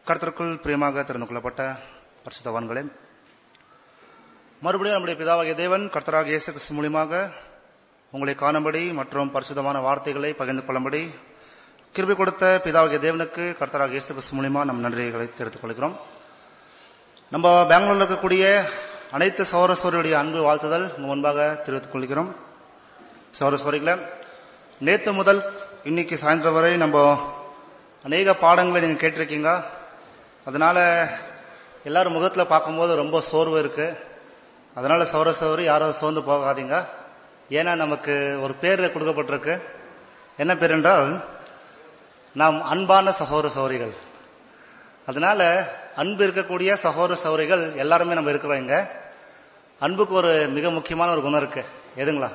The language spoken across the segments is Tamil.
கர்த்தருக்குள் பிரியமாக தெரிந்து கொள்ளப்பட்ட பரிசுத்தவான்களே மறுபடியும் நம்முடைய பிதாவாகிய தேவன் கர்த்தராக இயேசு கிறிஸ்து மூலியமாக உங்களை காணும்படி மற்றும் பரிசுத்தமான வார்த்தைகளை பகிர்ந்து கொள்ளும்படி கிருபை கொடுத்த பிதாவாகிய தேவனுக்கு கர்த்தராக இயேசு கிறிஸ்து மூலியமா நம் நன்றிகளை தெரிவித்துக் கொள்கிறோம் நம்ம பெங்களூர்ல இருக்கக்கூடிய அனைத்து சௌரஸ்வருடைய அன்பு வாழ்த்துதல் உங்க முன்பாக தெரிவித்துக் கொள்கிறோம் சௌரஸ்வரிகளை நேத்து முதல் இன்னைக்கு சாயந்தரம் வரை நம்ம அநேக பாடங்களை நீங்க கேட்டிருக்கீங்க அதனால எல்லாரும் முகத்துல பார்க்கும்போது ரொம்ப சோர்வு இருக்கு அதனால சௌர சௌரி யாரும் சோர்ந்து போகாதீங்க ஏன்னா நமக்கு ஒரு பேர் கொடுக்கப்பட்டிருக்கு என்ன பேர் என்றால் நாம் அன்பான சகோதர சௌரிகள் அதனால அன்பு இருக்கக்கூடிய சகோதர சௌரிகள் எல்லாருமே நம்ம இருக்கிறோம் இங்க அன்புக்கு ஒரு மிக முக்கியமான ஒரு குணம் இருக்கு எதுங்களா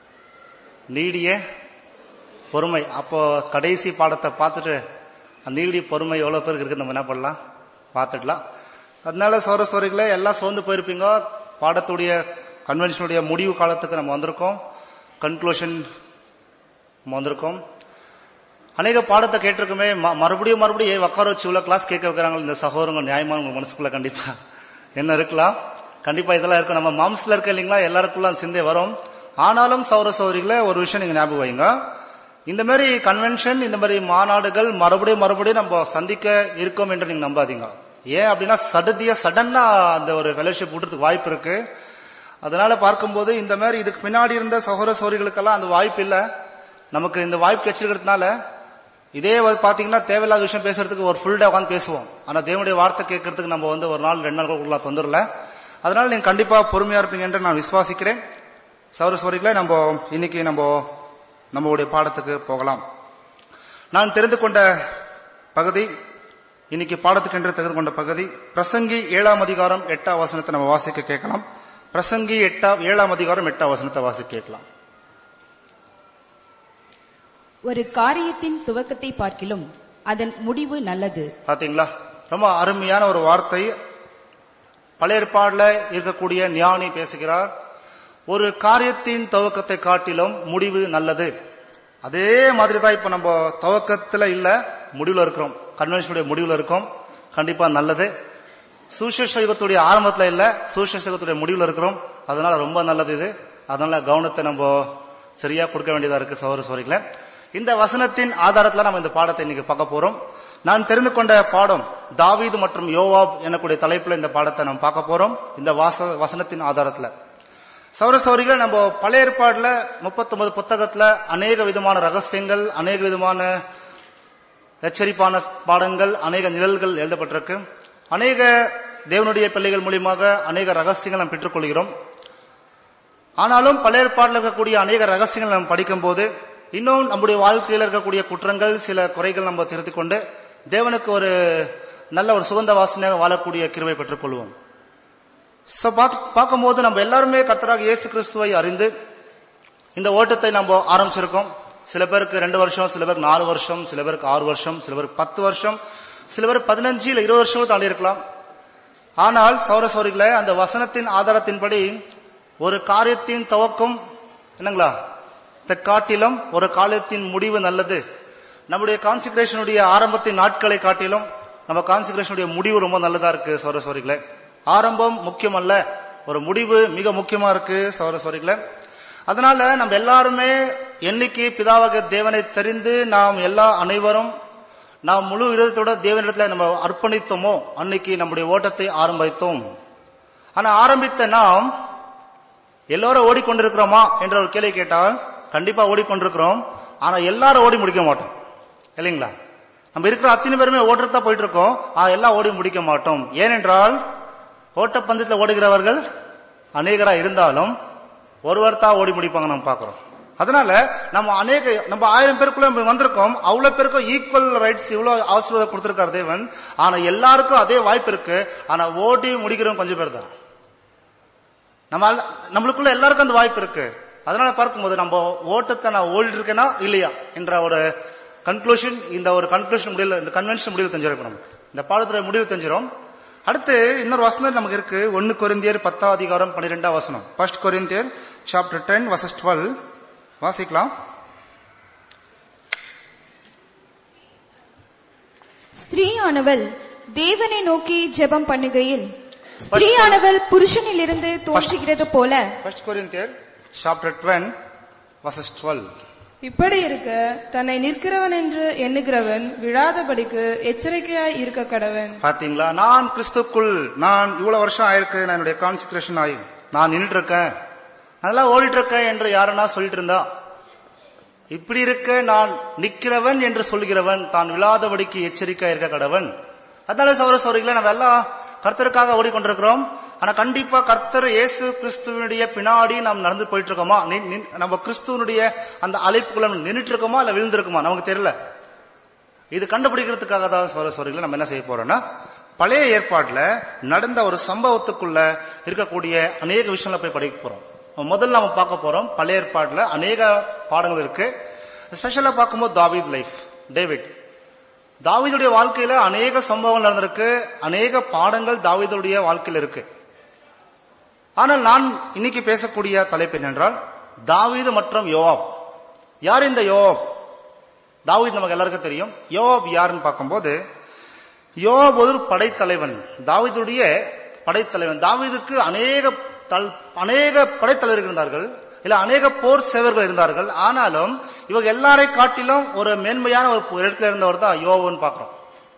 நீடிய பொறுமை அப்போ கடைசி பாடத்தை பார்த்துட்டு அந்த நீடிய பொறுமை எவ்வளவு பேருக்கு இருக்கு நம்ம என்ன பண்ணலாம் பார்த்துடலாம் அதனால சௌர சௌரிகளே எல்லாம் சோர்ந்து போயிருப்பீங்க பாடத்துடைய கன்வென்ஷனுடைய முடிவு காலத்துக்கு நம்ம வந்திருக்கோம் கன்க்ளூஷன் நம்ம வந்திருக்கோம் அநேக பாடத்தை கேட்டிருக்குமே ம- மறுபடியும் மறுபடியும் ஏன் உட்கார வச்சு இவ்வளவு கிளாஸ் கேட்க வைக்கிறாங்க இந்த சகோதரங்க நியாயமா உங்க மனசுக்குள்ள கண்டிப்பா என்ன இருக்கலாம் கண்டிப்பா இதெல்லாம் இருக்கும் நம்ம மாம்சத்துல இருக்க இல்லைங்களா எல்லாருக்குள்ள அந்த சிந்தை வரும் ஆனாலும் சௌர சௌரிகளே ஒரு விஷயம் நீங்க ஞாபகம் வைங்க இந்த மாதிரி கன்வென்ஷன் இந்த மாதிரி மாநாடுகள் மறுபடியும் மறுபடியும் நம்ம சந்திக்க இருக்கோம் என்று நீங்க நம்பாதீங்க ஏன் அப்படின்னா சடுதியா சடனா அந்த ஒரு ஃபெலோஷிப் விடுறதுக்கு வாய்ப்பு இருக்கு அதனால பார்க்கும்போது இந்த மாதிரி இதுக்கு பின்னாடி இருந்த சகோதர சௌரிகளுக்கெல்லாம் அந்த வாய்ப்பு இல்ல நமக்கு இந்த வாய்ப்பு கிடைச்சிருக்கிறதுனால இதே வந்து பாத்தீங்கன்னா தேவையில்லாத விஷயம் பேசுறதுக்கு ஒரு ஃபுல் டே உட்காந்து பேசுவோம் ஆனா தேவனுடைய வார்த்தை கேட்கறதுக்கு நம்ம வந்து ஒரு நாள் ரெண்டு நாள் கூட தொந்தரல அதனால நீங்க கண்டிப்பா பொறுமையா இருப்பீங்க என்று நான் விசுவாசிக்கிறேன் சௌர சௌரிகளை நம்ம இன்னைக்கு நம்ம நம்மளுடைய பாடத்துக்கு போகலாம் நான் தெரிந்து கொண்ட பகுதி இன்னைக்கு பாடத்துக்கு என்று தெரிந்து கொண்ட பகுதி பிரசங்கி ஏழாம் அதிகாரம் எட்டாம் வசனத்தை நம்ம வாசிக்க கேட்கலாம் பிரசங்கி எட்டா ஏழாம் அதிகாரம் எட்டாம் வசனத்தை வாசிக்க கேட்கலாம் ஒரு காரியத்தின் துவக்கத்தை பார்க்கிலும் அதன் முடிவு நல்லது பாத்தீங்களா ரொம்ப அருமையான ஒரு வார்த்தை பழைய ஏற்பாடுல இருக்கக்கூடிய ஞானி பேசுகிறார் ஒரு காரியத்தின் துவக்கத்தை காட்டிலும் முடிவு நல்லது அதே மாதிரி தான் இப்ப நம்ம துவக்கத்துல இல்ல முடிவுல இருக்கிறோம் கன்வென்ஷனுடைய முடிவுல இருக்கோம் கண்டிப்பா நல்லது சுசேஷ யுகத்துடைய ஆரம்பத்துல இல்ல சுசேஷ யுகத்துடைய முடிவுல இருக்கிறோம் அதனால ரொம்ப நல்லது இது அதனால கவனத்தை நம்ம சரியா கொடுக்க வேண்டியதா இருக்கு சௌர சோரிகளை இந்த வசனத்தின் ஆதாரத்துல நம்ம இந்த பாடத்தை இன்னைக்கு பார்க்க போறோம் நான் தெரிந்து கொண்ட பாடம் தாவீது மற்றும் யோவாப் எனக்கூடிய தலைப்புல இந்த பாடத்தை நம்ம பார்க்க போறோம் இந்த வாச வசனத்தின் ஆதாரத்துல சௌர சௌரிகள் நம்ம பழைய ஏற்பாடுல முப்பத்தொன்பது புத்தகத்துல அநேக விதமான ரகசியங்கள் அநேக விதமான எச்சரிப்பான பாடங்கள் அநேக நிழல்கள் எழுதப்பட்டிருக்கு அநேக தேவனுடைய பிள்ளைகள் மூலியமாக அநேக ரகசியங்கள் நாம் பெற்றுக்கொள்கிறோம் ஆனாலும் பழைய ஏற்பாடுல இருக்கக்கூடிய அநேக ரகசியங்கள் நாம் படிக்கும்போது இன்னும் நம்முடைய வாழ்க்கையில் இருக்கக்கூடிய குற்றங்கள் சில குறைகள் நம்ம திருத்திக் கொண்டு தேவனுக்கு ஒரு நல்ல ஒரு சுகந்த வாசனையாக வாழக்கூடிய கிருவை பெற்றுக்கொள்வோம் So, பாத்- பார்க்கும்போது நம்ம எல்லாருமே கர்த்தராக இயேசு கிறிஸ்துவை அறிந்து இந்த ஓட்டத்தை நம்ம ஆரம்பிச்சிருக்கோம் சில பேருக்கு ரெண்டு வருஷம் சில பேருக்கு நாலு வருஷம் சில பேருக்கு ஆறு வருஷம் சில பேருக்கு பத்து வருஷம் சில பேர் பதினஞ்சு இல்ல இருபது வருஷம் தாண்டி இருக்கலாம் ஆனால் சௌர சௌரிகளே அந்த வசனத்தின் ஆதாரத்தின்படி ஒரு காரியத்தின் துவக்கம் என்னங்களா இந்த காட்டிலும் ஒரு காலத்தின் முடிவு நல்லது நம்முடைய கான்சிகரேஷனுடைய ஆரம்பத்தின் நாட்களை காட்டிலும் நம்ம கான்சிகரேஷனுடைய முடிவு ரொம்ப நல்லதா இருக்கு சௌர சௌரிகளே ஆரம்பம் முக்கியம் அல்ல ஒரு முடிவு மிக முக்கியமா இருக்கு சௌர சௌரிகளே அதனால நம்ம எல்லாருமே என்னைக்கு பிதாவாக தேவனை தெரிந்து நாம் எல்லா அனைவரும் நாம் முழு விரோதத்தோட தேவனிடத்துல நம்ம அர்ப்பணித்தோமோ அன்னைக்கு நம்முடைய ஓட்டத்தை ஆரம்பித்தோம் ஆனா ஆரம்பித்த நாம் எல்லாரும் ஓடிக்கொண்டிருக்கிறோமா என்ற ஒரு கேள்வி கேட்டால் கண்டிப்பா ஓடிக்கொண்டிருக்கிறோம் ஆனா எல்லாரும் ஓடி முடிக்க மாட்டோம் இல்லைங்களா நம்ம இருக்கிற அத்தனை பேருமே ஓடுறதா போயிட்டு இருக்கோம் ஆனா எல்லாம் ஓடி முடிக்க மாட்டோம் ஏனென்றால் ஓட்டப்பந்தயத்தில் ஓடுகிறவர்கள் அநேகரா இருந்தாலும் ஒருவர் தான் ஓடி முடிப்பாங்க நம்ம பாக்குறோம் அதனால நம்ம அநேக நம்ம ஆயிரம் பேருக்குள்ள நம்ம வந்திருக்கோம் அவ்வளவு பேருக்கும் ஈக்குவல் ரைட்ஸ் இவ்வளவு ஆசீர்வாதம் கொடுத்திருக்காரு தேவன் ஆனா எல்லாருக்கும் அதே வாய்ப்பு இருக்கு ஆனா ஓடி முடிக்கிறவங்க கொஞ்சம் பேர் தான் நம்ம அல்ல- நம்மளுக்குள்ள எல்லாருக்கும் அந்த வாய்ப்பு இருக்கு அதனால பார்க்கும்போது நம்ம ஓட்டத்தை நான் ஓடி இருக்கேனா இல்லையா என்ற ஒரு கன்க்ளூஷன் இந்த ஒரு கன்க்ளூஷன் முடியல இந்த கன்வென்ஷன் முடிவு தெரிஞ்சிடும் நமக்கு இந்த பாடத்துறை முடிவு தெரிஞ்சிடும் அடுத்து இன்னொரு வசனம் நமக்கு இருக்கு ஒன்னு கொரிந்தியர் பத்தாம் அதிகாரம் பன்னிரெண்டாம் வசனம் ஃபர்ஸ்ட் கொரிந்தியர் சாப்டர் டென் வசஸ் டுவெல் வாசிக்கலாம் ஸ்திரீயானவள் தேவனை நோக்கி ஜெபம் பண்ணுகையில் ஸ்திரீயானவள் புருஷனிலிருந்து தோன்றுகிறது போல ஃபர்ஸ்ட் கொரிந்தியர் சாப்டர் 12 வர்சஸ் 12 இப்படி இருக்க தன்னை நிற்கிறவன் என்று எண்ணுகிறவன் விழாதபடிக்கு எச்சரிக்கையாய் இருக்க கடவன் பாத்தீங்களா நான் கிறிஸ்துக்குள் நான் இவ்வளவு வருஷம் ஆயிருக்கு நான் என்னுடைய கான்சென்ட்ரேஷன் ஆகி நான் நின்றுட்டு இருக்கேன் அதெல்லாம் ஓடிட்டு இருக்கேன் என்று யாருன்னா சொல்லிட்டு இருந்தா இப்படி இருக்க நான் நிக்கிறவன் என்று சொல்கிறவன் தான் விழாதபடிக்கு எச்சரிக்கை இருக்க கடவன் அதனால சௌர சௌரிகளை நம்ம எல்லாம் கர்த்தருக்காக ஓடிக்கொண்டிருக்கிறோம் ஆனா கண்டிப்பா கர்த்தர் இயேசு கிறிஸ்துவனுடைய பின்னாடி நாம் நடந்து போயிட்டு இருக்கோமா நி- நி- நம்ம கிறிஸ்துவனுடைய அந்த அழைப்புக்குள்ள நம்ம நின்னுட்டு இருக்கோமா இல்ல விழுந்திருக்குமா நமக்கு தெரியல இது கண்டுபிடிக்கிறதுக்காக தான் சொல்ல சொல்றீங்களா நம்ம என்ன செய்ய போறோம்னா பழைய ஏற்பாட்டுல நடந்த ஒரு சம்பவத்துக்குள்ள இருக்கக்கூடிய அநேக விஷயங்களை போய் படிக்க போறோம் முதல்ல நம்ம பார்க்க போறோம் பழைய ஏற்பாட்டுல அநேக பாடங்கள் இருக்கு ஸ்பெஷலா பார்க்கும்போது தாவீத் லைஃப் டேவிட் தாவீதுடைய வாழ்க்கையில அநேக சம்பவங்கள் நடந்திருக்கு அநேக பாடங்கள் தாவீதுடைய வாழ்க்கையில இருக்கு ஆனால் நான் இன்னைக்கு பேசக்கூடிய தலைப்பு என்னென்றால் தாவீது மற்றும் யோவாப் யார் இந்த யோவாப் தாவீத் நமக்கு எல்லாருக்கும் தெரியும் யோவாப் யாருன்னு பார்க்கும்போது யோவாப் ஒரு படைத்தலைவன் தாவீதுடைய படைத்தலைவன் தாவீதுக்கு அநேக தல் அநேக படைத்தலைவர்கள் இருந்தார்கள் இல்ல அநேக போர் சேவர்கள் இருந்தார்கள் ஆனாலும் இவங்க எல்லாரை காட்டிலும் ஒரு மேன்மையான ஒரு இடத்துல இருந்தவர் தான் யோவான்னு பார்க்கிறோம்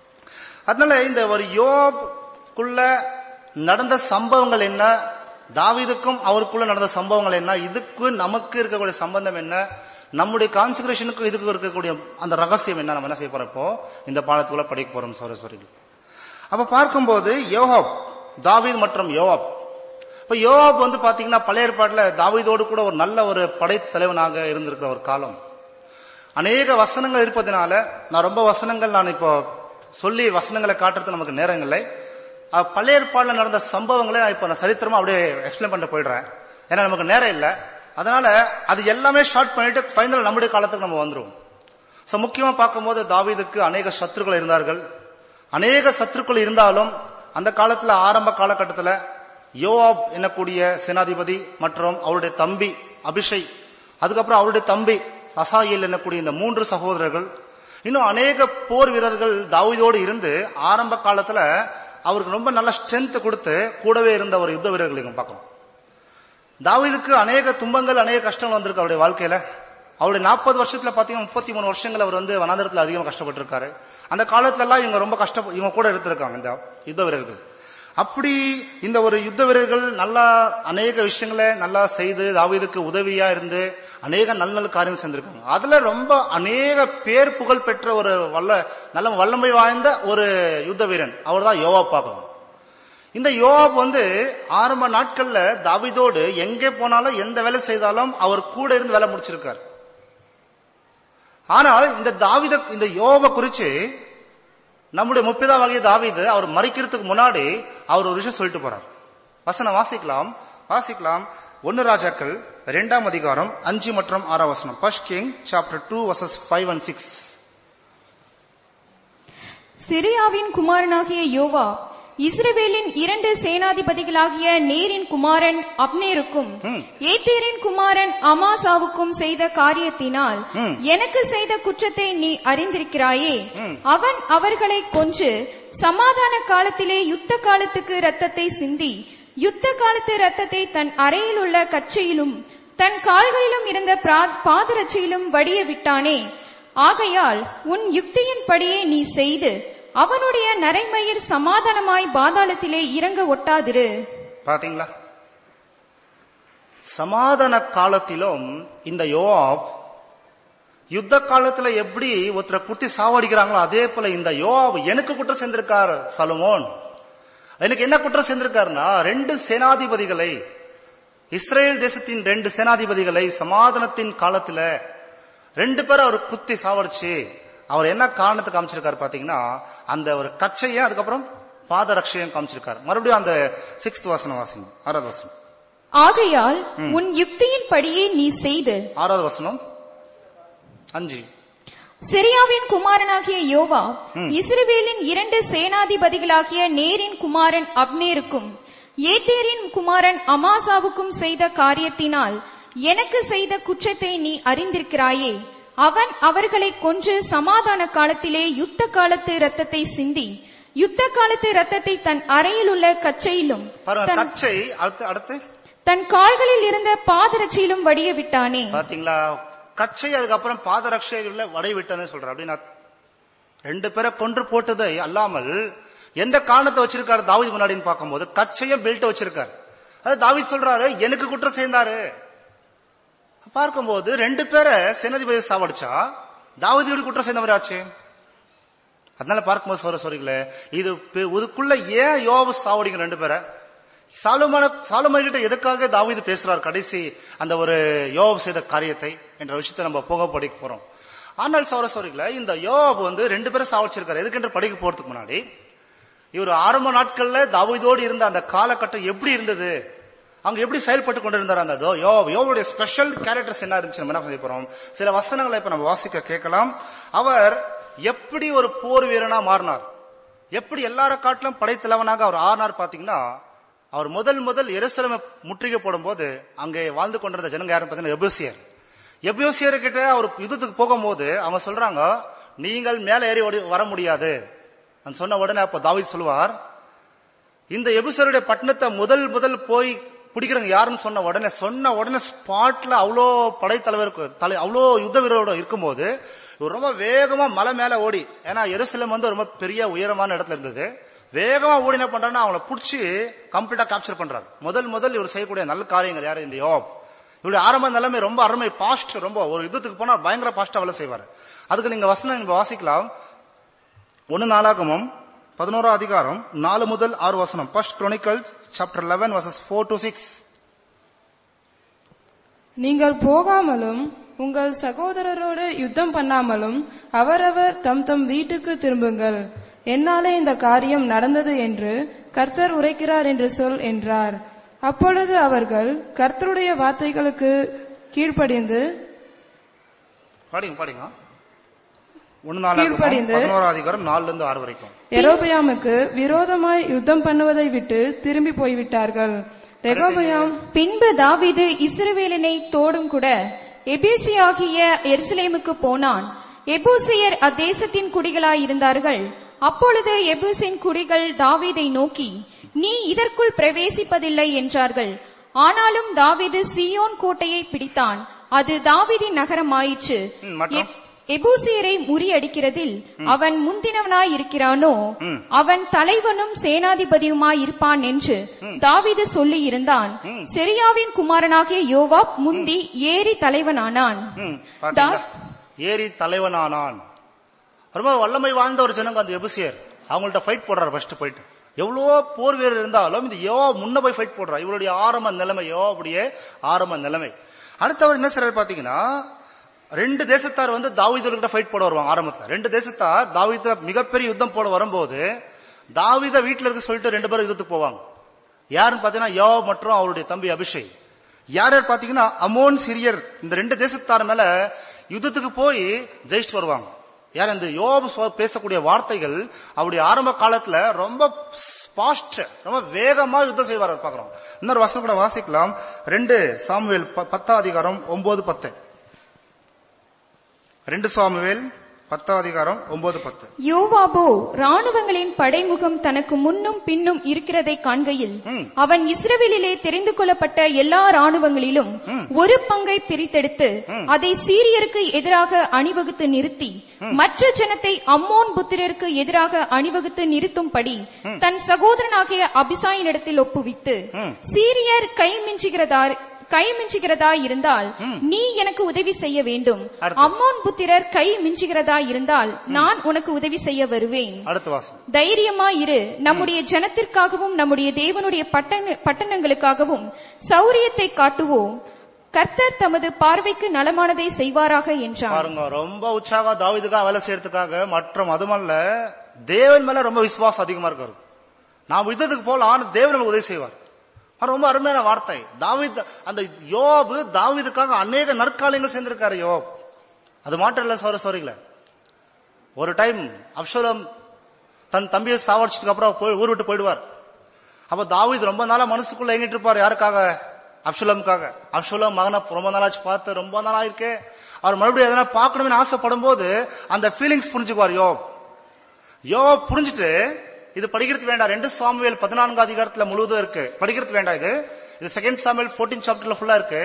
அதனால இந்த ஒரு யோபுக்குள்ள நடந்த சம்பவங்கள் என்ன தாவீதுக்கும் அவருக்குள்ள நடந்த சம்பவங்கள் என்ன இதுக்கு நமக்கு இருக்கக்கூடிய சம்பந்தம் என்ன நம்முடைய கான்சன்ட்ரேஷனுக்கும் இதுக்கு இருக்கக்கூடிய அந்த ரகசியம் என்ன நம்ம என்ன செய்ய போறோம் இப்போ இந்த பாடத்துக்குள்ள படிக்க போறோம் சோரஸ்வரிகள் அப்ப பார்க்கும்போது யோவாப் தாவீத் மற்றும் யோவாப் இப்ப யோவாப் வந்து பாத்தீங்கன்னா பழைய ஏற்பாட்டுல தாவீதோடு கூட ஒரு நல்ல ஒரு படைத்தலைவனாக இருந்திருக்கிற ஒரு காலம் அநேக வசனங்கள் இருப்பதனால நான் ரொம்ப வசனங்கள் நான் இப்போ சொல்லி வசனங்களை காட்டுறது நமக்கு நேரம் இல்லை அஹ் பழைய ஏற்பாடுல நடந்த சம்பவங்களை நான் இப்போ நான் சரித்திரமா அப்படியே எக்ஸ்பிளைன் பண்ணிட்டு போயிடுறேன் ஏன்னா நமக்கு நேரம் இல்லை அதனால அது எல்லாமே ஷார்ட் பண்ணிட்டு ஃபைனல் நம்முடைய காலத்துக்கு நம்ம வந்துருவோம் சோ முக்கியமா பார்க்கும்போது தாவீதுக்கு அநேக சத்துருக்கள் இருந்தார்கள் அநேக சத்துருக்கள் இருந்தாலும் அந்த காலத்துல ஆரம்ப காலகட்டத்துல யோவாப் என்னக்கூடிய சேனாதிபதி மற்றும் அவருடைய தம்பி அபிஷேக் அதுக்கப்புறம் அவருடைய தம்பி அசாயேல் என்னக்கூடிய இந்த மூன்று சகோதரர்கள் இன்னும் அநேக போர் வீரர்கள் தாவீதோடு இருந்து ஆரம்ப காலத்துல அவருக்கு ரொம்ப நல்ல ஸ்ட்ரென்த் கொடுத்து கூடவே இருந்த ஒரு யுத்த வீரர்கள் இங்க பார்க்கணும் தாவீதுக்கு அநேக துன்பங்கள் அநேக கஷ்டங்கள் வந்திருக்கு அவருடைய வாழ்க்கையில அவருடைய நாற்பது வருஷத்துல பாத்தீங்கன்னா முப்பத்தி மூணு வருஷங்கள் அவர் வந்து வனாந்தரத்துல அதிகமா கஷ்டப்பட்டிருக்காரு அந்த காலத்துல எல்லாம் இவங்க ரொம்ப கஷ்ட இவங்க கூட இருந்திருக்காங்க இந்த யுத்த வீரர்கள் அப்படி இந்த ஒரு யுத்த வீரர்கள் நல்லா அநேக விஷயங்களை நல்லா செய்து தாவீதுக்கு உதவியா இருந்து அநேக நல்ல நல்ல காரியம் செஞ்சிருக்காங்க அதுல ரொம்ப அநேக பேர் புகழ் பெற்ற ஒரு வல்ல நல்ல வல்லமை வாய்ந்த ஒரு யுத்த வீரன் அவர் தான் யோவா பார்க்கணும் இந்த யோவாப் வந்து ஆரம்ப நாட்கள்ல தாவீதோடு எங்கே போனாலும் எந்த வேலை செய்தாலும் அவர் கூட இருந்து வேலை முடிச்சிருக்கார் ஆனால் இந்த தாவித இந்த யோப குறிச்சு நம்முடைய முப்பிதாவாகிய தாவீது அவர் மறிக்கிறதுக்கு முன்னாடி அவர் ஒரு விஷயம் சொல்லிட்டு போறார் வசனம் வாசிக்கலாம் வாசிக்கலாம் ஒன்னு ராஜாக்கள் இரண்டாம் அதிகாரம் அஞ்சு மற்றும் ஆறாம் வசனம் first king chapter two verses five and six சிரியாவின் குமாரனாகிய யோவா இஸ்ரவேலின் இரண்டு சேனாதிபதிகளாகிய நேரின் குமாரன் அப்னேருக்கும் ஏத்தேரின் குமாரன் அமாசாவுக்கும் செய்த காரியத்தினால் எனக்கு செய்த குற்றத்தை நீ அறிந்திருக்கிறாயே அவன் அவர்களை கொன்று சமாதான காலத்திலே யுத்த காலத்துக்கு ரத்தத்தை சிந்தி யுத்த காலத்து ரத்தத்தை தன் அறையில் உள்ள கச்சையிலும் தன் கால்களிலும் இருந்த பிரா- பாதரட்சையிலும் வடிய விட்டானே ஆகையால் உன் யுக்தியின்படியே நீ செய்து அவனுடைய நரைமயிர் சமாதானமாய் பாதாளத்திலே இறங்க ஒட்டாதிரு பாத்தீங்களா சமாதான காலத்திலும் இந்த யோவாப் யுத்த காலத்துல எப்படி ஒருத்தரை குத்தி சாவடிக்கிறாங்களோ அதே போல இந்த யோவாப் எனக்கு குற்றம் செஞ்சிருக்கார் சலுமோன் எனக்கு என்ன குற்றம் செஞ்சிருக்காருன்னா ரெண்டு சேனாதிபதிகளை இஸ்ரேல் தேசத்தின் ரெண்டு சேனாதிபதிகளை சமாதானத்தின் காலத்துல ரெண்டு பேரும் அவர் குத்தி சாவடிச்சு அவர் என்ன காரணத்தை காமிச்சிருக்காரு பாத்தீங்கன்னா அந்த ஒரு கச்சையும் அதுக்கப்புறம் பாதரட்சையும் காமிச்சிருக்காரு மறுபடியும் அந்த சிக்ஸ்த் வசனம் வாசிங்க ஆறாவது வசனம் ஆகையால் உன் யுக்தியின்படியே நீ செய்து ஆறாவது வசனம் அஞ்சு சிரியாவின் குமாரனாகிய யோவா இஸ்ரவேலின் இரண்டு சேனாதிபதிகளாகிய நேரின் குமாரன் அப்னேருக்கும் ஏத்தேரின் குமாரன் அமாசாவுக்கும் செய்த காரியத்தினால் எனக்கு செய்த குற்றத்தை நீ அறிந்திருக்கிறாயே அவன் அவர்களை கொன்று சமாதான காலத்திலே யுத்த காலத்து இரத்தத்தை சிந்தி யுத்த காலத்து ரத்தத்தை தன் அறையில் உள்ள கச்சையிலும் பாருங்க தன்- கச்சை அடுத்து அடுத்து தன் கால்களில் இருந்த பாதரட்சியிலும் வடிய விட்டானே பாத்தீங்களா கச்சை அதுக்கப்புறம் பாதரட்சையுள்ள வடை விட்டன்னு சொல்ற அப்படின்னா ரெண்டு பேரை கொன்று போட்டதை அல்லாமல் எந்த காரணத்தை வச்சிருக்காரு தாவீது முன்னாடின்னு பார்க்கும்போது கச்சையும் பெல்ட் வச்சிருக்காரு அது தாவீது சொல்றாரு எனக்கு குற்றம் சேர்ந்தாரு பார்க்கும்போது ரெண்டு பேரை சேனாதிபதி சாவடிச்சா தாவீது எப்படி குற்றம் சேர்ந்தவர் ஆச்சு அதனால பார்க்கும்போது சொல்ற சொல்றீங்களே இது பெ- இதுக்குள்ள ஏன் யோபு சாவடிங்க ரெண்டு பேரை சாலுமான சாலுமன் கிட்ட எதுக்காக தாவீது பேசுறார் கடைசி அந்த ஒரு யோபு செய்த காரியத்தை என்ற விஷயத்தை நம்ம போக படிக்க போறோம் ஆனால் சௌர சொல்றீங்களே இந்த யோபு வந்து ரெண்டு பேரும் சாவடிச்சிருக்காரு எதுக்கென்று படிக்க போறதுக்கு முன்னாடி இவர் ஆரம்ப நாட்கள்ல தாவீதோடு இருந்த அந்த காலகட்டம் எப்படி இருந்தது அவங்க எப்படி செயல்பட்டு கொண்டிருந்தார் அந்த தோ- யோப் யோவுடைய ஸ்பெஷல் கேரக்டர்ஸ் என்ன இருந்துச்சு நம்ம என்ன செய்ய போறோம் சில வசனங்களை இப்ப நம்ம வாசிக்க கேட்கலாம் அவர் எப்படி ஒரு போர் வீரனா மாறினார் எப்படி எல்லார காட்டிலும் படைத்தலைவனாக அவர் ஆனார் பாத்தீங்கன்னா அவர் முதல் முதல் எருசலேமை முற்றுகை போடும்போது அங்கே வாழ்ந்து கொண்டிருந்த ஜனங்க யாரும் பாத்தீங்கன்னா எபூசியர் எபூசியர் கிட்ட அவர் யுத்தத்துக்கு போகும்போது அவங்க சொல்றாங்க நீங்கள் மேல ஏறி ஓடி வர முடியாது நான் சொன்ன உடனே அப்ப தாவீது சொல்லுவார் இந்த எபிசருடைய பட்டணத்தை முதல் முதல் போய் பிடிக்கிறவங்க யாருன்னு சொன்ன உடனே சொன்ன உடனே ஸ்பாட்ல அவ்வளோ படைத்தலைவருக்கு தலை அவ்வளோ யுத்த வீரரோட இருக்கும்போது இவர் ரொம்ப வேகமா மலை மேல ஓடி ஏன்னா எருசலேம் வந்து ரொம்ப பெரிய உயரமான இடத்துல இருந்தது வேகமா ஓடி என்ன பண்றாருன்னா அவங்கள புடிச்சு கம்ப்ளீட்டா கேப்சர் பண்றாரு முதல் முதல் இவர் செய்யக்கூடிய நல்ல காரியங்கள் யாரு இந்த யோப் இவருடைய ஆரம்ப நிலைமை ரொம்ப அருமை பாஸ்ட் ரொம்ப ஒரு யுத்தத்துக்கு போனா பயங்கர பாஸ்டா வேலை செய்வாரு அதுக்கு நீங்க வசனம் நீங்க வாசிக்கலாம் ஒன்னு நாளாகமும் பதினோரா அதிகாரம் நாலு முதல் ஆறு வசனம் first chronicle chapter eleven verses four to six நீங்கள் போகாமலும் உங்கள் சகோதரரோடு யுத்தம் பண்ணாமலும் அவரவர் தம் தம் வீட்டுக்கு திரும்புங்கள் என்னாலே இந்த காரியம் நடந்தது என்று கர்த்தர் உரைக்கிறார் என்று சொல் என்றார் அப்பொழுது அவர்கள் கர்த்தருடைய வார்த்தைகளுக்கு கீழ்ப்படிந்து பாடிங்க பாடிங்க ஒன்னு நாளாகமும் கீழ்ப்படிந்து- பதினோரா அதிகாரம் நாலுல இருந்து ஆறு வரைக்கும் எரோபியாமுக்கு விரோதமாய் யுத்தம் பண்ணுவதை விட்டு திரும்பி போய்விட்டார்கள் ரெகோபயாம் பின்பு தாவீது இஸ்ரவேலனை தோடும் கூட எபேசியாகிய எருசலேமுக்கு போனான் எபூசியர் அத்தேசத்தின் குடிகளாயிருந்தார்கள் அப்பொழுது எபூசின் குடிகள் தாவீதை நோக்கி நீ இதற்குள் பிரவேசிப்பதில்லை என்றார்கள் ஆனாலும் தாவீது சீயோன் கோட்டையை பிடித்தான் அது தாவீதின் நகரமாயிற்று ம், மற்றும்? எப்- எபூசியரை முறியடிக்கிறதில் அவன் முந்தினவனாய் இருக்கிறானோ அவன் தலைவனும் சேனாதிபதியுமாய் இருப்பான் என்று தாவீது சொல்லி இருந்தான் செரியாவின் குமாரனாகிய யோவாப் முந்தி ஏறி தலைவனானான் ம், பாத்தீங்களா? ஏரி தலைவனானான் ரொம்ப வல்லமை வாழ்ந்த ஒரு ஜனங்க அந்த எபுசியர் அவங்கள்ட்ட ஃபைட் போடுறாரு ஃபர்ஸ்ட் போயிட்டு எவ்வளவோ போர் வீரர் இருந்தாலும் இந்த யோ முன்ன போய் ஃபைட் போடுறார் இவருடைய ஆரம்ப நிலைமை யோ அப்படியே ஆரம்ப நிலைமை அடுத்தவர் என்ன செய்றாரு பாத்தீங்கன்னா ரெண்டு தேசத்தார் வந்து தாவீதர்கிட்ட ஃபைட் போட வருவாங்க ஆரம்பத்துல ரெண்டு தேசத்தார் தாவீத மிகப்பெரிய யுத்தம் போட வரும்போது தாவீத வீட்டுல இருக்க சொல்லிட்டு ரெண்டு பேரும் யுத்தத்துக்கு போவாங்க யாருன்னு பாத்தீங்கன்னா யோ மற்றும் அவருடைய தம்பி அபிஷேக் யார் யார் பாத்தீங்கன்னா அமோன் சிரியர் இந்த ரெண்டு தேசத்தார் மேல யுத்தத்துக்கு போய் ஜெயிச்சுட்டு வருவாங்க யார் இந்த யோபு சொ- பேசக்கூடிய வார்த்தைகள் அவருடைய ஆரம்ப காலத்துல ரொம்ப பாஸ்ட் ரொம்ப வேகமா யுத்தம் செய்வார் பாக்குறோம் இன்னொரு வசனம் கூட வாசிக்கலாம் ரெண்டு சாமுவேல் ப- பத்தாம் அதிகாரம் ஒன்பது பத்து ரெண்டு சாமுவேல் பத்தாம் அதிகாரம் ஒன்பது பத்து யோவாபோ ராணுவங்களின் படைமுகம் தனக்கு முன்னும் பின்னும் இருக்கிறதை காண்கையில் அவன் இஸ்ரவேலிலே தெரிந்து கொள்ளப்பட்ட எல்லா ராணுவங்களிலும் ஒரு பங்கை பிரித்தெடுத்து அதை சீரியருக்கு எதிராக அணிவகுத்து நிறுத்தி மற்ற ஜனத்தை அம்மோன் புத்திரருக்கு எதிராக அணிவகுத்து நிறுத்தும்படி தன் சகோதரனாகிய அபிசாயினிடத்தில் ஒப்புவித்து சீரியர் கை மிஞ்சுகிறதா கை மிஞ்சுகிறதா இருந்தால் நீ எனக்கு உதவி செய்ய வேண்டும் அடுத்து. அம்மோன் புத்திரர் கை மிஞ்சுகிறதா இருந்தால் நான் உனக்கு உதவி செய்ய வருவேன் அடுத்த வாசனம் தைரியமா இரு நம்முடைய ஜனத்திற்காகவும் நம்முடைய தேவனுடைய பட்டண- பட்டணங்களுக்காகவும் சௌரியத்தை காட்டுவோம் கர்த்தர் தமது பார்வைக்கு நலமானதை செய்வாராக என்றார் பாருங்க ரொம்ப உற்சாகம் தாவீதுக்காக வேலை செய்யறதுக்காக மற்றும் அதுமல்ல தேவன் மேல ரொம்ப விசுவாசம் அதிகமா இருக்காரு நாம் யுத்தத்துக்கு போலாம் தேவன் நமக்கு உதவி செய்வார் அது ரொம்ப அருமையான வார்த்தை தாவீத் அந்த யோபு தாவீதுக்காக அநேக நற்காலங்கள் சேர்ந்திருக்காரு யோப் அது மாற்றம் இல்ல சாரி சாரிங்கள ஒரு டைம் அப்சலம் தன் தம்பியை சாவடிச்சதுக்கு அப்புறம் போய் ஊர் விட்டு போயிடுவார் அப்ப தாவீது ரொம்ப நாளா மனசுக்குள்ள எங்கிட்டு இருப்பார் யாருக்காக அப்சுலமுக்காக அப்சுலம் மகனை ரொம்ப நாளாச்சு பார்த்து ரொம்ப நாளா இருக்கே அவர் மறுபடியும் எதனா பார்க்கணும்னு ஆசைப்படும் போது அந்த ஃபீலிங்ஸ் புரிஞ்சுக்குவார் யோ யோ புரிஞ்சுட்டு இது படிக்கிறது வேண்டாம் ரெண்டு சாமுவேல் பதினான்கு அதிகாரத்துல முழுவதும் இருக்கு படிக்கிறது வேண்டாம் இது இது செகண்ட் சாமுவேல் 14 சாப்டர்ல ஃபுல்லா இருக்கு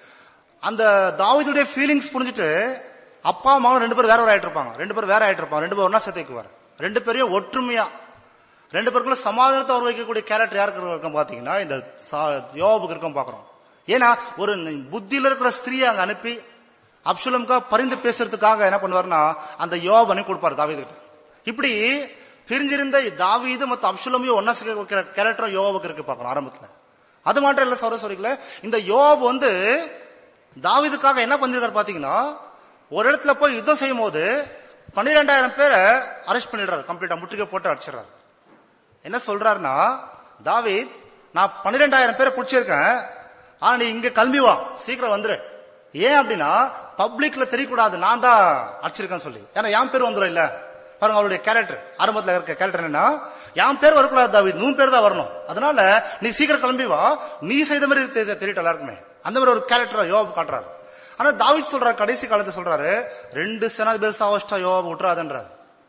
அந்த தாவீதுடைய ஃபீலிங்ஸ் புரிஞ்சுட்டு அப்பா மகன் ரெண்டு பேரும் வேற வேற ஆயிட்டு இருப்பாங்க ரெண்டு பேரும் வேற ஆயிட்டு இருப்பாங்க ரெண்டு பேரும் ஒன்னா சேர்த்துக்குவார் ரெண்டு பேரையும் ஒற்றுமையா ரெண்டு பேருக்குள்ள சமாதானத்தை வர வைக்கக்கூடிய கேரக்டர் யாருக்கு இருக்கும் பாத்தீங்கன்னா இந்த சா- யோபுக்கு இருக்கும் பாக்குறோம் ஏன்னா ஒரு புத்தியில இருக்கிற ஸ்திரீயை அங்க அனுப்பி அப்சுலம்கா பரிந்து பேசுறதுக்காக என்ன பண்ணுவாருன்னா அந்த யோபனை கொடுப்பாரு தாவீது கிட்ட இப்படி பிரிஞ்சிருந்த தாவீது மற்றும் அப்சுலமையும் ஒன்னா சேர்க்க வைக்கிற கேரக்டர் யோபுக்கு இருக்கு பாக்குறோம் ஆரம்பத்துல அது மட்டும் இல்ல சொல்ற சொல்லிக்கல இந்த யோப் வந்து தாவீதுக்காக என்ன பண்ணிருக்காரு பாத்தீங்கன்னா ஒரு இடத்துல போய் யுத்தம் செய்யும் போது பன்னிரெண்டாயிரம் பேரை அரெஸ்ட் பண்ணிடுறாரு கம்ப்ளீட்டா முற்றுகை போட்டு அடிச்சிடறாரு என்ன சொல்றாருன்னா தாவீத் நான் பன்னிரெண்டாயிரம் பேரை பிடிச்சிருக்கேன் ஆனா நீ இங்க கிளம்பி வா சீக்கிரம் வந்துரு ஏன் அப்படின்னா பப்ளிக்ல தெரியக்கூடாது நான் தான் அடிச்சிருக்கேன் சொல்லி ஏன்னா என் பேர் வந்துடும் இல்ல பாருங்க அவருடைய கேரக்டர் ஆரம்பத்துல இருக்க கேரக்டர் என்னன்னா என் பேர் வரக்கூடாது தாவீத் உன் பேர் தான் வரணும் அதனால நீ சீக்கிரம் கிளம்பி வா நீ செய்த மாதிரி தெரி- தெரியட்டும் எல்லாருக்குமே அந்த மாதிரி ஒரு கேரக்டர் யோபு காட்டுறாரு ஆனா தாவீத் சொல்றாரு கடைசி காலத்துல சொல்றாரு ரெண்டு சேனாதிபதி சாவஸ்டா யோபு விட்டுறாதுன்றாரு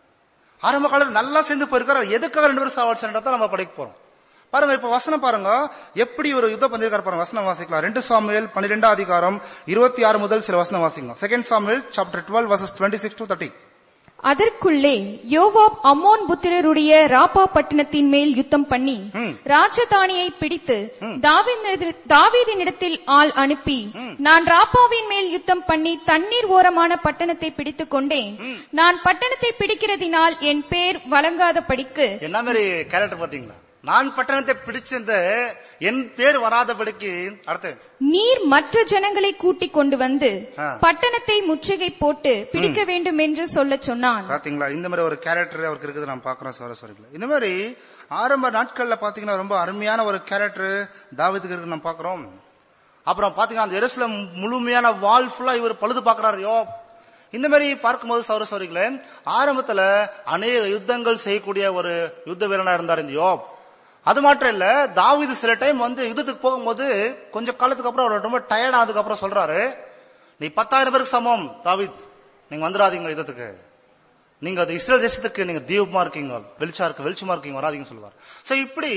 ஆரம்ப காலத்துல நல்லா சேர்ந்து போயிருக்காரு எதுக்காக ரெண்டு பேரும் சாவடிச்சா நம்ம படிக்க போறோம் பாருங்க இப்ப வசனம் பாருங்க எப்படி ஒரு யுத்தம் பண்ணிருக்காரு பாருங்க வசனம் வாசிக்கலாம் ரெண்டு சாமுவேல் பன்னிரெண்டாம் அதிகாரம் இருபத்தி ஆறு முதல் சில வசனம் வாசிங்க second Samuel chapter twelve verses twenty six to thirty அதற்குள்ளே யோவாப் அம்மோன் புத்திரருடைய ராப்பா பட்டணத்தின் மேல் யுத்தம் பண்ணி ராஜதானியை பிடித்து தாவீதினிடத்தில்- தாவீதினிடத்தில் ஆள் அனுப்பி நான் ராப்பாவின் மேல் யுத்தம் பண்ணி தண்ணீர் ஓரமான பட்டணத்தை பிடித்துக் கொண்டேன் நான் பட்டணத்தை பிடிக்கிறதினால் என் பேர் வழங்காத படிக்கு என்ன மாதிரி கேரக்டர் பாத்தீங்களா நான் பட்டணத்தை பிடிச்சிருந்த என் பேர் வராதபடிக்கு அடுத்து நீர் மற்ற ஜனங்களை கூட்டிக் கொண்டு வந்து ஆ. பட்டணத்தை முற்றுகை போட்டு பிடிக்க வேண்டும் என்று சொல்லச் சொன்னான் பாத்தீங்களா இந்த மாதிரி ஒரு கேரக்டர் அவருக்கு இருக்குது நான் பாக்குறேன் சார சாரிங்களா இந்த மாதிரி ஆரம்ப நாட்கள்ல பாத்தீங்கன்னா ரொம்ப அருமையான ஒரு கேரக்டர் தாவீதுக்கு இருக்கு நம்ம பாக்குறோம் அப்புறம் பாத்தீங்கன்னா அந்த எருசலேம் முழுமையான வால் ஃபுல்லா இவர் பழுது பாக்குறாரு யோ இந்த மாதிரி பார்க்கும்போது சௌர சௌரிகளே ஆரம்பத்துல அநேக யுத்தங்கள் செய்யக்கூடிய ஒரு யுத்த வீரனா இருந்தார் இந்த யோப் அது மாத்திரம் இல்ல தாவீது சில டைம் வந்து யுத்தத்துக்கு போகும்போது கொஞ்சம் காலத்துக்கு அப்புறம் அவர் ரொம்ப டயர்ட் ஆனதுக்கு அப்புறம் சொல்றாரு நீ பத்தாயிரம் பேருக்கு சமம் தாவீத் நீங்க வந்துடாதீங்க யுத்தத்துக்கு நீங்க அது இஸ்ரேல் தேசத்துக்கு நீங்க தீபமா இருக்கீங்க வெளிச்சா இருக்கு வெளிச்சமா இருக்கீங்க வராதீங்க சொல்லுவார் சோ இப்படி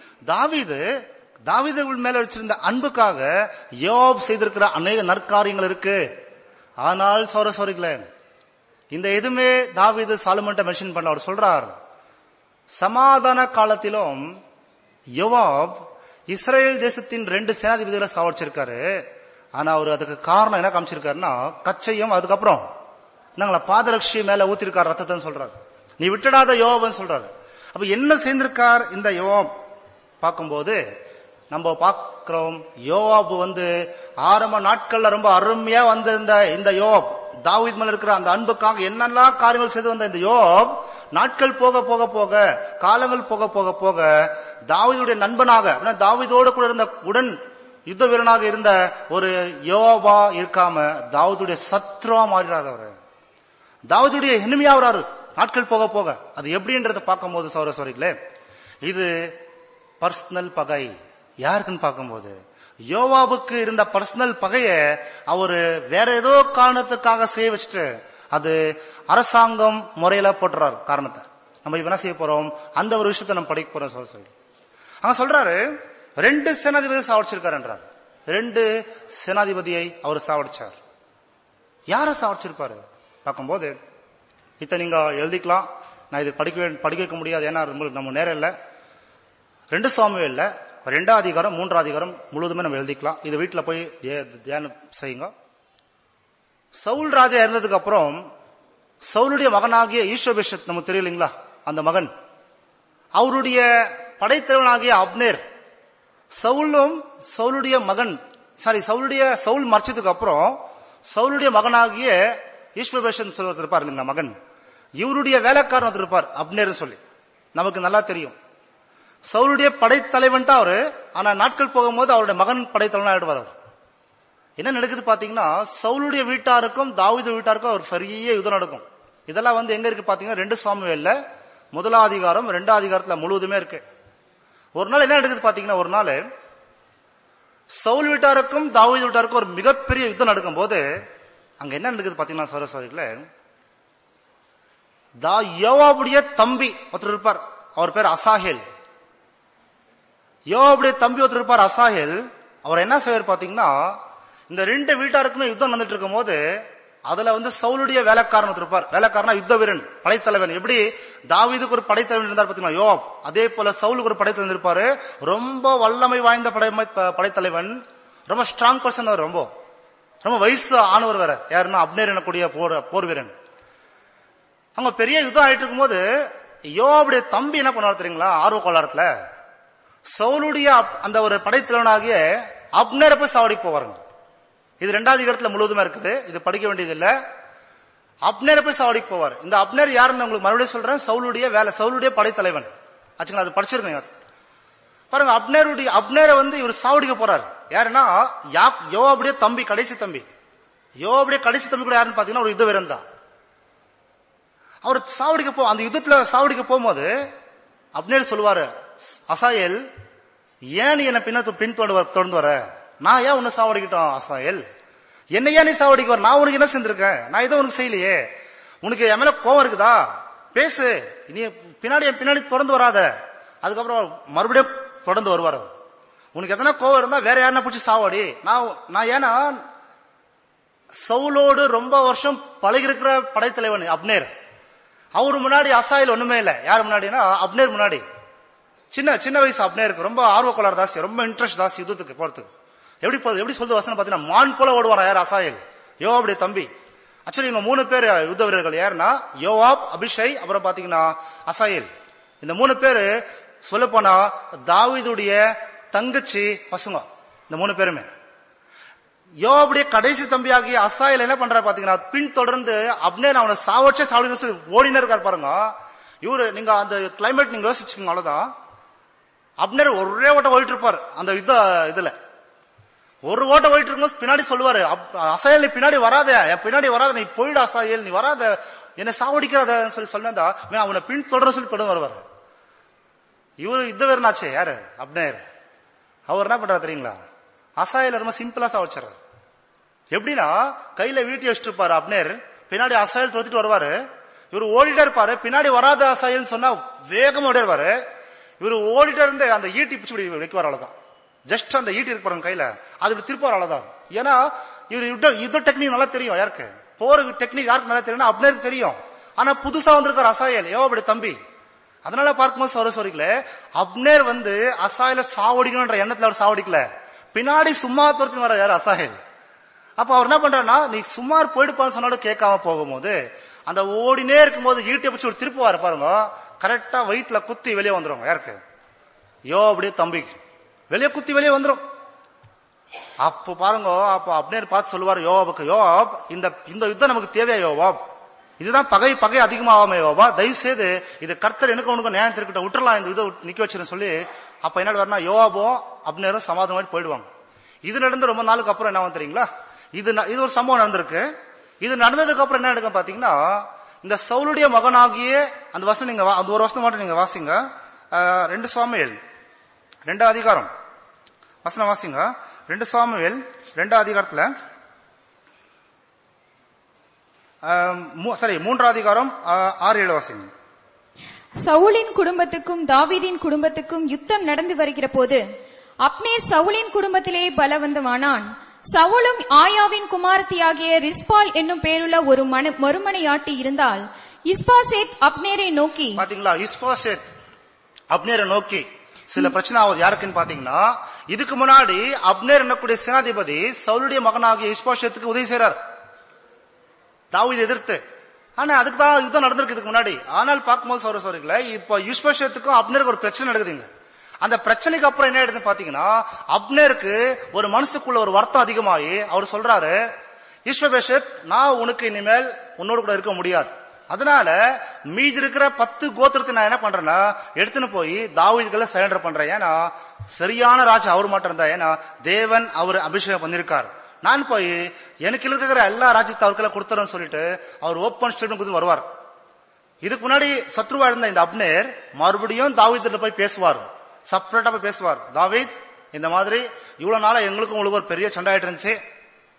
தாவீது தாவீது மேல வச்சிருந்த அன்புக்காக யோப் செய்திருக்கிற அநேக நற்காரியங்கள் இருக்கு ஆனால் சௌர சௌரிகளே இந்த எதுவுமே தாவீது சாலுமன்ட்ட மென்ஷன் பண்ண அவர் சொல்றார் சமாதான காலத்திலும் யோவாப் இஸ்ரேல் தேசத்தின் ரெண்டு சேனாதிபதிகளை சாவடிச்சிருக்காரு ஆனா அவர் அதுக்கு காரணம் என்ன காமிச்சிருக்காருன்னா கச்சையும் அதுக்கப்புறம் நாங்கள பாதரட்சி மேல ஊத்திருக்கார் ரத்தத்தைன்னு சொல்றாரு நீ விட்டுடாத யோவாப்னு சொல்றாரு அப்ப என்ன செய்திருக்கார் இந்த யோவாப் பார்க்கும்போது நம்ம பார்க்கிறோம் யோவாப் வந்து ஆரம்ப நாட்கள்ல ரொம்ப அருமையா வந்திருந்த இந்த யோப் தாவீத் மேல இருக்கிற அந்த அன்புக்காக என்னெல்லாம் காரியங்கள் செய்து வந்த இந்த யோப் நாட்கள் போக போக போக காலங்கள் போக போக போக தாவீதுடைய நண்பனாக அப்படின்னா தாவீதோடு கூட இருந்த உடன் யுத்த வீரனாக இருந்த ஒரு யோவா இருக்காம தாவீதுடைய சத்ருவா மாறிறாரு அவரு தாவீதுடைய இனிமையாகிறாரு நாட்கள் போக போக அது எப்படின்றத பார்க்கும்போது சௌர சௌரிகளே இது பர்சனல் பகை யாருக்குன்னு பார்க்கும்போது யோவாவுக்கு இருந்த பர்சனல் பகைய அவரு வேற ஏதோ காரணத்துக்காக செய்ய வச்சுட்டு அது அரசாங்கம் முறையில போட்டுறாரு காரணத்தை நம்ம இப்ப என்ன செய்ய போறோம் அந்த ஒரு விஷயத்தை நம்ம படிக்க போறோம் சொல்ல சொல்லி அங்க சொல்றாரு ரெண்டு சேனாதிபதி சாவடிச்சிருக்காருன்றார் ரெண்டு சேனாதிபதியை அவர் சாவடிச்சார் யார சாவடிச்சிருப்பாரு பார்க்கும்போது இத நீங்க எழுதிக்கலாம் நான் இது படிக்க வே- படிக்க வைக்க முடியாது ஏன்னா ரொம்ப- நம்ம நேரம் இல்ல ரெண்டு சுவாமியில் ரெண்டாம் அதிகாரம் மூன்றாம் அதிகாரம் முழுவதுமே நம்ம எழுதிக்கலாம் இது வீட்டுல போய் தியா- தியானம் செய்யுங்க சவுல் ராஜா இறந்ததுக்கு அப்புறம் சவுலுடைய மகனாகிய ஈஸ்வபிஷத் நமக்கு தெரியலீங்களா அந்த மகன் அவருடைய படைத்தலைவனாகிய அப்னேர் சவுலும் சவுலுடைய மகன் சாரி சவுலுடைய சவுல் மறைச்சதுக்கு அப்புறம் சவுலுடைய மகனாகிய ஈஸ்வபேஷன் சொல்லுவது இருப்பார் இல்லைங்களா மகன் இவருடைய வேலைக்காரன் ஒருத்தர் இருப்பார் அப்னேர்னு சொல்லி நமக்கு நல்லா தெரியும் சவுலுடைய படைத்தலைவன் தான் அவரு ஆனா நாட்கள் போகும்போது அவருடைய மகன் படைத்தலைவன் ஆயிடுவார் அவர் என்ன நடக்குது பாத்தீங்கன்னா சவுலுடைய வீட்டாருக்கும் தாவீது வீட்டாருக்கும் ஒரு பெரிய யுத்தம் நடக்கும் இதெல்லாம் வந்து எங்க இருக்கு பாத்தீங்கன்னா ரெண்டு சுவாமிவேல்ல முதலாம் அதிகாரம் ரெண்டாம் அதிகாரத்துல முழுவதுமே இருக்கு ஒரு நாள் என்ன நடக்குது பாத்தீங்கன்னா ஒரு நாள் சவுல் வீட்டாருக்கும் தாவீது வீட்டாருக்கும் ஒரு மிகப்பெரிய யுத்தம் நடக்கும் போது அங்க என்ன நடக்குது பாத்தீங்கன்னா சரஸ்வரிகள தா யோவாவுடைய தம்பி ஒருத்தர் இருப்பார் அவர் பேர் அசாஹேல் யோபுடைய தம்பி ஒருத்தர் இருப்பார் அசாஹேல் அவர் என்ன செய்வார் பாத்தீங்கன்னா இந்த ரெண்டு வீட்டாருக்குமே யுத்தம் நடந்துட்டு இருக்கும் போது அதுல வந்து சவுளுடைய வேலைக்காரன் ஒருத்தர் இருப்பார் வேலைக்காரனா யுத்த வீரன் படைத்தலைவன் எப்படி தாவீதுக்கு ஒரு படைத்தலைவன் இருந்தார் பாத்தீங்களா யோப் அதே போல சவுலுக்கு ஒரு படைத்தலைவன் இருப்பாரு ரொம்ப வல்லமை வாய்ந்த படை படைத்தலைவன் ரொம்ப ஸ்ட்ராங் பர்சன் அவர் ரொம்ப ரொம்ப வயசு ஆனவர் வேற யாருன்னா அப்னேர் எனக்கூடிய போர் போர் வீரன் அங்க பெரிய யுத்தம் ஆயிட்டு இருக்கும்போது யோபுடைய தம்பி என்ன பண்ணுவார் தெரியுங்களா ஆர்வ கோளாரத்துல சவுலுடைய அப்- அந்த ஒரு படைத்தலைவனாகிய அப்னேரை போய் சாவடிக்கு போவாருங்க இது ரெண்டாவது இடத்துல முழுவதுமா இருக்குது இது படிக்க வேண்டியது இல்ல அப்னேரை போய் சாவடிக்கு போவார் இந்த அப்னேர் யாருன்னு உங்களுக்கு மறுபடியும் சொல்றேன் சவுலுடைய வேலை சவுலுடைய படைத்தலைவன் ஆச்சுங்களா அது படிச்சிருக்கீங்க பாருங்க அப்னேருடைய அப்னேரை வந்து இவர் சாவடிக்க போறாரு யாருன்னா யா- யோபுடைய தம்பி கடைசி தம்பி யோபுடைய கடைசி தம்பி கூட யாருன்னு பாத்தீங்கன்னா ஒரு யுத்த வீரன் தான் அவர் சாவடிக்க போ அந்த யுத்தத்துல சாவடிக்க போகும்போது அப்னேர் சொல்லுவாரு அசாயல் ஏன் நீ என்ன பின்ன பின் தொடர்ந்து வர- தொடர்ந்து வர நான் ஏன் உன்னை சாவடிக்கிட்டோம் அசாயல் என்ன ஏன் நீ சாவடிக்க வர நான் உனக்கு என்ன செஞ்சிருக்கேன் நான் எதுவும் உனக்கு செய்யலையே உனக்கு என் மேல கோவம் இருக்குதா பேசு நீ பின்னாடி என் பின்னாடி தொடர்ந்து வராத அதுக்கப்புறம் மறுபடியும் தொடர்ந்து வருவார் அவர். உனக்கு எதனா கோவம் இருந்தா வேற யாருன்னா பிடிச்சி சாவடி நான் நான் ஏன்னா சவுலோடு ரொம்ப வருஷம் பழகி இருக்கிற படைத்தலைவன் அப்னேர் அவரு முன்னாடி அசாயில் ஒண்ணுமே இல்ல யார் முன்னாடினா அப்னேர் முன்னாடி சின்ன சின்ன வயசு அப்னேருக்கு ரொம்ப ஆர்வ கோளாறு ஜாஸ்தி ரொம்ப இன்ட்ரெஸ்ட் ஜாஸ்தி யுத்தத்துக்கு போறதுக்கு எப்படி போ- எப்படி சொல்றது வசனம் பாத்தீங்கன்னா மான் போல ஓடுவாரா யார் அசாயில் யோவாபுடைய தம்பி ஆக்சுவலி இவங்க மூணு பேர் யுத்த வீரர்கள் யாருன்னா யோவாப் அபிஷை அப்புறம் பாத்தீங்கன்னா அசாயில் இந்த மூணு பேரு சொல்ல போனா தாவீதுடைய தங்கச்சி பசங்க இந்த மூணு பேருமே யோபுடைய கடைசி தம்பியாகிய அசாயில் என்ன பண்றாரு பாத்தீங்கன்னா பின் தொடர்ந்து அப்னேர் அவனை சாவச்சே சாவடி ஓடினே இருக்காரு பாருங்க இவரு நீங்க அந்த கிளைமேட் நீங்க யோசிச்சுக்கோங்க அவ்வளவுதான் அப்னேர் ஒரே ஓட்ட ஓடிட்டு இருப்பார் அந்த யுத்த இதுல ஒரு ஓட்ட ஓடிட்டு இருக்கும்போது பின்னாடி சொல்லுவாரு அப்- அசாயல் நீ பின்னாடி வராத என் பின்னாடி வராத நீ போயிடு அசாயல் நீ வராத என்ன சாவடிக்கிறாத சொல்லி சொன்னா அவனை பின் தொடர சொல்லி தொடர்ந்து வருவாரு இவரு யுத்த வீரனாச்சே யாரு அப்னேர் அவர் என்ன பண்றாரு தெரியுங்களா அசாயில ரொம்ப சிம்பிளா சாவச்சாரு எப்படின்னா கையில வீட்டி வச்சுட்டு இருப்பாரு அப்னேர் பின்னாடி அசாயில் துரத்திட்டு வருவாரு இவர் ஓடிட்டே இருப்பாரு பின்னாடி வராத அசாயில் சொன்னா வேகமா ஓடிடுவாரு இவர் ஓடிட்டே இருந்து அந்த ஈட்டி பிடிச்சி இப்படி வைக்குவார் அவ்வளவுதான் ஜஸ்ட் அந்த ஈட்டி இருக்கு பாருங்க கையில அது இப்படி திருப்பார் அவ்வளவுதான் ஏன்னா இவர் யுத்த யுத்த டெக்னிக் நல்லா தெரியும் யாருக்கு போற டெக்னிக் யாருக்கு நல்லா தெரியும் அப்னேருக்கு தெரியும் ஆனா புதுசா வந்திருக்கார் அசாயல் ஏவோ அப்படி தம்பி அதனால பார்க்கும்போது சொல்ற சொல்லிக்கல அப்னேர் வந்து அசாயில சாவடிக்கணும்ன்ற எண்ணத்துல அவர் சாவடிக்கல பின்னாடி சும்மா துரத்தி வர யார் அசாஹில் அப்ப அவர் என்ன பண்றாருன்னா நீ சுமார் போயிடுப்பான்னு சொன்னாலும் கேட்காம போகும்போது அந்த ஓடினே இருக்கும்போது ஈட்டியை பிடிச்சி ஒரு திருப்புவாரு பாருங்க கரெக்டா வயிற்றுல குத்தி வெளியே வந்துரும் யாருக்கு யோ அப்படியே தம்பிக்கு வெளியே குத்தி வெளியே வந்துரும் அப்ப பாருங்க அப்ப அப்னேர் பார்த்து சொல்லுவார் யோவாபுக்கு யோவாப் இந்த இந்த யுத்தம் நமக்கு தேவையா யோவாப் இதுதான் பகை பகை அதிகமாகாம யோவா தயவு செய்து இது கர்த்தர் எனக்கு உனக்கு நியாயம் திருக்கிட்ட விட்டுறலாம் இந்த இதை விட்டு நிக்க வச்சிருன்னு சொல்லி அப்ப என்ன வரனா யோவாபும் அப்னேரும் சமாதானமாയിട്ട് போயிடுவாங்க இது நடந்து ரொம்ப நாளுக்கு அப்புறம் என்ன ஆகும் தெரியுங்களா இது ந- இது ஒரு சம்பவம் நடந்திருக்கு இது நடந்ததுக்கு அப்புறம் என்ன நடக்கும் பாத்தீங்கன்னா இந்த சவுலுடைய மகனாகிய அந்த வசனம் நீங்க வா- அந்த ஒரு வசனம் மட்டும் நீங்க வாசிங்க அஹ், ரெண்டு சாமியல் ரெண்டு அதிகாரம் வசனம் வாசிங்க ரெண்டு சாமுவேல் ரெண்டு அதிகாரத்துல ஆம், மூ- சரி மூன்றாம் அதிகாரம் ஆ, ஆறு ஏழு வாசிங்க சவுலின் குடும்பத்துக்கும் தாவீதின் குடும்பத்துக்கும் யுத்தம் நடந்து வருகிற போது அப்னேர் சவுலின் குடும்பத்திலே பலவந்தமானான் சவுலும் ஆயாவின் குமாரத்தியாகிய ரிஸ்பால் என்னும் பேருள்ள ஒரு மன- மறுமனையாட்டி இருந்தால் இஸ்பாசேத் அப்னேரை நோக்கி பாத்தீங்களா இஸ்பாசேத் அப்னேரை நோக்கி சில பிரச்சனை ஆகுது யாருக்குன்னு பாத்தீங்கன்னா இதுக்கு முன்னாடி அப்னேர் என்னக்கூடிய சேனாதிபதி சவுலுடைய மகனாகிய இஸ்பாசேத்துக்கு உதவி செய்றார் தாவீதை எதிர்த்து ஆனா அதுக்கு தான் யுத்தம் நடந்திருக்கு இதுக்கு முன்னாடி ஆனால் பார்க்கும்போது சொல்ற சொல்றீங்களா இப்போ யுஸ்பஷத்துக்கும் அப்னருக்கு ஒரு பிரச்சனை நடக்குதுங்க அந்த பிரச்சனைக்கு அப்புறம் என்ன ஆயிடுதுன்னு பாத்தீங்கன்னா அப்னேருக்கு ஒரு மனசுக்குள்ள ஒரு வருத்தம் அதிகமாகி அவர் சொல்றாரு ஈஸ்வபேஷத் நான் உனக்கு இனிமேல் உன்னோடு கூட இருக்க முடியாது அதனால மீதி இருக்கிற பத்து கோத்திரத்தை நான் என்ன பண்றேன்னா எடுத்துன்னு போய் தாவீதுகளை சரண்டர் பண்றேன் ஏன்னா சரியான ராஜா அவர் மட்டும் இருந்தா ஏன்னா தேவன் அவர் அபிஷேகம் பண்ணிருக்கார் நான் போய் எனக்கு இருக்கிற எல்லா ராஜ்யத்தை அவருக்கெல்லாம் கொடுத்துறேன்னு சொல்லிட்டு அவர் ஓப்பன் ஸ்டேட்மெண்ட் கொடுத்து வருவார் இதுக்கு முன்னாடி சத்ருவா இருந்த இந்த அப்னேர் மறுபடியும் தாவீதுல போய் பேசுவார் செப்பரேட்டா போய் பேசுவார் தாவீத் இந்த மாதிரி இவ்வளவு நாளா எங்களுக்கும் உங்களுக்கு ஒரு பெரிய சண்டை ஆயிட்டு இருந்துச்சு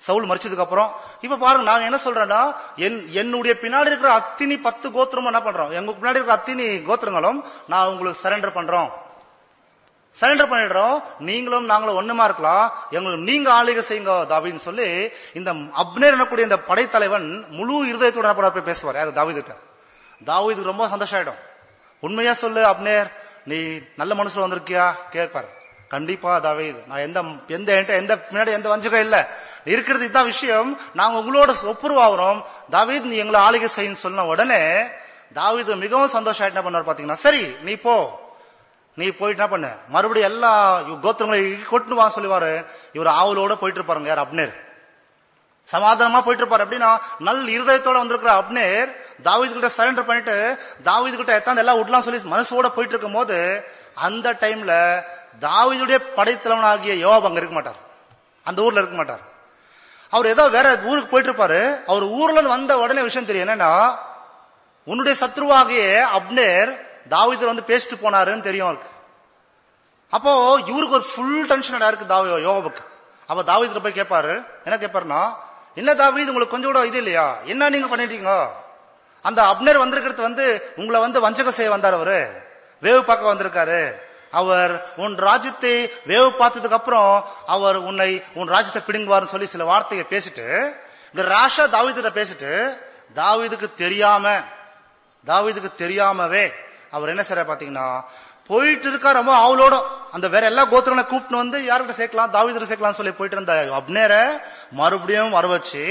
சவுல் மறிச்சதுக்கு அப்புறம் இப்ப பாருங்க நான் என்ன சொல்றேன்னா என் என்னுடைய பின்னாடி இருக்கிற அத்தினி பத்து கோத்திரமும் என்ன பண்றோம் எங்க பின்னாடி இருக்கிற அத்தினி கோத்திரங்களும் நான் உங்களுக்கு சரண்டர் பண்றோம் சரண்டர் பண்ணிடுறோம் நீங்களும் நாங்களும் ஒண்ணுமா இருக்கலாம் எங்களுக்கு நீங்க ஆளுகை செய்யுங்க தாவின்னு சொல்லி இந்த அப்னேர் எனக்கூடிய இந்த படைத்தலைவன் முழு இருதயத்தோட என்ன பண்ண போய் பேசுவார் யாரு தாவீதுக்கு தாவீதுக்கு ரொம்ப சந்தோஷம் ஆயிடும் உண்மையா சொல்லு அப்னேர் நீ நல்ல மனசுல வந்திருக்கியா கேட்பாரு கண்டிப்பா தாவீது நான் எந்த எந்த என்கிட்ட எந்த பின்னாடி எந்த வஞ்சகம் இல்ல இருக்கிறது இதுதான் விஷயம் நாங்க உங்களோட ஒப்புருவாகிறோம் தாவீத் நீ எங்களை ஆளுகை செய்யன்னு சொன்ன உடனே தாவீது மிகவும் சந்தோஷம் ஆயிட்டு என்ன பண்ணார் பாத்தீங்கன்னா சரி நீ போ நீ போயிட்டு என்ன பண்ண மறுபடியும் எல்லா கோத்திரங்களை கொட்டு வா சொல்லுவாரு இவர் ஆவலோட போயிட்டு இருப்பாருங்க யார் அப்னேர் சமாதானமா போயிட்டு இருப்பாரு அப்படின்னா நல் இருதயத்தோட வந்திருக்கிற அப்னேர் தாவீது கிட்ட சரண்டர் பண்ணிட்டு தாவீது கிட்ட எத்தான் எல்லாம் விடலாம் சொல்லி மனசோட போயிட்டு இருக்கும் போது அந்த டைம்ல தாவீதுடைய படைத்தலைவனாகிய யோவாப் அங்க இருக்க மாட்டார் அந்த ஊர்ல இருக்க மாட்டார் அவர் ஏதோ வேற ஊருக்கு போயிட்டு இருப்பாரு அவர் ஊர்ல இருந்து வந்த உடனே விஷயம் தெரியும் என்னன்னா உன்னுடைய சத்ருவாகிய அப்னேர் தாவீதர் வந்து பேசிட்டு போனாருன்னு தெரியும் அவருக்கு அப்போ இவருக்கு ஒரு ஃபுல் டென்ஷன் இருக்கு தாவி யோகாவுக்கு அப்ப தாவீதுல போய் கேட்பாரு என்ன கேட்பாருன்னா என்ன தாவீது உங்களுக்கு கொஞ்சம் கூட இது இல்லையா என்ன நீங்க பண்ணிட்டீங்க அந்த அப்னர் வந்திருக்கிறது வந்து உங்களை வந்து வஞ்சகம் செய்ய வந்தார் அவரு வேவு பார்க்க வந்திருக்காரு அவர் உன் ராஜ்யத்தை வேவு பார்த்ததுக்கு அப்புறம் அவர் உன்னை உன் ராஜ்யத்தை பிடுங்குவார்னு சொல்லி சில வார்த்தையை பேசிட்டு இந்த ராஷா தாவீதுகிட்ட பேசிட்டு தாவீதுக்கு தெரியாம தாவீதுக்கு தெரியாமவே அவர் என்ன செய்யற பாத்தீங்கன்னா போயிட்டு இருக்கா ரொம்ப அவளோட அந்த வேற எல்லா கோத்திரங்களை கூப்பிட்டு வந்து யார்கிட்ட சேர்க்கலாம் தாவீதுல சேர்க்கலாம் சொல்லி போயிட்டு இருந்த அப்னேரை மறுபடியும் வர வச்சு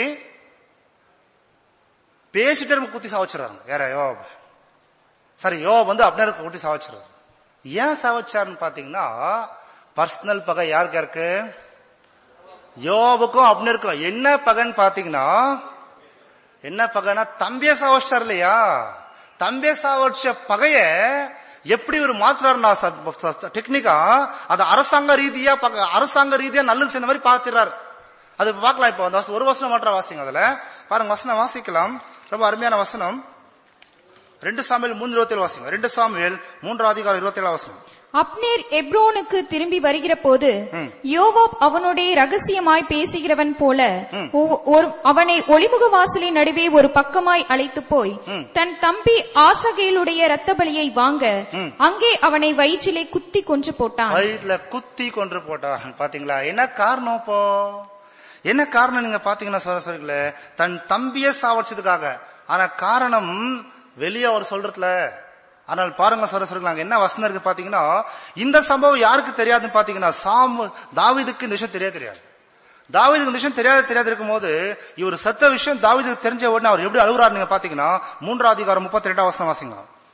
பேசிட்டு நம்ம குத்தி சாவச்சிடறாங்க யார யோப் சரி யோப் வந்து அப்னருக்கு குத்தி சாவச்சிடறாரு ஏன் சாவச்சாருன்னு பாத்தீங்கன்னா பர்சனல் பகை யாருக்கு யாருக்கு யோபுக்கும் அப்னருக்கும் என்ன பகைன்னு பாத்தீங்கன்னா என்ன பகைனா தம்பிய சாவச்சார் இல்லையா தம்பிய சாவச்ச பகைய எப்படி ஒரு மாத்துறாருன்னா டெக்னிக்கா அது அரசாங்க ரீதியா பக- அரசாங்க ரீதியா நல்லது செய்த மாதிரி பார்த்துறாரு அது இப்ப பார்க்கலாம் இப்போ அந்த வசனம் ஒரு வசனம் மாற்ற வாசிங்க அதுல பாருங்க வசனம் வாசிக்கலாம் ரொம்ப அருமையான வசனம் ரெண்டு சாமியல் மூன்று இருபத்தேழு வாசிங்க ரெண்டு சாமியல் மூன்றாம் அதிகாரம் இருபத்தேழு வசனம் அப்னேர் எப்ரோனுக்கு திரும்பி வருகிற போது யோவாப் அவனோடே ரகசியமாய் பேசுகிறவன் போல ஒ- ஒரு- அவனை ஒளிமுக வாசலின் நடுவே ஒரு பக்கமாய் அழைத்து போய் தன் தம்பி ஆசகேலுடைய இரத்த பலியை வாங்க அங்கே அவனை வயிற்றிலே குத்தி கொன்று போட்டான் வயிற்றுல குத்தி கொன்று போட்டான் பாத்தீங்களா என்ன காரணம் இப்போ என்ன காரணம் நீங்க பாத்தீங்கன்னா சொல்ல சொல்ல தன் தம்பிய சாவடிச்சதுக்காக ஆனா காரணம் வெளியே அவர் சொல்றதுல ஆனால் பாருங்க சொல்ற சொல்லுங்க என்ன வசனம் இருக்கு பாத்தீங்கன்னா இந்த சம்பவம் யாருக்கு தெரியாதுன்னு பாத்தீங்கன்னா சாம் தாவீதுக்கு இந்த விஷயம் தெரிய தெரியாது தாவீதுக்கு இந்த விஷயம் தெரியாது தெரியாது இருக்கும்போது இவர் சத்த விஷயம் தாவீதுக்கு தெரிஞ்ச உடனே அவர் எப்படி அழுகுறாரு நீங்க பாத்தீங்கன்னா மூன்றாம் அதிகாரம் முப்பத்தி ரெண்டாம் வசனம் வாசிங்க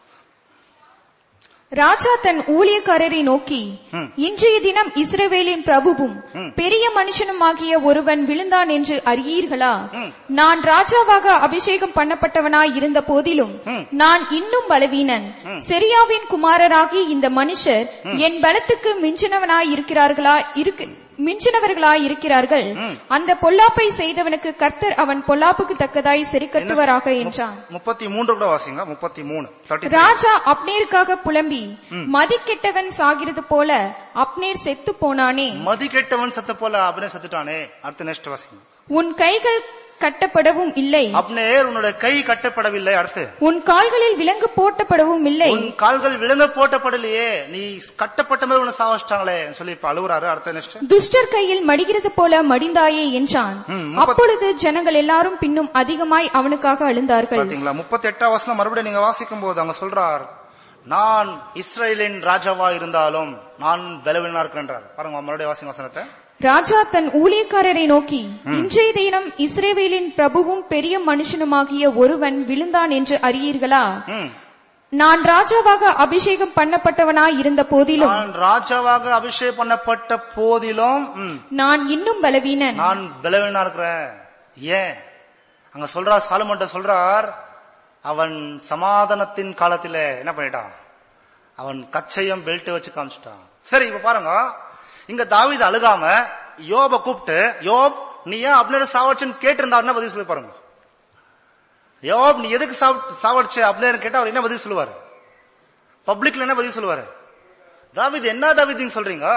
ராஜா தன் ஊழியக்காரரை நோக்கி இன்றைய தினம் இஸ்ரவேலின் பிரபுவும் பெரிய மனுஷனுமாகிய ஒருவன் விழுந்தான் என்று அறியீர்களா நான் ராஜாவாக அபிஷேகம் பண்ணப்பட்டவனாய் இருந்த போதிலும் நான் இன்னும் பலவீனன் செரியாவின் குமாரராகி இந்த மனுஷர் என் பலத்துக்கு மிஞ்சினவனாய் இருக்கிறார்களா இருக்கு மிஞ்சினவர்களாய் இருக்கிறார்கள் அந்த பொல்லாப்பை செய்தவனுக்கு கர்த்தர் அவன் பொல்லாப்புக்கு தக்கதாய் சரி கட்டுவராக என்றான் முப்பத்தி மூன்று கூட வாசிங்க முப்பத்தி மூணு தேர்ட்டி ராஜா அப்னேருக்காக புலம்பி மதி கெட்டவன் சாகிறது போல அப்னேர் செத்து போனானே மதி கெட்டவன் சத்த போல அப்படியே செத்துட்டானே அடுத்த நெக்ஸ்ட் வாசிங்க உன் கைகள் கட்டப்படவும் இல்லை அப்னேர் உன்னோட கை கட்டப்படவில்லை அடுத்து உன் கால்களில் விலங்கு போட்டப்படவும் இல்லை உன் கால்கள் விலங்க போட்டப்படலையே நீ கட்டப்பட்ட மாதிரி உன்னை சாவச்சிட்டாங்களே சொல்லி இப்ப அழுகுறாரு அடுத்த நெக்ஸ்ட் துஷ்டர் கையில் மடிகிறது போல மடிந்தாயே என்றான் அப்பொழுது ஜனங்கள் எல்லாரும் பின்னும் அதிகமாய் அவனுக்காக அழுந்தார்கள் பாத்தீங்களா முப்பத்தி எட்டாம் வசனம் மறுபடியும் நீங்க வாசிக்கும் போது அங்க சொல்றார் நான் இஸ்ரேலின் ராஜாவா இருந்தாலும் நான் பலவீனா இருக்கிறேன்றார் பாருங்க மறுபடியும் வாசிங்க வசனத்தை ராஜா தன் ஊழியக்காரரை நோக்கி இன்றைய தினம் இஸ்ரேவேலின் பிரபுவும் பெரிய மனுஷனுமாகிய ஒருவன் விழுந்தான் என்று அறியீர்களா ம். நான் ராஜாவாக அபிஷேகம் பண்ணப்பட்டவனாய் இருந்த போதிலும் நான் ராஜாவாக அபிஷேகம் பண்ணப்பட்ட போதிலும் ம், நான் இன்னும் பலவீனன் நான் பலவீனா இருக்கிறேன் ஏன் அங்க சொல்றார் சாலமன்ட்ட சொல்றார் அவன் சமாதானத்தின் காலத்துல என்ன பண்ணிட்டான் அவன் கச்சையும் பெல்ட் வச்சு காமிச்சிட்டான் சரி இப்ப பாருங்க இங்க தாவீது அழுகாம யோப கூப்பிட்டு யோப் நீ ஏன் அப்னேர் சாவடிச்சுன்னு கேட்டிருந்தாருன்னா பதில் சொல்லி பாருங்க யோப் நீ எதுக்கு சாவ- சாவடிச்ச அப்னேர் கேட்டா அவர் என்ன பதில் சொல்லுவாரு பப்ளிக்ல என்ன பதில் சொல்லுவாரு தாவீது என்ன தாவீது நீங்க சொல்றீங்க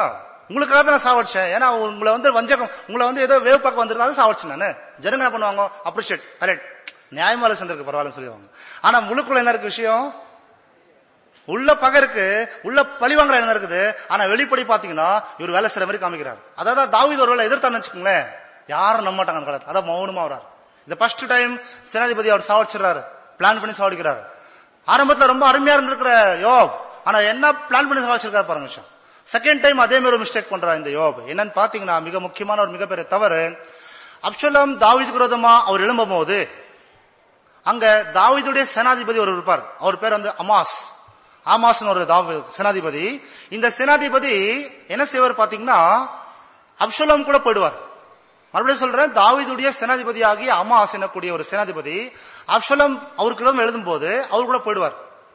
உங்களுக்காக தான் நான் சாவடிச்சேன் ஏன்னா உங்களை வந்து வஞ்சகம் உங்களை வந்து ஏதோ வேவ் பார்க்க வந்திருந்தாலும் சாவடிச்சேன் நானு ஜனங்க என்ன பண்ணுவாங்க அப்ரிஷியேட் கரெக்ட் நியாயமா வேலை செஞ்சிருக்கு பரவாயில்ல சொல்லுவாங்க ஆனா முழுக்குள்ள என்ன இருக்கு விஷயம் உள்ள பகை இருக்கு உள்ள பழி வாங்குற என்ன இருக்குது ஆனா வெளிப்படி பாத்தீங்கன்னா இவர் வேலை செய்யற மாதிரி காமிக்கிறார் அதாவது தாவீது ஒரு வேலை எதிர்த்தான்னு வச்சுக்கோங்களேன் யாரும் நம்ப மாட்டாங்க அந்த காலத்துல அதான் மௌனமா வராரு இந்த ஃபர்ஸ்ட் டைம் சேனாதிபதி அவர் சாவடிச்சிடறாரு பிளான் பண்ணி சாவடிக்கிறாரு ஆரம்பத்துல ரொம்ப அருமையா இருந்திருக்கிற யோப் ஆனா என்ன பிளான் பண்ணி சாவடிச்சிருக்காரு பாருங்க விஷயம் செகண்ட் டைம் அதே மாதிரி ஒரு மிஸ்டேக் பண்றாரு இந்த யோப் என்னன்னு பாத்தீங்கன்னா மிக முக்கியமான ஒரு மிகப்பெரிய தவறு அப்சலம் தாவீதுக்கு விரோதமா அவர் எழும்பும் போது அங்க தாவீதுடைய சேனாதிபதி ஒரு இருப்பார் அவர் பேர் வந்து அமாஸ் ஆமாஸ்னு ஒரு தாவீ- சேனாதிபதி இந்த சேனாதிபதி என்ன செய்வார் பாத்தீங்கன்னா அப்சலம் கூட போயிடுவார் மறுபடியும் சொல்றேன் தாவீதுடைய சேனாதிபதி ஆகிய அமாஸ் எனக்கூடிய ஒரு சேனாதிபதி அப்சலம் அவருக்கு விரோதம் எழுதும் போது அவர் கூட போயிடுவார்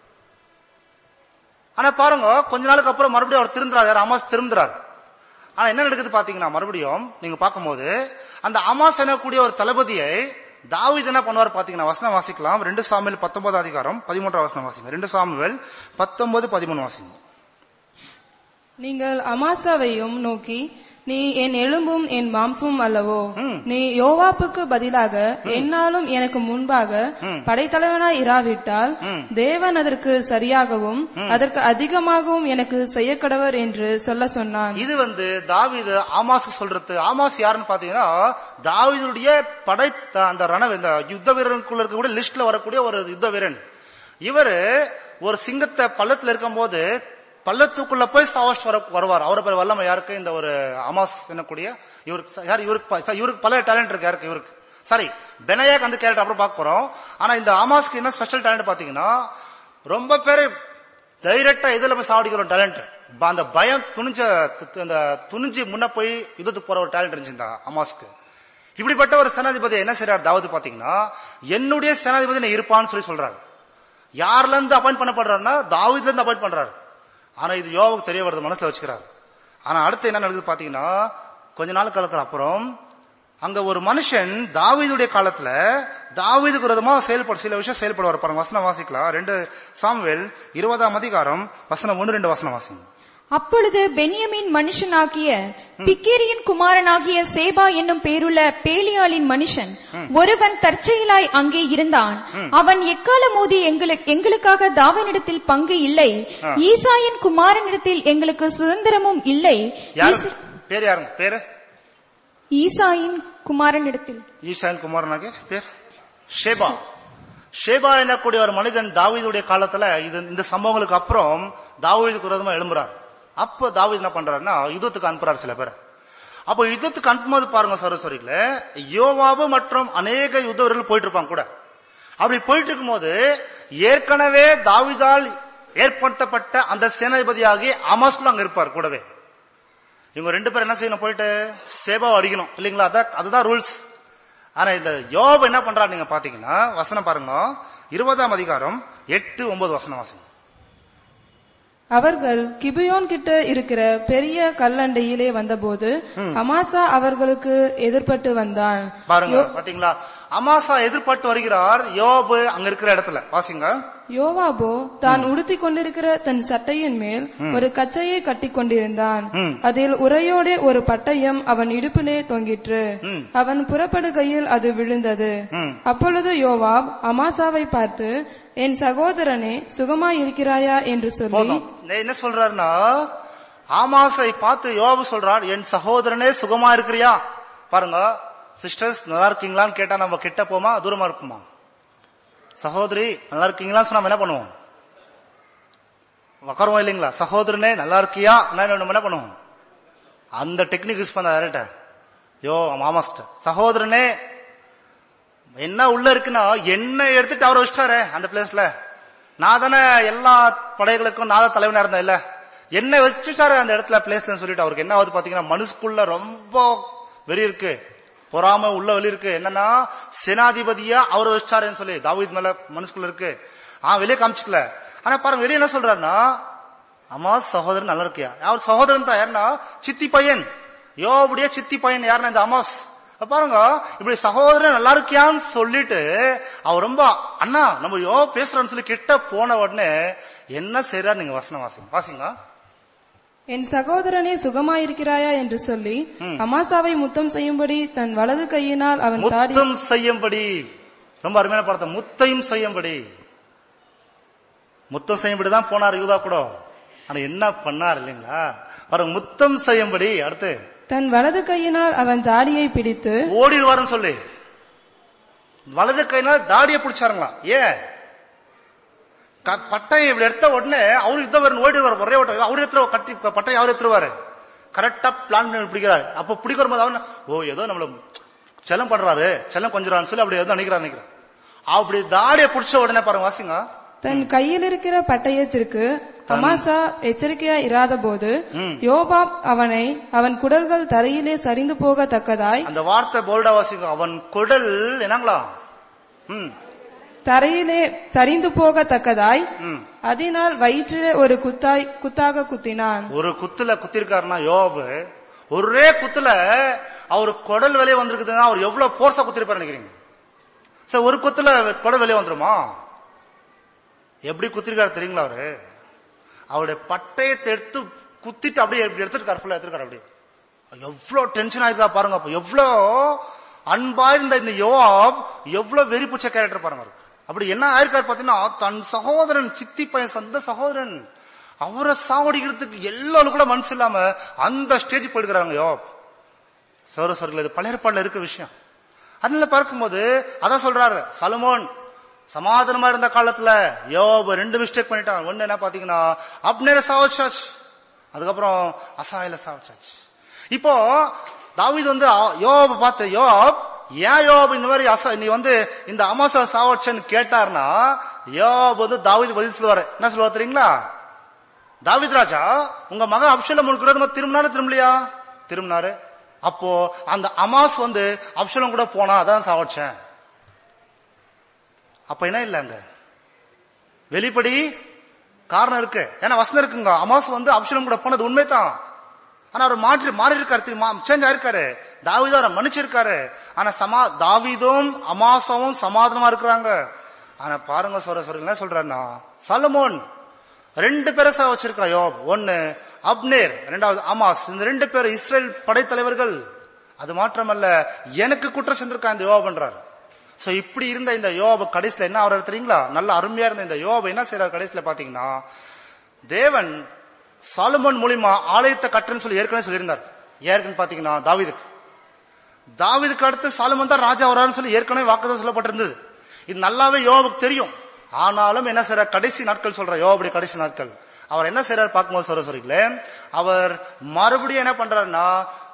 ஆனா பாருங்க கொஞ்ச நாளுக்கு அப்புறம் மறுபடியும் அவர் திருந்துறாரு யார் அமாஸ் திருந்துறார் ஆனா என்ன நடக்குது பாத்தீங்கன்னா மறுபடியும் நீங்க பார்க்கும்போது அந்த அமாஸ் எனக்கூடிய ஒரு தளபதியை தாவீது என்ன பண்ணுவார் பாத்தீங்கன்னா வசனம் வாசிக்கலாம் ரெண்டு சாமுவேல் பத்தொன்பது அதிகாரம் பதிமூன்றாம் வசனம் வாசிங்க ரெண்டு சாமுவேல் பத்தொன்பது பதிமூணு வாசிங்க நீங்கள் அமாசாவையும் நோக்கி நீ என் எலும்பும் என் மாம்சமும் அல்லவோ ம். நீ யோவாப்புக்கு பதிலாக என்னாலும் எனக்கு முன்பாக படைத்தலைவனாய் இராவிட்டால் தேவன் அதற்கு சரியாகவும் அதற்கு அதிகமாகவும் எனக்கு செய்யக்கடவர் என்று சொல்ல சொன்னான் இது வந்து தாவீது ஆமாஸ் சொல்றது ஆமாஸ் யாருன்னு பாத்தீங்கன்னா தாவீதுடைய படை அந்த ரண இந்த யுத்த வீரனுக்குள்ள இருக்கக்கூடிய லிஸ்ட்ல வரக்கூடிய ஒரு யுத்த வீரன் இவரு ஒரு சிங்கத்தை பள்ளத்துல இருக்கும்போது பள்ளத்துக்குள்ள போய் சாவஸ்ட் வர வருவார் அவரை பேர் வல்லமை யாருக்கு இந்த ஒரு அமாஸ் என்னக்கூடிய இவருக்கு யார் இவருக்கு ப- சார், இவருக்கு பல டேலண்ட் இருக்கு யாருக்கு இவருக்கு சாரி பெனயாக் அந்த கேரக்டர் அப்புறம் பார்க்க போறோம் ஆனா இந்த அமாஸ்க்கு என்ன ஸ்பெஷல் டேலண்ட் பாத்தீங்கன்னா ரொம்ப பேரு டைரக்டா இதுல போய் சாவடிக்கிற டேலண்ட் அந்த பயம் துணிஞ்ச து- அந்த துணிஞ்சு முன்ன போய் யுத்தத்துக்கு போற ஒரு டேலண்ட் இருந்துச்சு இந்த அமாஸ்க்கு இப்படிப்பட்ட ஒரு சேனாதிபதி என்ன செய்றார் தாவது பாத்தீங்கன்னா என்னுடைய சேனாதிபதி நான் இருப்பான்னு சொல்லி சொல்றாரு யார்ல இருந்து அப்பாயிண்ட் பண்ணப்படுறாருன்னா தாவீதுல இருந்து அப்பாயிண்ட் பண்றாரு ஆனா இது யோவுக்கு தெரிய வருது மனசுல வச்சுக்கிறாரு ஆனா அடுத்து என்ன நடக்குது பாத்தீங்கன்னா கொஞ்ச நாள் கலக்கிற அப்புறம் அங்க ஒரு மனுஷன் தாவீதுடைய காலத்துல தாவீதுக்கு விரோதமா செயல்பட சில விஷயம் செயல்படுவார் பாருங்க வசனம் வாசிக்கலாம் ரெண்டு சாமுவேல் இருபதாம் அதிகாரம் வசனம் ஒன்று ரெண்டு வசனம் வாசிங்க அப்பொழுது பென்யமின் மனுஷனாகிய பிக்கேரியின் குமாரனாகிய சேபா என்னும் பேருள்ள பேலியாளின் மனுஷன் ஒருவன் தற்செயலாய் அங்கே இருந்தான் அவன் எக்கால மோதி எங்களுக்கு எங்களுக்காக தாவனிடத்தில் பங்கு இல்லை ஈசாயின் குமாரனிடத்தில் எங்களுக்கு சுதந்திரமும் இல்லை யாரு ஈச- பேர் யாருங்க பேரு ஈசாயின் குமாரனிடத்தில் ஈசான் குமாரனாக பேர் ஷேபா ஷேபா எனக்கூடிய ஒரு மனிதன் தாவீதுடைய காலத்துல இது இந்த சம்பவங்களுக்கு அப்புறம் தாவீதுக்கு விரோதமா எழும்புறார் அப்ப தாவீது என்ன பண்றாருன்னா யுத்தத்துக்கு அனுப்புறாரு சில பேர் அப்போ யுத்தத்துக்கு அனுப்பும்போது பாருங்க சரஸ்வரியில யோவாபு மற்றும் அநேக யுத்த வீரர்கள் போயிட்டு இருப்பாங்க கூட அப்படி போயிட்டு இருக்கும்போது ஏற்கனவே தாவீதால் ஏற்படுத்தப்பட்ட அந்த சேனாதிபதியாகி அமாஸ்குள்ள அங்க இருப்பார் கூடவே இவங்க ரெண்டு பேரும் என்ன செய்யணும் போயிட்டு சேபாவை அடிக்கணும் இல்லைங்களா அதான் அதுதான் ரூல்ஸ் ஆனா இந்த யோபு என்ன பண்றாரு நீங்க பாத்தீங்கன்னா வசனம் பாருங்க இருபதாம் அதிகாரம் எட்டு ஒன்பது வசனம் வாசிங்க அவர்கள் கிபியோன் கிட்ட இருக்கிற பெரிய கல்லண்டையிலே வந்தபோது அமாசா அவர்களுக்கு எதிர்ப்பட்டு வந்தான் பாருங்க பாத்தீங்களா அமாசா எதிர்பட்டு வருகிறார் யோபு அங்க இருக்கிற இடத்துல வாசிங்க யோவாபோ தான் உடுத்திக் கொண்டிருக்கிற தன் சட்டையின் மேல் ஒரு கச்சையை கட்டிக் கொண்டிருந்தான் அதில் உரையோடே ஒரு பட்டயம் அவன் இடுப்பிலே தொங்கிற்று அவன் புறப்படுகையில் அது விழுந்தது அப்பொழுது யோவாப் அமாசாவை பார்த்து என் சகோதரனே சுகமாயிருக்கிறாயா என்று சொல்லி போதும் நே- என்ன சொல்றாருன்னா ஆமாசை பார்த்து யோபு சொல்றார் என் சகோதரனே சுகமா இருக்கிறியா பாருங்க சிஸ்டர்ஸ் நல்லா இருக்கீங்களான்னு கேட்டா நம்ம கிட்ட போமா தூரமா இருக்குமா சகோதரி நல்லா இருக்கீங்களான்னு சொன்னா நம்ம என்ன பண்ணுவோம் உக்காருவோம் இல்லைங்களா சகோதரனே நல்லா இருக்கியா என்ன நம்ம என்ன பண்ணுவோம் அந்த டெக்னிக் யூஸ் பண்ண யார்கிட்ட யோ மாமாஸ்டர் சகோதரனே என்ன உள்ள இருக்குன்னா என்ன எடுத்துட்டு அவரை வச்சிட்டாரு அந்த பிளேஸ்ல நான் தானே எல்லா படைகளுக்கும் நான் தான் தலைவனா இருந்தேன் இல்ல என்ன வச்சுட்டாரு அந்த இடத்துல பிளேஸ்ல சொல்லிட்டு அவருக்கு என்ன ஆகுது பாத்தீங்கன்னா மனசுக்குள்ள ரொம்ப வெறி இருக்கு பொறாம உள்ள வெளி இருக்கு என்னன்னா சேனாதிபதியா அவரை வச்சாருன்னு சொல்லி தாவீத் மேல மனசுக்குள்ள இருக்கு ஆ வெளியே காமிச்சுக்கல ஆனா பாருங்க வெளியே என்ன சொல்றாருன்னா அம்மா சகோதரன் நல்லா இருக்கியா அவர் சகோதரன் தான் யாருன்னா சித்தி பையன் யோபுடைய சித்தி பையன் யாருன்னா இந்த அமாஸ் அப்ப பாருங்க இப்படி சகோதரன் நல்லா இருக்கியான்னு சொல்லிட்டு அவர் ரொம்ப அண்ணா நம்ம யோ பேசுறோம்னு சொல்லி கிட்ட போன உடனே என்ன செய்யறாரு நீங்க வசனம் வாசிங்க வாசிங்க என் சகோதரனே சுகமாயிருக்கிறாயா என்று சொல்லி அமாசாவை முத்தம் செய்யும்படி தன் வலது கையினால் அவன் தாடி முத்தம் செய்யும்படி ரொம்ப அருமையான படத்தை முத்தையும் செய்யும்படி முத்தம் செய்யும்படி தான் போனார் யூதா கூட ஆனா என்ன பண்ணார் இல்லைங்களா அவர் முத்தம் செய்யும்படி அடுத்து தன் வலது கையினால் அவன் தாடியை பிடித்து ஓடிடுவாருன்னு சொல்லி வலது கையினால் தாடியை பிடிச்சாருங்களா ஏன் க- பட்டையை இப்படி எடுத்த உடனே அவரு யுத்தம் வரணும் ஓடிடுவார் ஒரே ஓட்டம் அவர் எடுத்துருவா கட்டி பட்டையை அவர் எடுத்துருவாரு கரெக்டா பிளான் பண்ணி பிடிக்கிறாரு அப்ப பிடிக்க வரும்போது அவன் ஓ ஏதோ நம்மள செல்லம் பண்றாரு செல்லம் கொஞ்சறான்னு சொல்லி அப்படி ஏதோ நினைக்கிறார் நினைக்கிறேன் அப்படி தாடியை பிடிச்ச உடனே பாருங்க வாசிங்க தன் கையில் இருக்கிற பட்டயத்திற்கு அமாசா எச்சரிக்கையா இராதபோது யோபாப் அவனை அவன் குடல்கள் தரையிலே சரிந்து போகத்தக்கதாய் அந்த வார்த்தை போல்டா வாசிங்க அவன் குடல் என்னங்களா ம் தரையிலே சரிந்து போகத்தக்கதாய் ம் அதனால் வயிற்றிலே ஒரு குத்தாய் குத்தாக குத்தினான் ஒரு குத்துல குத்திருக்காருன்னா யோபு ஒரே குத்துல அவர் குடல் வெளியே வந்திருக்குதுன்னா அவர் எவ்வளவு போர்ஸா குத்திருப்பாரு நினைக்கிறீங்க சார் ஒரு குத்துல குடல் வெளியே வந்துருமா எப்படி குத்திருக்காரு தெரியுங்களா அவரு அவருடைய பட்டயத்தை எடுத்து குத்திட்டு அப்படியே இப்படி எடுத்துருக்காரு ஃபுல்லா எடுத்துருக்காரு அப்படியே எவ்வளவு டென்ஷன் ஆயிருக்கா பாருங்க அப்ப எவ்வளவு அன்பா இருந்த இந்த யோவாப் எவ்வளவு வெறி பிடிச்ச கேரக்டர் பாருங்க அவருக்கு. அப்படி என்ன ஆயிருக்காரு பாத்தீங்கன்னா தன் சகோதரன் சித்தி பையன் சொந்த சகோதரன் அவரை சாவடிக்கிறதுக்கு எல்லாரும் கூட மனசு இல்லாம அந்த ஸ்டேஜ் போயிடுக்கிறாங்க யோவாப் சௌர சோர்கள் இது பழைய ஏற்பாடுல இருக்க விஷயம் அதனால பார்க்கும்போது அதான் சொல்றாரு சலமோன் சமாதானமா இருந்த காலத்துல யோபு ரெண்டு மிஸ்டேக் பண்ணிட்டான் ஒண்ணு என்ன பாத்தீங்கன்னா அப்னேர சாவச்சாச்சு அதுக்கப்புறம் அசாயில சாவச்சாச்சு இப்போ தாவீது வந்து அ- யோபை பார்த்து யோப் ஏன் யோப் இந்த மாதிரி அசா நீ வந்து இந்த அமாசா சாவச்சன்னு கேட்டார்னா யோப் வந்து தாவீது பதில் சொல்லுவாரு என்ன சொல்லுவார் தெரியுங்களா தாவீது ராஜா உங்க மகன் அப்சலம் உனக்கு விரோதமா திரும்பினாரு திரும்பலையா திரும்பினாரு அப்போ அந்த அமாஸ் வந்து அப்சலம் கூட போனா அதான் சாவச்சேன் அப்ப என்ன இல்ல அங்க வெளிப்படி காரணம் இருக்கு ஏன்னா வசனம் இருக்குங்க அமாஸ் வந்து அப்சலம் கூட போனது உண்மைதான் ஆனா அவர் மாற்றி மாறி இருக்காரு சேஞ்ச் ஆயிருக்காரு தாவீதோ அவரை மன்னிச்சிருக்காரு ஆனா சமா தாவீதும் அமாசமும் சமாதானமா இருக்கிறாங்க ஆனா பாருங்க சொல்ற சொல்ற என்ன சொல்றாருன்னா சலமோன் ரெண்டு பேரை சா வச்சிருக்கா யோப் ஒன்னு அப்னேர் ரெண்டாவது அமாஸ் இந்த ரெண்டு பேர் இஸ்ரேல் படைத்தலைவர்கள் அது மாத்திரமல்ல எனக்கு குற்றம் செஞ்சிருக்கான் இந்த யோபன்றாரு சோ இப்படி இருந்த இந்த யோப கடைசியில என்ன ஆகிறாரு தெரியுங்களா நல்ல அருமையா இருந்த இந்த யோப என்ன செய்யறாரு கடைசியில பாத்தீங்கன்னா தேவன் சாலமோன் மூலியமா ஆலயத்தை கட்டுறேன்னு சொல்லி ஏற்கனவே சொல்லியிருந்தார் ஏற்கனவே பாத்தீங்கன்னா தாவீதுக்கு தாவீதுக்கு அடுத்து சாலமோன் தான் ராஜா வரான்னு சொல்லி ஏற்கனவே வாக்குதான் சொல்லப்பட்டிருந்தது இது நல்லாவே யோபுக்கு தெரியும் ஆனாலும் என்ன செய்யறார் கடைசி நாட்கள் சொல்ற யோபுடைய கடைசி நாட்கள் அவர் என்ன செய்யறாரு பார்க்கும்போது சொல்ற சொல்றீங்களே அவர் மறுபடியும் என்ன பண்றாருன்னா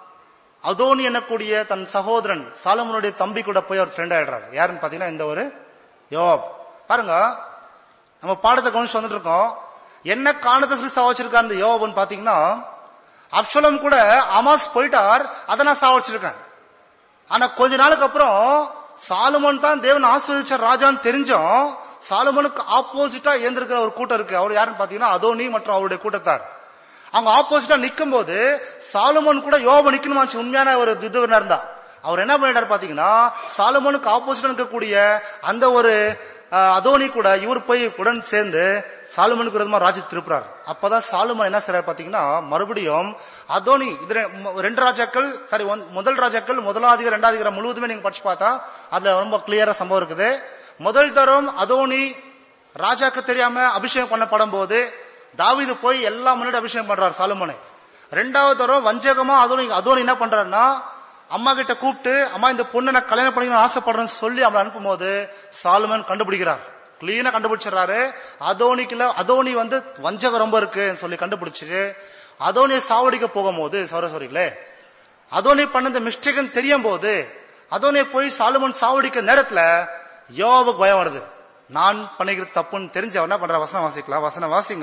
அதோனி என்னக்கூடிய தன் சகோதரன் சாலமோனுடைய தம்பி கூட போய் அவர் ஃப்ரெண்ட் ஆயிடுறாரு யாருன்னு பாத்தீங்கன்னா இந்த ஒரு யோப் பாருங்க நம்ம பாடத்தை கவனிச்சு வந்துட்டு இருக்கோம் என்ன காரணத்தை சொல்லி சாவச்சிருக்காரு இந்த யோபுன்னு பாத்தீங்கன்னா அப்சலம் கூட அமாஸ் போயிட்டார் அதை நான் சாவச்சிருக்கேன் ஆனா கொஞ்ச நாளுக்கு அப்புறம் சாலமோன் தான் தேவன் ஆஸ்வதிச்ச ராஜான்னு தெரிஞ்சும் சாலமோனுக்கு ஆப்போசிட்டா ஏந்திருக்கிற ஒரு கூட்டம் இருக்கு அவர் யாருன்னு பாத்தீங்கன்னா அதோனி மற்றும் அவருடைய கூட்டத்தார் அவங்க ஆப்போசிட்டா நிக்கும் போது சாலமோன் கூட யோப நிக்கணுமாச்சு உண்மையான ஒரு யுத்தவனா இருந்தா அவர் என்ன பண்ணிட்டாரு பாத்தீங்கன்னா சாலமோனுக்கு ஆப்போசிட்டா நிற்கக்கூடிய அந்த ஒரு அஹ், அதோனி கூட இவர் போய் உடன் சேர்ந்து சாலமோனுக்கு விரோதமா ராஜ்யத்தை திருப்புறார் அப்பதான் சாலமோன் என்ன செய்றாரு பாத்தீங்கன்னா மறுபடியும் அதோனி இது ரெ- ம- ரெண்டு ராஜாக்கள் சாரி ஒன்- முதல் ராஜாக்கள் முதலாதிகாரம் ரெண்டாதிகாரம் முழுவதுமே நீங்க படிச்சு பார்த்தா அதுல ரொம்ப கிளியரா சம்பவம் இருக்குது முதல் தரம் அதோனி ராஜாக்கு தெரியாம அபிஷேகம் பண்ணப்படும் போது தாவீது போய் எல்லாம் முன்னாடி அபிஷேகம் பண்றாரு சாலமோனை ரெண்டாவது தரம் வஞ்சகமா அதோனி அதோனி என்ன பண்றாருன்னா அம்மா கிட்ட கூப்பிட்டு அம்மா இந்த பொண்ணை நான் கல்யாணம் பண்ணிக்கணும்னு ஆசைப்படுறேன்னு சொல்லி அவளை அனுப்பும் போது சாலமன் கண்டுபிடிக்கிறார் கிளீனா கண்டுபிடிச்சிடறாரு அதோனிக்குல அதோனி வந்து வஞ்சகம் ரொம்ப இருக்குன்னு சொல்லி கண்டுபிடிச்சிட்டு அதோனியை சாவடிக்க போகும்போது சௌரசோரிகளே அதோனி பண்ண மிஸ்டேக்னு தெரியும் போது அதோனே போய் சாலுமன் சாவடிக்க நேரத்துல யோவுக்கு பயம் வருது நான் பண்ணிக்கிறது தப்புன்னு தெரிஞ்ச அவன் என்ன பண்ற வசனம் வாசிக்கலாம் வசனம் வாசிங்க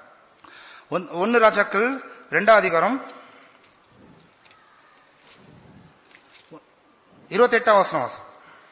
ஒன்- ஒன்னு ராஜாக்கள் ரெண்டாம் அதிகாரம் இருபத்தி எட்டாம் வசனம் வாசம்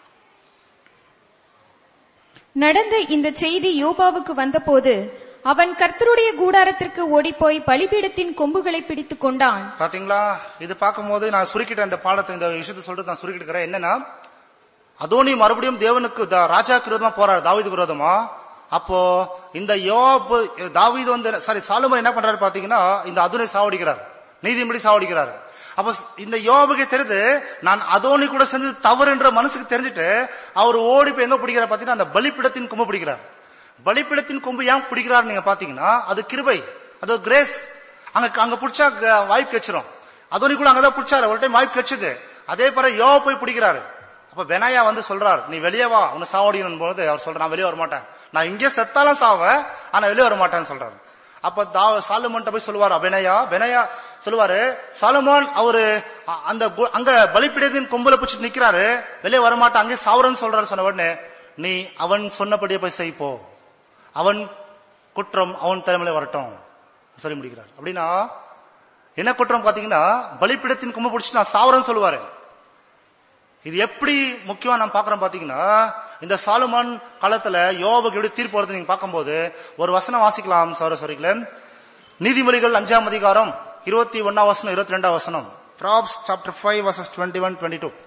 நடந்த இந்த செய்தி யோபாவுக்கு வந்தபோது அவன் கர்த்தருடைய கூடாரத்திற்கு ஓடிப்போய் பலிபீடத்தின் கொம்புகளை பிடித்துக் கொண்டான் பாத்தீங்களா இது பார்க்கும்போது நான் சுருக்கிட்டேன் இந்த பாடத்தை இந்த விஷயத்தை சொல்லிட்டு நான் சுருக்கிட்டு என்னன்னா அதோனி மறுபடியும் தேவனுக்கு த- ராஜாக்கு விரோதமா போறாரு தாவீதுக்கு விரோதமா அப்போ இந்த யோபு தாவீது வந்து சாரி சாலுமன் என்ன பண்றாரு பாத்தீங்கன்னா இந்த அதுனை சாவடிக்கிறார் நீதிபடி சாவடிக்கிறார் அப்ப இந்த யோபுக்கு தெரியுது நான் அதோனி கூட செஞ்சது தவறுன்ற மனசுக்கு தெரிஞ்சுட்டு அவர் ஓடி போய் எங்க பிடிக்கிறார் பாத்தீங்கன்னா அந்த பலிப்பிடத்தின் கொம்பு பிடிக்கிறார் பலிப்பிடத்தின் கொம்பு ஏன் பிடிக்கிறார் நீங்க பாத்தீங்கன்னா அது கிருபை அது கிரேஸ் அங்க அங்க பிடிச்சா க- வாய்ப்பு கிடைச்சிரும் அதோனி கூட அங்கதான் பிடிச்சாரு ஒரு டைம் வாய்ப்பு கிடைச்சது அதே போல யோவ போய் பிடிக்கிறாரு அப்ப பெனாயா வந்து சொல்றார் நீ வெளியே வா உன்னை சாவடிக்கணும் போது அவர் சொல்ற நான் வெளியே வர மாட்டேன் நான் இங்கே செத்தாலும் சாவேன் ஆனா வெளியே வர மாட்டேன்னு சொல்றாரு அப்ப தா சாலுமன்ட்ட போய் சொல்லுவார் பெனையா பெனையா சொல்லுவாரு சாலுமான் அவரு அ- அந்த கு- அங்க பலிப்பிடத்தின் கொம்புல பிடிச்சிட்டு நிக்கிறாரு வெளியே வர மாட்டான் அங்கே சாவரன்னு சொல்றாரு சொன்ன உடனே நீ அவன் சொன்னபடியே போய் செய் போ அவன் குற்றம் அவன் தலைமையில வரட்டும் சொல்லி முடிக்கிறார் அப்படின்னா என்ன குற்றம் பாத்தீங்கன்னா பலிப்பிடத்தின் கொம்பு பிடிச்சிட்டு நான் சாவரன்னு சொல்லுவாரு இது எப்படி முக்கியம் நான் பாக்குறோம் பாத்தீங்கன்னா இந்த சாலுமான் காலத்துல யோபுக்கு எப்படி தீர்ப்பு வருது நீங்க பார்க்கும்போது ஒரு வசனம் வாசிக்கலாம் சௌர சௌரிகளே நீதிமொழிகள் அஞ்சாம் அதிகாரம் இருபத்தி ஒன்னாம் வசனம் இருபத்தி ரெண்டாம் வசனம் proverbs chapter five verses twenty one twenty two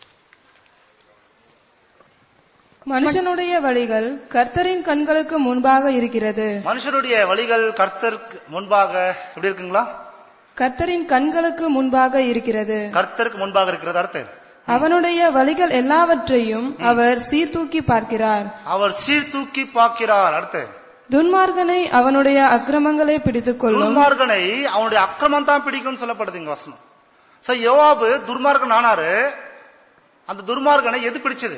மனுஷனுடைய வழிகள் கர்த்தரின் கண்களுக்கு முன்பாக இருக்கிறது மனுஷருடைய வழிகள் கர்த்தருக்கு முன்பாக எப்படி இருக்குங்களா கர்த்தரின் கண்களுக்கு முன்பாக இருக்கிறது கர்த்தருக்கு முன்பாக இருக்கிறது அர்த்தம் அவனுடைய வழிகள் எல்லாவற்றையும் அவர் சீர்தூக்கி பார்க்கிறார் அவர் சீர்தூக்கி பார்க்கிறார் அடுத்து துன்மார்கனை அவனுடைய அக்கிரமங்களை பிடித்துக் கொள்ளும் துர்மார்கனை அவனுடைய அக்கிரமம் தான் பிடிக்கும்னு சொல்லப்படுது இங்க வசனம் சோ யோவாபு துர்மார்கன் ஆனாரு அந்த துர்மார்கனை எது பிடிச்சது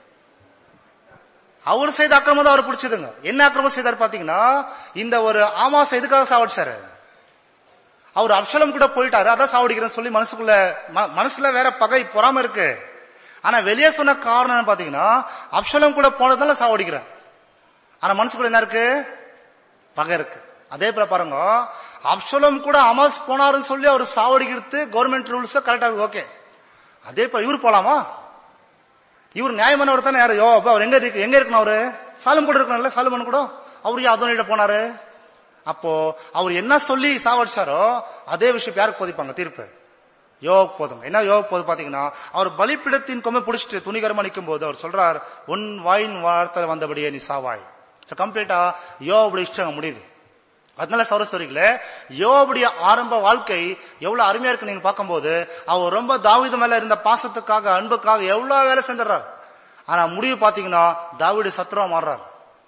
அவர் செய்த அக்கிரமம் தான் அவர் பிடிச்சதுங்க என்ன அக்கிரமம் செய்தார் பாத்தீங்கன்னா இந்த ஒரு ஆமாசை எதுக்காக சாவடிச்சாரு அவர் அப்சலம் கூட போயிட்டாரு அதான் சாவடிக்கிறேன்னு சொல்லி மனசுக்குள்ள ம- மனசுல வேற பகை பொறாம இருக்கு ஆனா வெளியே சொன்ன காரணம் என்ன பாத்தீங்கன்னா அப்சலம் கூட போனதால சாவடிக்கிறேன் ஆனா மனசுக்குள்ள என்ன இருக்கு பகை இருக்கு அதே போல பாருங்க அப்சலம் கூட அமாஸ் போனாருன்னு சொல்லி அவர் சாவடிக்கிறது கவர்மெண்ட் ரூல்ஸ் கரெக்டா இருக்கு ஓகே அதே போல இவர் போலாமா இவர் நியாயமானவர் தானே யாரு யோ அப்ப அவர் எங்க இருக்கு எங்க இருக்கணும் அவரு சாலம் கூட இருக்கணும்ல சாலமன் கூட அவர் ஏன் அதோனிட போனாரு அப்போ அவர் என்ன சொல்லி சாவடிச்சாரோ அதே விஷயம் யாருக்கு போதிப்பாங்க தீர்ப்பு யோக் போதும் என்ன யோக் போது பாத்தீங்கன்னா அவர் பலிப்பிடத்தின் கொம்பை பிடிச்சிட்டு துணிகரமா நிற்கும் போது அவர் சொல்றார் உன் வாயின் வார்த்தை வந்தபடியே நீ சாவாய் கம்ப்ளீட்டா யோவுடைய இஷ்டம் அங்க முடியுது அதனால சௌரஸ்வரிகள யோவுடைய ஆரம்ப வாழ்க்கை எவ்வளவு அருமையா இருக்கு நீங்க பார்க்கும்போது அவர் ரொம்ப தாவீது மேல இருந்த பாசத்துக்காக அன்புக்காக எவ்வளவு வேலை செஞ்சிடறார் ஆனா முடிவு பாத்தீங்கன்னா தாவீடு சத்ருவா மாறுறார்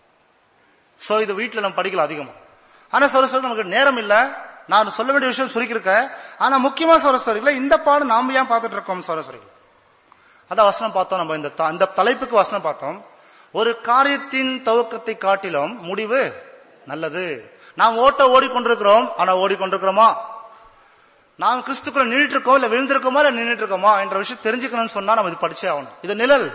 சோ இது வீட்டுல நம்ம படிக்கலாம் அதிகமா ஆனா சரஸ்வரி நமக்கு நேரம் இல்ல நான் சொல்ல வேண்டிய விஷயம் சுருக்கியிருக்கேன் ஆனா முக்கியமா சரஸ்வரிகள இந்த பாடம் நாம ஏன் பார்த்துட்டு இருக்கோம் சரஸ்வரிகள் அதான் வசனம் பார்த்தோம் நம்ம இந்த த- இந்த தலைப்புக்கு வசனம் பார்த்தோம் ஒரு காரியத்தின் துவக்கத்தை காட்டிலும் முடிவு நல்லது நாம் ஓட்ட ஓடிக்கொண்டிருக்கிறோம் ஆனா ஓடிக்கொண்டிருக்கிறோமா நாம் கிறிஸ்துக்குள்ள நின்றுட்டு இருக்கோம் இல்ல விழுந்திருக்கோமா இல்ல நின்றுட்டு இருக்கோமா என்ற விஷயம் தெரிஞ்சுக்கணும்னு சொன்னா நம்ம இது படிச்சே ஆகணும் இது நிழல்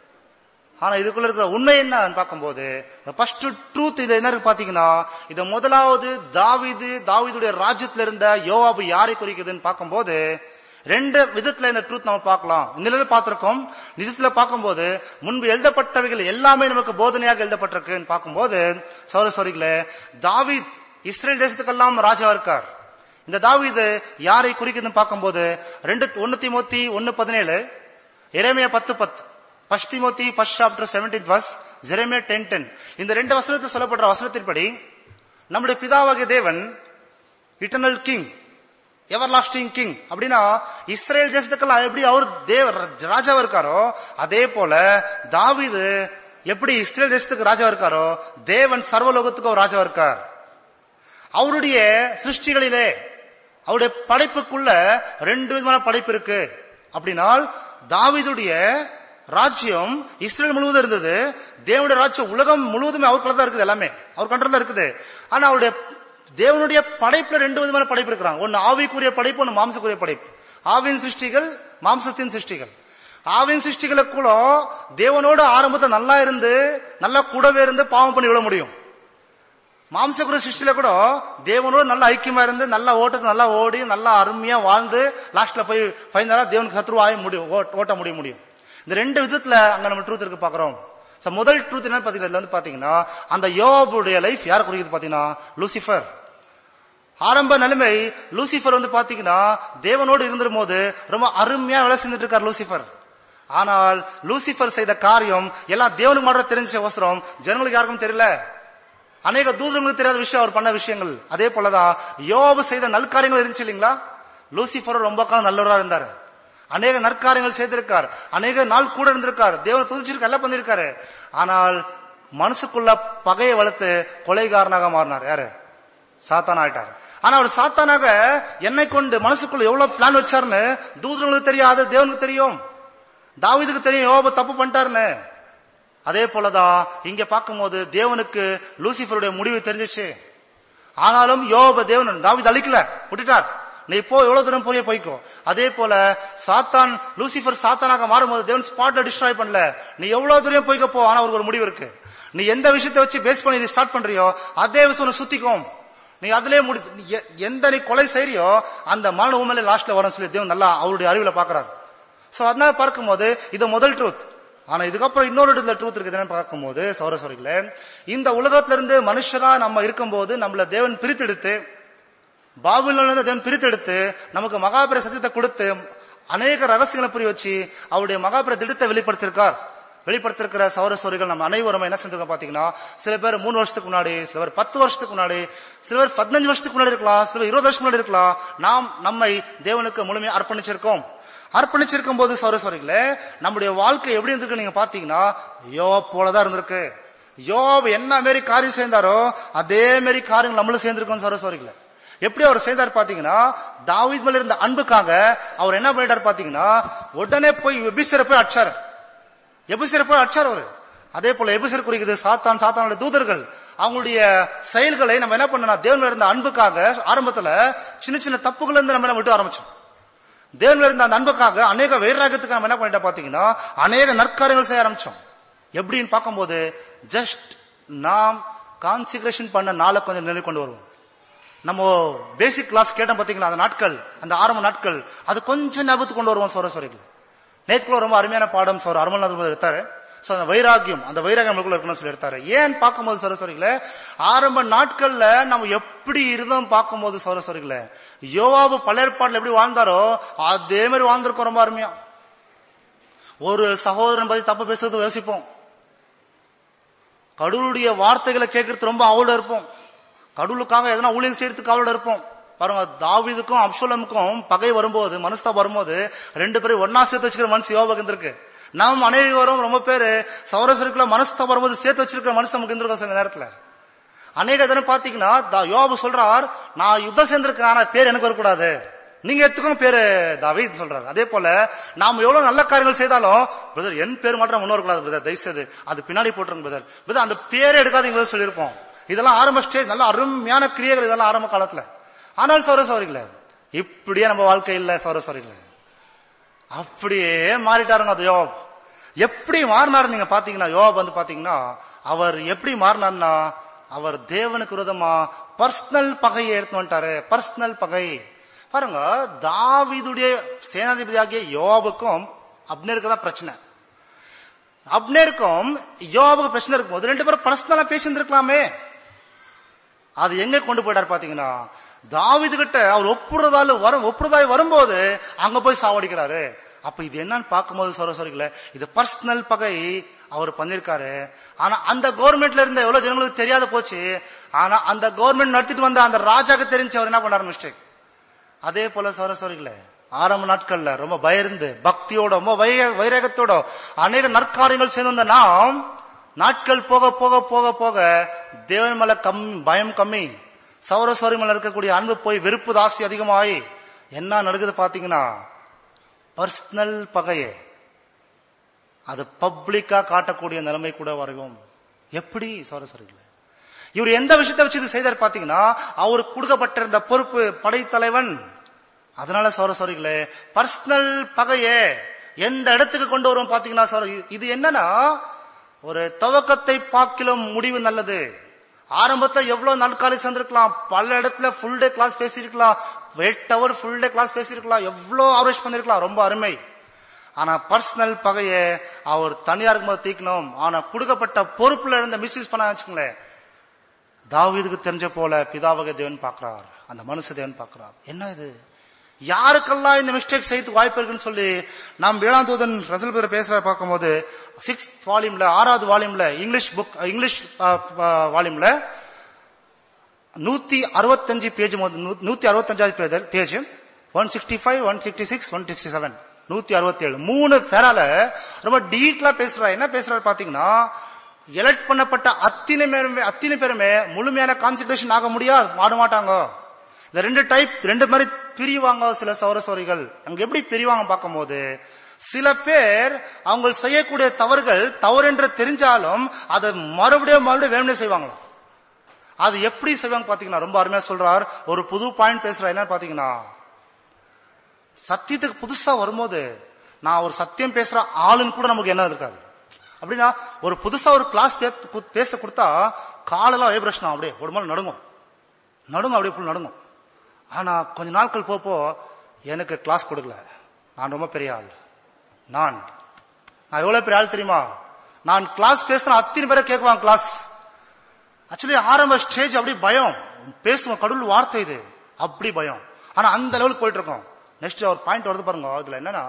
ஆனா இதுக்குள்ள இருக்கிற உண்மை என்ன பார்க்கும்போது ஃபர்ஸ்ட் ட்ரூத் இது என்ன இருக்கு பாத்தீங்கன்னா இது முதலாவது தாவீது தாவீதுடைய ராஜ்யத்துல இருந்த யோவாபு யாரை குறிக்குதுன்னு பார்க்கும்போது ரெண்டு விதத்துல இந்த ட்ரூத் நம்ம பார்க்கலாம் நிலையில பார்த்திருக்கோம் நிஜத்துல பார்க்கும்போது முன்பு எழுதப்பட்டவைகள் எல்லாமே நமக்கு போதனையாக எழுதப்பட்டிருக்குன்னு பார்க்கும்போது சௌரஸ்வரிகளே தாவீத் இஸ்ரேல் தேசத்துக்கெல்லாம் ராஜா இருக்கார் இந்த தாவீது யாரை குறிக்குதுன்னு பார்க்கும்போது ரெண்டு ஒன்னு திமோத்தி ஒன்னு பதினேழு எரேமியா பத்து பத்து first Timothy first chapter seventeen verse Jeremiah ten ten இந்த ரெண்டு வசனத்தில் சொல்லப்படுற வசனத்தின்படி நம்முடைய பிதாவாகிய தேவன் eternal king everlasting king அப்படின்னா இஸ்ரேல் தேசத்துக்கெல்லாம் எப்படி அவர் தேவ ராஜாவா இருக்காரோ அதே போல தாவீது எப்படி இஸ்ரேல் தேசத்துக்கு ராஜாவா இருக்காரோ தேவன் சர்வலோகத்துக்கு ஒரு ராஜாவா இருக்கார் அவருடைய சிருஷ்டிகளிலே அவருடைய படைப்புக்குள்ள ரெண்டு விதமான படைப்பு இருக்கு அப்படின்னால் தாவீதுடைய ராஜ்யம் இஸ்ரேல் முழுவதும் இருந்தது தேவனுடைய ராஜ்யம் உலகம் முழுவதுமே அவருக்குள்ள தான் இருக்குது எல்லாமே அவர் கண்ட்ரோல் தான் இருக்குது ஆனா அவருடைய தேவனுடைய படைப்புல ரெண்டு விதமான படைப்பு இருக்கிறாங்க ஒன்னு ஆவிக்குரிய படைப்பு ஒன்னு மாம்சக்குரிய படைப்பு ஆவின் சிருஷ்டிகள் மாம்சத்தின் சிருஷ்டிகள் ஆவின் சிருஷ்டிகளுக்குள்ள தேவனோட ஆரம்பத்தை நல்லா இருந்து நல்லா கூடவே இருந்து பாவம் பண்ணி விட முடியும் மாம்சகுர சிருஷ்டில கூட தேவனோட நல்ல ஐக்கியமா இருந்து நல்ல ஓட்டத்தை நல்லா ஓடி நல்லா அருமையா வாழ்ந்து லாஸ்ட்ல போய் ஃபைனலா தேவனுக்கு சத்ருவாய முடியும் ஓட்- ஓட்ட முடிய முடியும் இந்த ரெண்டு விதத்துல அங்க நம்ம ட்ரூத் இருக்கு பாக்குறோம் So, முதல் ட்ரூத் என்ன பாத்தீங்கன்னா இதுல வந்து பாத்தீங்கன்னா அந்த யோபுடைய லைஃப் யார் குறிக்குது பாத்தீங்கன்னா லூசிஃபர் ஆரம்ப நிலைமை லூசிஃபர் வந்து பாத்தீங்கன்னா தேவனோடு இருந்திரும் போது ரொம்ப அருமையா வேலை செஞ்சுட்டு இருக்கார் லூசிஃபர் ஆனால் லூசிபர் செய்த காரியம் எல்லாம் தேவனுக்கு மட்டும் தெரிஞ்ச அவசரம் ஜனங்களுக்கு யாருக்கும் தெரியல அநேக தூதர்களுக்கு தெரியாத விஷயம் அவர் பண்ண விஷயங்கள் அதே போலதான் யோபு செய்த நல்காரியங்கள் இருந்துச்சு இல்லைங்களா லூசிபர் ரொம்ப காலம் நல்லவரா இருந்தாரு அநேக நற்காரியங்கள் செய்திருக்கார் அநேக நாள் கூட இருந்திருக்கார் தேவன் துதிச்சிருக்கார் எல்லாம் பண்ணிருக்காரு ஆனால் மனசுக்குள்ள பகையை வளர்த்து கொலைகாரனாக மாறினார் யாரு சாத்தான் ஆயிட்டார் ஆனா அவர் சாத்தானாக என்னை கொண்டு மனசுக்குள்ள எவ்வளவு பிளான் வச்சாருன்னு தூதர்களுக்கு தெரியாது தேவனுக்கு தெரியும் தாவீதுக்கு தெரியும் யோபு தப்பு பண்ணிட்டாருன்னு அதே போலதான் இங்க பார்க்கும்போது தேவனுக்கு லூசிஃபருடைய முடிவு தெரிஞ்சிச்சு ஆனாலும் யோப தேவன் தாவீது அழிக்கல விட்டுட்டார் நீ இப்போ எவ்வளவு தூரம் போறிய போய்க்கோ அதே போல சாத்தான் லூசிஃபர் சாத்தானாக மாறும்போது தேவன் ஸ்பாட்ல டிஸ்ட்ராய் பண்ணல நீ எவ்வளவு தூரம் போய்க்க போ ஆனா அவருக்கு ஒரு முடிவு இருக்கு நீ எந்த விஷயத்தை வச்சு பேஸ் பண்ணி நீ ஸ்டார்ட் பண்றியோ அதே விஷயம் உன்னை சுத்திக்கும் நீ அதிலே முடி நீ எ- எந்த நீ கொலை செய்றியோ அந்த மரண உண்மையில லாஸ்ட்ல வரும் சொல்லி தேவன் நல்லா அவருடைய அறிவுல பாக்குறாரு சோ அதனால பார்க்கும்போது இது முதல் ட்ரூத் ஆனா இதுக்கப்புறம் இன்னொரு இடத்துல ட்ரூத் இருக்குதுன்னு பார்க்கும்போது சௌர சௌரிகளே இந்த உலகத்துல இருந்து மனுஷரா நம்ம இருக்கும்போது நம்மள தேவன் பிரித்தெடுத்து பாபிலோன்ல இருந்து தேவன் பிரித்தெடுத்து நமக்கு மகாபிர சத்தியத்தை கொடுத்து அநேக ரகசியங்களை புரிய வச்சு அவருடைய மகாபிர திட்டத்தை வெளிப்படுத்தியிருக்கார் வெளிப்படுத்திருக்கிற சௌர சௌரிகள் நம்ம அனைவரும் என்ன செஞ்சிருக்கோம் பாத்தீங்கன்னா சில பேர் மூணு வருஷத்துக்கு முன்னாடி சில பேர் பத்து வருஷத்துக்கு முன்னாடி சில பேர் பதினஞ்சு வருஷத்துக்கு முன்னாடி இருக்கலாம் சில பேர் இருபது வருஷத்துக்கு முன்னாடி இருக்கலாம் நாம் நம்மை தேவனுக்கு முழுமையா அர்ப்பணிச்சிருக்கோம் அர்ப்பணிச்சிருக்கும் போது சௌர சௌரிகளே நம்முடைய வாழ்க்கை எப்படி இருந்திருக்கு நீங்க பாத்தீங்கன்னா யோப் போலதான் இருந்திருக்கு யோப் என்ன மாரி காரியம் செய்தாரோ அதே மாரி காரியங்கள் நம்மளும் சேர்ந்திருக்கோம் சௌர சௌரிகளே எப்படி அவர் செய்தார் பாத்தீங்கன்னா தாவீத் மேல இருந்த அன்புக்காக அவர் என்ன பண்ணிட்டார் பாத்தீங்கன்னா உடனே போய் எபிசரை போய் அடிச்சாரு எபிசரை போய் அடிச்சார் அவரு அதே போல எபிசர் குறிக்குது சாத்தான் சாத்தானுடைய தூதர்கள் அவங்களுடைய செயல்களை நம்ம என்ன பண்ணணும் தேவன் மேல இருந்த அன்புக்காக ஆரம்பத்துல சின்ன சின்ன தப்புகள் இருந்து நம்ம என்ன விட்டு ஆரம்பிச்சோம் தேவன்ல இருந்த அந்த அன்புக்காக அநேக வைராகத்துக்கு நம்ம என்ன பண்ணிட்டோம் பாத்தீங்கன்னா அநேக நற்காரியங்கள் செய்ய ஆரம்பிச்சோம் எப்படின்னு பார்க்கும்போது ஜஸ்ட் நாம் கான்சிகரேஷன் பண்ண நாளை கொஞ்சம் நிலை கொண்டு வருவோம் நம்ம பேசிக் கிளாஸ் கேட்டோம் பாத்தீங்களா அந்த நாட்கள் அந்த ஆரம்ப நாட்கள் அது கொஞ்சம் ஞாபகத்துக்கு கொண்டு வருவோம் சோர சோரிகள் நேற்றுக்குள்ள ரொம்ப அருமையான பாடம் சோர் அருமநாத் எடுத்தாரு சோ அந்த வைராகியம் அந்த வைராகியம் நமக்குள்ள இருக்கணும்னு சொல்லி எடுத்தாரு ஏன் பார்க்கும்போது சரஸ்வரிகள ஆரம்ப நாட்கள்ல நம்ம எப்படி இருந்தோம் பார்க்கும்போது சரஸ்வரிகள யோவாபு பழையற்பாடுல எப்படி வாழ்ந்தாரோ அதே மாதிரி வாழ்ந்திருக்கோம் ரொம்ப அருமையா ஒரு சகோதரன் பத்தி தப்பு பேசுறது யோசிப்போம் கடவுளுடைய வார்த்தைகளை கேட்கறது ரொம்ப அவளோட இருப்போம் கடவுளுக்காக எதனா ஊழியம் செய்யறதுக்கு அவளோட இருப்போம் பாருங்க தாவீதுக்கும் அப்சுலமுக்கும் பகை வரும்போது மனஸ்தா வரும்போது ரெண்டு பேரும் ஒன்னா சேர்த்து வச்சுக்கிற மனசு யோபா இருந்திருக்கு நாம் அனைவரும் ரொம்ப பேரு சௌரசருக்குள்ள மனஸ்தா வரும்போது சேர்த்து வச்சிருக்கிற மனசு நமக்கு இருந்திருக்கோம் சில நேரத்துல அநேக தினம் பாத்தீங்கன்னா தா- யோபு சொல்றார் நான் யுத்தம் சேர்ந்திருக்கேன் ஆனா பேர் எனக்கு வரக்கூடாது நீங்க எடுத்துக்கணும் பேரு தாவீத் சொல்றாரு அதே போல நாம எவ்வளவு நல்ல காரியங்கள் செய்தாலும் பிரதர் என் பேர் மட்டும் முன்னோர் கூடாது பிரதர் தயவுசெய்து அது பின்னாடி போட்டுருங்க பிரதர் பிரதர் அந்த பேரே எடுக்காதீங்க brother சொல்லியிருப்போம் இதெல்லாம் ஆரம்ப ஸ்டேஜ் நல்ல அருமையான கிரியைகள் இதெல்லாம் ஆரம்ப காலத்துல ஆனால் சௌர சௌரிகளே இப்படியே நம்ம வாழ்க்கை இல்ல சௌர சௌரிகளே அப்படியே மாறிட்டாருங்க அது யோப் எப்படி மாறினாரு நீங்க பாத்தீங்கன்னா யோப் வந்து பாத்தீங்கன்னா அவர் எப்படி மாறினார்னா அவர் தேவனுக்கு விரோதமா பர்சனல் பகையை எடுத்து வந்துட்டாரு பர்சனல் பகை பாருங்க தாவீதுடைய சேனாதிபதியாகிய யோபுக்கும் அப்னேருக்கு தான் பிரச்சனை அப்னேருக்கும் யோபுக்கு பிரச்சனை இருக்கும்போது ரெண்டு பேரும் பர்சனலா பேசியிருந்திருக்கலாமே அது எங்க கொண்டு போயிட்டார் பாத்தீங்கன்னா தாவீது கிட்ட அவர் ஒப்புறதால வரும் ஒப்புறதாய் வரும்போது அங்க போய் சாவடிக்கிறாரு அப்ப இது என்னன்னு பார்க்கும்போது சரஸ்வரிகள இது பர்சனல் பகை அவர் பண்ணிருக்காரு ஆனா அந்த கவர்மெண்ட்ல இருந்த எவ்வளவு ஜனங்களுக்கு தெரியாத போச்சு ஆனா அந்த கவர்மெண்ட் நடத்திட்டு வந்த அந்த ராஜாக்கு தெரிஞ்சு அவர் என்ன பண்ணாரு மிஸ்டேக் அதே போல சரஸ்வரிகள ஆரம்ப நாட்கள்ல ரொம்ப பயந்து பக்தியோட ரொம்ப வைர- வைராகத்தோட அநேக நற்காரியங்கள் செய்து வந்த நாம் நாட்கள் போக போக போக போக தேவன் மேல கம் பயம் கம்மி சௌரஸ்வரி மேல இருக்கக்கூடிய அன்பு போய் வெறுப்பு தாசி அதிகமாயி என்ன நடக்குது பாத்தீங்கன்னா பர்சனல் பகையே அது பப்ளிக்கா காட்டக்கூடிய நிலைமை கூட வரையும் எப்படி சௌரஸ்வரிகள இவர் எந்த விஷயத்தை வச்சு இது செய்தார் பாத்தீங்கன்னா அவருக்கு கொடுக்கப்பட்டிருந்த பொறுப்பு படைத்தலைவன் அதனால சௌர சௌரிகளே பர்சனல் பகையே எந்த இடத்துக்கு கொண்டு வரும் பாத்தீங்கன்னா சௌர இது என்னன்னா ஒரு துவக்கத்தை பார்க்கிலும் முடிவு நல்லது ஆரம்பத்துல எவ்வளவு நாட்காலி சேர்ந்திருக்கலாம் பல இடத்துல ஃபுல் டே கிளாஸ் பேசியிருக்கலாம் eight hour full day class பேசியிருக்கலாம் எவ்வளவு ஆவரேஜ் பண்ணிருக்கலாம் ரொம்ப அருமை ஆனா பர்சனல் பகையை அவர் தனியாருக்கு போது தீக்கணும் ஆனா கொடுக்கப்பட்ட பொறுப்புல இருந்த மிஸ்யூஸ் பண்ண வச்சுக்கோங்களேன் தாவீதுக்கு தெரிஞ்ச போல பிதாவக தேவன் பார்க்கிறார் அந்த மனுஷ தேவன் பார்க்கிறார் என்ன இது யாருக்கெல்லாம் இந்த மிஸ்டேக் செய்யறதுக்கு வாய்ப்பு இருக்குன்னு சொல்லி நாம் வேளாண் தூதன் ரசல் பேர் பேசுற பார்க்கும்போது சிக்ஸ் வால்யூம்ல ஆறாவது வால்யூம்ல இங்கிலீஷ் புக் இங்கிலீஷ் வால்யூம்ல நூத்தி அறுபத்தஞ்சு பேஜ் நூத்தி அறுபத்தஞ்சாவது page one sixty five one sixty six one sixty seven நூத்தி அறுபத்தி ஏழு மூணு பேரால ரொம்ப டீட்டெயிலா பேசுறாரு என்ன பேசுறாரு பாத்தீங்கன்னா எலக்ட் பண்ணப்பட்ட அத்தனை பேருமே அத்தனை பேருமே முழுமையான கான்சென்ட்ரேஷன் ஆக முடியாது மாட மாட்டாங்க இந்த ரெண்டு டைப் ரெண்டு மாதிரி பிரிவாங்க சில சௌர சௌரிகள் அங்க எப்படி பிரிவாங்க பார்க்கும்போது சில பேர் அவங்க செய்யக்கூடிய தவறுகள் தவறு என்று தெரிஞ்சாலும் அதை மறுபடியும் மறுபடியும் வேணும்னே செய்வாங்களாம் அது எப்படி செய்வாங்க பாத்தீங்கன்னா ரொம்ப அருமையா சொல்றார் ஒரு புது பாயிண்ட் பேசுற என்ன பாத்தீங்கன்னா சத்தியத்துக்கு புதுசா வரும்போது நான் ஒரு சத்தியம் பேசுற ஆளுன்னு கூட நமக்கு என்ன இருக்காது அப்படின்னா ஒரு புதுசா ஒரு கிளாஸ் பேச கொடுத்தா காலெல்லாம் வைப்ரேஷன் அப்படியே ஒரு மாதிரி நடுங்கும் நடுங்கும் அப்படியே ஃபுல் நடுங்கும் ஆனா கொஞ்ச நாட்கள் போப்போ எனக்கு கிளாஸ் கொடுக்கல நான் ரொம்ப பெரிய ஆள் நான் நான் எவ்வளவு பெரிய ஆள் தெரியுமா நான் கிளாஸ் பேசுறேன் அத்தனை பேரை கேட்குவாங்க கிளாஸ் ஆக்சுவலி ஆரம்ப ஸ்டேஜ் அப்படி பயம் பேசுவோம் கடவுள் வார்த்தை இது அப்படி பயம் ஆனா அந்த லெவலுக்கு போயிட்டு இருக்கோம் நெக்ஸ்ட் ஒரு பாயிண்ட் வருது பாருங்க அதுல என்னன்னா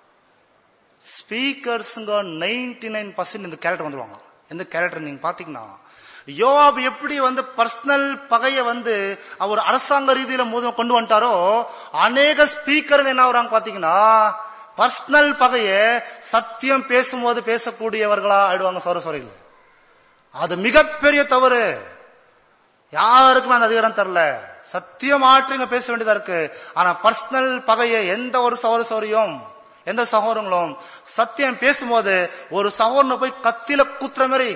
ஸ்பீக்கர்ஸுங்க நைன்டி நைன் பர்சன்ட் இந்த கேரக்டர் வந்துருவாங்க எந்த கேரக்டர் நீங்க பாத்தீங்கன்னா யோவாப் எப்படி வந்து பர்சனல் பகைய வந்து அவர் அரசாங்க ரீதியில மோத கொண்டு வந்துட்டாரோ அநேக ஸ்பீக்கர் என்ன ஆகுறாங்க பாத்தீங்கன்னா பர்சனல் பகைய சத்தியம் பேசும்போது பேசக்கூடியவர்களா ஆயிடுவாங்க சோர சோரைகள் அது மிகப்பெரிய தவறு யாருக்குமே அந்த அதிகாரம் தரல சத்தியம் ஆற்றுங்க பேச வேண்டியதா இருக்கு ஆனா பர்சனல் பகைய எந்த ஒரு சகோதர சௌரியம் எந்த சகோதரங்களும் சத்தியம் பேசும்போது ஒரு சகோதரனை போய் கத்தில குத்துற மாதிரி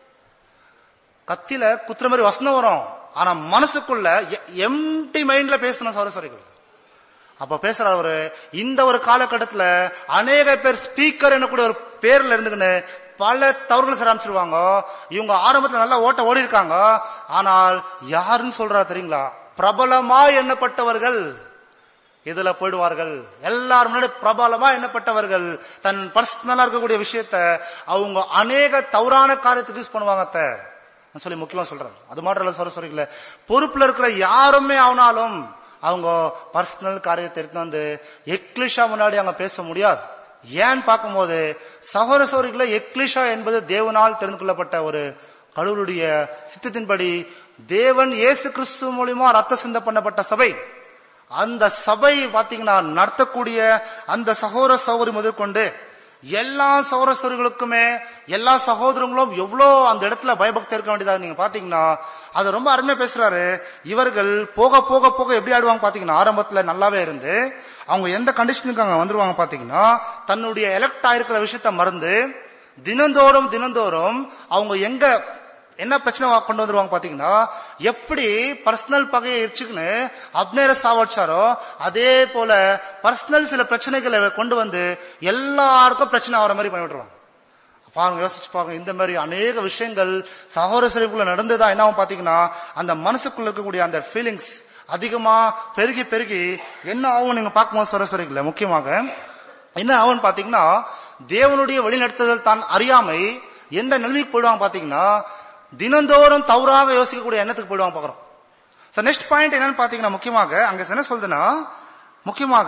கத்தில குத்துற மாதிரி வசனம் வரும் ஆனா மனசுக்குள்ள எம்டி மைண்ட்ல பேசணும் சகோதர சௌரிகள் அப்ப பேசுறவரு இந்த ஒரு காலகட்டத்துல அநேக பேர் ஸ்பீக்கர் என்னக்கூடிய ஒரு பேர்ல இருந்துக்கின்னு பல தவறுகள் செய்ய ஆரம்பிச்சிருவாங்க இவங்க ஆரம்பத்துல நல்லா ஓட்ட ஓடி இருக்காங்க ஆனால் யாருன்னு சொல்றா தெரியுங்களா பிரபலமா எண்ணப்பட்டவர்கள் இதுல போயிடுவார்கள் எல்லாரும் முன்னாடி பிரபலமா எண்ணப்பட்டவர்கள் தன் பர்சனலா இருக்கக்கூடிய விஷயத்த அவங்க அநேக தவறான காரியத்துக்கு யூஸ் பண்ணுவாங்க அத்தை. நான் சொல்லி முக்கியமா சொல்றேன் அது மாத்திரம் சொல்ல சொல்றீங்களே பொறுப்புல இருக்கிற யாருமே ஆனாலும் அவங்க பர்சனல் காரியத்தை எடுத்து வந்து எக்லிஷா முன்னாடி அங்க பேச முடியாது ஏன் பார்க்கும்போது சகோதர சோரிகளை எக்லிஷா என்பது தேவனால் தெரிந்து கொள்ளப்பட்ட ஒரு கடவுளுடைய சித்தத்தின்படி தேவன் இயேசு கிறிஸ்து மூலியமா ரத்த சிந்த பண்ணப்பட்ட சபை அந்த சபை பாத்தீங்கன்னா நடத்தக்கூடிய அந்த சகோதர சகோதரி முதற்கொண்டு எல்லா சகோதர சகோதரிகளுக்குமே எல்லா சகோதரங்களும் எவ்வளோ அந்த இடத்துல பயபக்தி இருக்க வேண்டியதா நீங்க பாத்தீங்கன்னா அது ரொம்ப அருமையா பேசுறாரு இவர்கள் போக போக போக எப்படி ஆடுவாங்க பாத்தீங்கன்னா ஆரம்பத்துல நல்லாவே இருந்து அவங்க எந்த கண்டிஷனுக்கு அங்க வந்துருவாங்க பாத்தீங்கன்னா தன்னுடைய எலக்ட் ஆயிருக்கிற விஷயத்த மறந்து தினந்தோறும் தினந்தோறும் அவங்க எங்க என்ன பிரச்சனை கொண்டு வந்துருவாங்க பாத்தீங்கன்னா எப்படி பர்சனல் பகையை எரிச்சுக்குன்னு அப்னேர சாவடிச்சாரோ அதே போல பர்சனல் சில பிரச்சனைகளை கொண்டு வந்து எல்லாருக்கும் பிரச்சனை ஆகிற மாதிரி பண்ணி விட்டுருவாங்க பாருங்க யோசிச்சு பாருங்க இந்த மாதிரி அநேக விஷயங்கள் சகோதர சிறைக்குள்ள நடந்ததா என்ன ஆகும் பாத்தீங்கன்னா அந்த மனசுக்குள்ள இருக்கக்கூடிய அந்த ஃபீலிங்ஸ் அதிகமா பெருகி பெருகி என்ன ஆகும் நீங்க பார்க்கும்போது சரஸ்வரிக்கல முக்கியமாக என்ன ஆகும் பாத்தீங்கன்னா தேவனுடைய வழிநடத்துதல் தான் அறியாமை எந்த நிலைமைக்கு போயிடுவாங்க பாத்தீங்கன்னா தினந்தோறும் தவறாக யோசிக்கக்கூடிய எண்ணத்துக்கு போயிடுவாங்க பாக்குறோம் சார் நெக்ஸ்ட் பாயிண்ட் என்னன்னு பாத்தீங்கன்னா முக்கியமாக அங்க என்ன சொல்றதுன்னா முக்கியமாக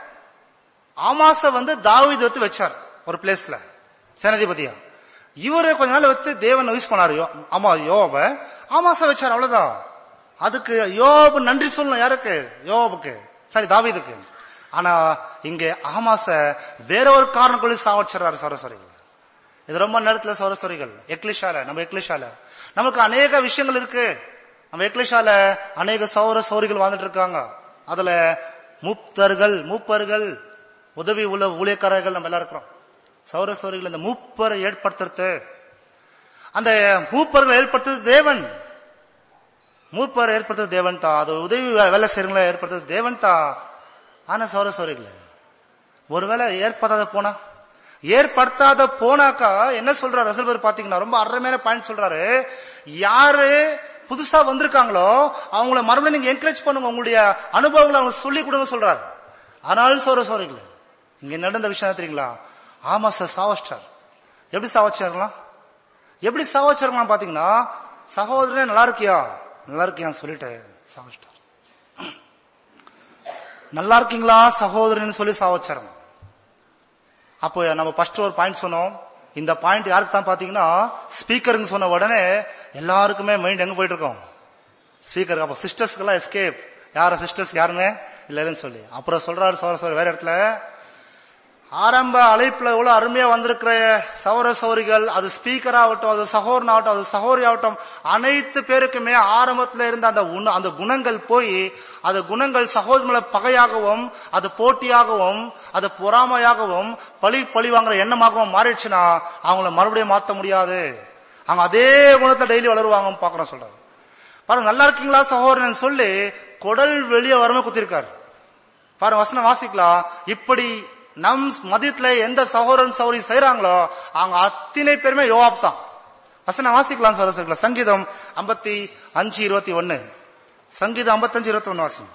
ஆமாச வந்து தாவீது வச்சு வச்சார் ஒரு பிளேஸ்ல சேனாதிபதியா இவரு கொஞ்ச நாள் வச்சு தேவன் யூஸ் பண்ணாரு யோ- ஆமா யோப ஆமாச வச்சார் அவ்வளவுதான் அதுக்கு யோபு நன்றி சொல்லணும் யாருக்கு யோபுக்கு சரி தாவீதுக்கு ஆனா இங்க ஆமாச வேற ஒரு காரணம் கொண்டு சாவடிச்சிடறாரு சரஸ்வரிகள் இது ரொம்ப நேரத்துல சரஸ்வரிகள் எக்லிஷால நம்ம எக்லிஷால நமக்கு அநேக விஷயங்கள் இருக்கு நம்ம எக்லிஷால அநேக சௌர சௌரிகள் வாழ்ந்துட்டு இருக்காங்க அதுல மூப்பர்கள் மூப்பர்கள் உதவி உள்ள ஊழியக்காரர்கள் நம்ம எல்லாம் இருக்கிறோம் சௌர சௌரிகள் இந்த மூப்பரை ஏற்படுத்துறது அந்த மூப்பர்களை ஏற்படுத்துறது தேவன் மூப்பர் ஏற்படுத்துறது தேவன் தான் அது உதவி வே- வேலை செய்யறவங்களை ஏற்படுத்துறது தேவன் தான் ஆனா சௌர சௌரிகள் ஒருவேளை ஏற்படுத்தாத போனா ஏற்படுத்தாத போனாக்கா என்ன சொல்றாரு ரசல்பர் பாத்தீங்கன்னா ரொம்ப அருமையான பாயிண்ட் சொல்றாரு யாரு புதுசா வந்திருக்காங்களோ அவங்கள மறுபடியும் நீங்க என்கரேஜ் பண்ணுங்க உங்களுடைய அனுபவங்களை அவங்க சொல்லி கொடுங்க சொல்றாரு ஆனாலும் சொல்ற சொல்றீங்களே இங்க நடந்த விஷயம் என்ன தெரியுங்களா ஆமா சார் சாவஸ்டார் எப்படி சாவச்சாருலாம் எப்படி சாவச்சாருலாம் பாத்தீங்கன்னா சகோதரனே நல்லா இருக்கியா நல்லா இருக்கியான்னு சொல்லிட்டு சாவஸ்டார் நல்லா இருக்கீங்களா சகோதரன் சொல்லி சாவச்சாரம் அப்போ நம்ம ஃபர்ஸ்ட் ஒரு பாயிண்ட் சொன்னோம் இந்த பாயிண்ட் யாருக்கு தான் பாத்தீங்கன்னா ஸ்பீக்கருங்க சொன்ன உடனே எல்லாருக்குமே மைண்ட் எங்க போயிட்டு இருக்கோம் ஸ்பீக்கர் அப்ப சிஸ்டர்ஸ்க்கு எல்லாம் எஸ்கேப் யார சிஸ்டர்ஸ் யாருங்க இல்லைன்னு சொல்லி அப்புறம் சொல்றாரு சோர சோர வேற இடத்துல ஆரம்ப அழைப்புல எவ்வளவு அருமையா வந்திருக்கிற சௌர சௌரிகள் அது ஸ்பீக்கர் ஆகட்டும் அது சகோதரன் ஆகட்டும் அது சகோதரி ஆகட்டும் அனைத்து பேருக்குமே ஆரம்பத்துல இருந்த அந்த குண- அந்த குணங்கள் போய் அந்த குணங்கள் சகோதரி மேல பகையாகவும் அது போட்டியாகவும் அது பொறாமையாகவும் பழி பழி வாங்குற எண்ணமாகவும் மாறிடுச்சுன்னா அவங்கள மறுபடியும் மாத்த முடியாது அவங்க அதே குணத்தை டெய்லி வளருவாங்க பாக்குறோம் சொல்றாரு பாருங்க நல்லா இருக்கீங்களா சகோதரன் சொல்லி குடல் வெளியே வரமே குத்திருக்காரு பாருங்க வசனம் வாசிக்கலாம் இப்படி நம் மதியத்துல எந்த சகோதரன் சௌரி செய்யறாங்களோ அவங்க அத்தனை பேருமே யோவாப் தான் வசனம் வாசிக்கலாம் சொல்ல சொல்ல சங்கீதம் ஐம்பத்தி அஞ்சு இருபத்தி ஒன்னு சங்கீதம் ஐம்பத்தஞ்சு இருபத்தி ஒன்னு வாசிங்க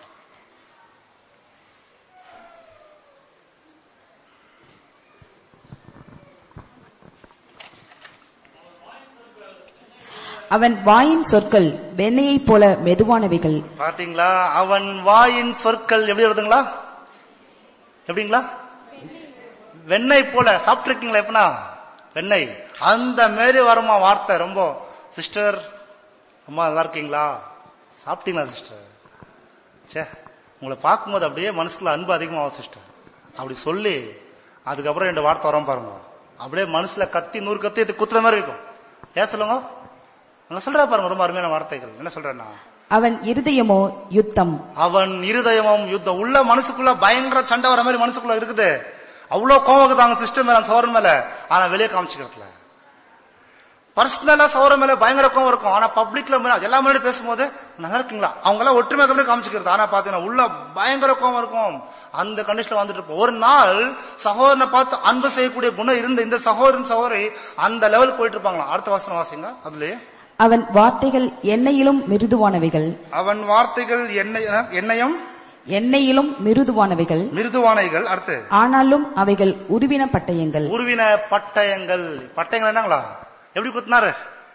அவன் வாயின் சொற்கள் வெண்ணெயைப் போல மெதுவானவைகள் பாத்தீங்களா அவன் வாயின் சொற்கள் எப்படி வருதுங்களா எப்படிங்களா வெண்ணெய் போல சாப்பிட்டுருக்கீங்களா எப்பனா வெண்ணெய் அந்த மாரி வருமா வார்த்தை ரொம்ப சிஸ்டர் அம்மா நல்லா இருக்கீங்களா சாப்பிட்டீங்களா சிஸ்டர் சே உங்களை பார்க்கும்போது அப்படியே மனசுக்குள்ள அன்பு அதிகமாகும் சிஸ்டர் அப்படி சொல்லி அதுக்கப்புறம் ரெண்டு வார்த்தை வரும் பாருங்க அப்படியே மனசுல கத்தி நூறு கத்தி இது குத்துற மாதிரி இருக்கும் ஏன் சொல்லுங்க அங்க சொல்றா பாருங்க ரொம்ப அருமையான வார்த்தைகள் என்ன சொல்றேன்னா அவன் இருதயமோ யுத்தம் அவன் இருதயமும் யுத்தம் உள்ள மனசுக்குள்ள பயங்கர சண்டை வர மாதிரி மனசுக்குள்ள இருக்குது அவ்வளவு கோவம் தாங்க சிஸ்டம் மேல சோரன் மேல ஆனா வெளியே காமிச்சுக்கிறதுல பர்சனலா சௌரம் மேல பயங்கர கோவம் இருக்கும் ஆனா பப்ளிக்ல எல்லா முன்னாடி பேசும்போது நல்லா இருக்கீங்களா அவங்க எல்லாம் ஒற்றுமை கம்பெனி காமிச்சுக்கிறது ஆனா பாத்தீங்கன்னா உள்ள பயங்கர கோவம் இருக்கும் அந்த கண்டிஷன்ல வந்துட்டு இருப்போம் ஒரு நாள் சகோதரனை பார்த்து அன்பு செய்யக்கூடிய குணம் இருந்த இந்த சகோதரன் சகோதரி அந்த லெவலுக்கு போயிட்டு இருப்பாங்களா அடுத்த வாசனம் வாசிங்க அதுலயே அவன் வார்த்தைகள் எண்ணெயிலும் மிருதுவானவைகள் அவன் வார்த்தைகள் எண்ணெய் எண்ணெயும் எண்ணெயிலும் மிருதுவானவைகள் மிருதுவானைகள் அடுத்து ஆனாலும் அவைகள் உருவின பட்டயங்கள் உருவின பட்டயங்கள் பட்டயங்கள் என்னங்களா எப்படி குத்துனாரு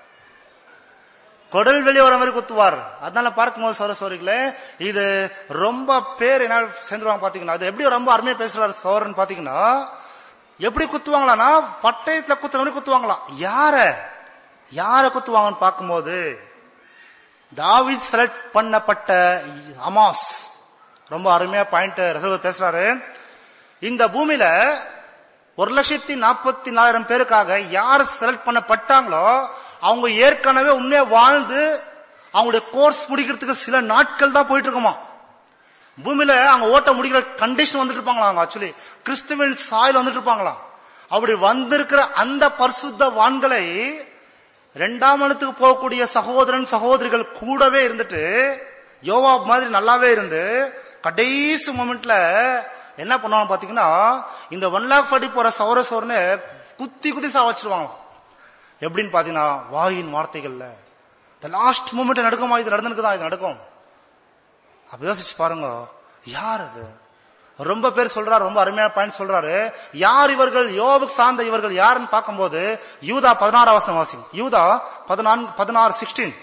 குடல் வெளியே வர மாதிரி குத்துவார் அதனால பார்க்கும்போது சோர சோரிகளே இது ரொம்ப பேர் என்ன சேர்ந்துருவாங்க பாத்தீங்கன்னா அது எப்படி ரொம்ப அருமையா பேசுறாரு சோரன் பாத்தீங்கன்னா எப்படி குத்துவாங்களான்னா பட்டயத்துல குத்துற மாதிரி குத்துவாங்களாம் யார யார குத்துவாங்கன்னு பார்க்கும்போது தாவீத் செலக்ட் பண்ணப்பட்ட அமாஸ் ரொம்ப அருமையா பாயிண்ட் ரிசர்வ் பேசுறாரு இந்த பூமியில ஒரு லட்சத்தி நாற்பத்தி நாலாயிரம் பேருக்காக யார் செலக்ட் பண்ணப்பட்டாங்களோ அவங்க ஏற்கனவே உண்மையா வாழ்ந்து அவங்களுடைய கோர்ஸ் முடிக்கிறதுக்கு சில நாட்கள் தான் போயிட்டு இருக்குமா பூமியில அவங்க ஓட்ட முடிக்கிற கண்டிஷன் வந்துட்டு இருப்பாங்களா அவங்க ஆக்சுவலி கிறிஸ்துவின் சாயல் வந்துட்டு இருப்பாங்களாம் அப்படி வந்திருக்கிற அந்த பரிசுத்த வான்களை ரெண்டாம் இடத்துக்கு போகக்கூடிய சகோதரன் சகோதரிகள் கூடவே இருந்துட்டு யோவா மாதிரி நல்லாவே இருந்து கடைசி மொமெண்ட்ல என்ன பண்ணுவாங்க பாத்தீங்கன்னா இந்த ஒன் லேக் ஃபார்ட்டி போற சௌர சோர்னு குத்தி குத்தி சா வச்சிருவாங்களாம் எப்படின்னு பாத்தீங்கன்னா வாயின் வார்த்தைகள்ல இந்த லாஸ்ட் மூமெண்ட் நடக்குமா இது நடந்துக்குதான் இது நடக்கும் அப்ப யோசிச்சு பாருங்க யார் அது ரொம்ப பேர் சொல்றாரு ரொம்ப அருமையான பாயிண்ட் சொல்றாரு யார் இவர்கள் யோபுக்கு சார்ந்த இவர்கள் யாருன்னு பார்க்கும்போது யூதா பதினாறாம் வசனம் வாசிங்க யூதா பதினான்கு பதினாறு சிக்ஸ்டீன்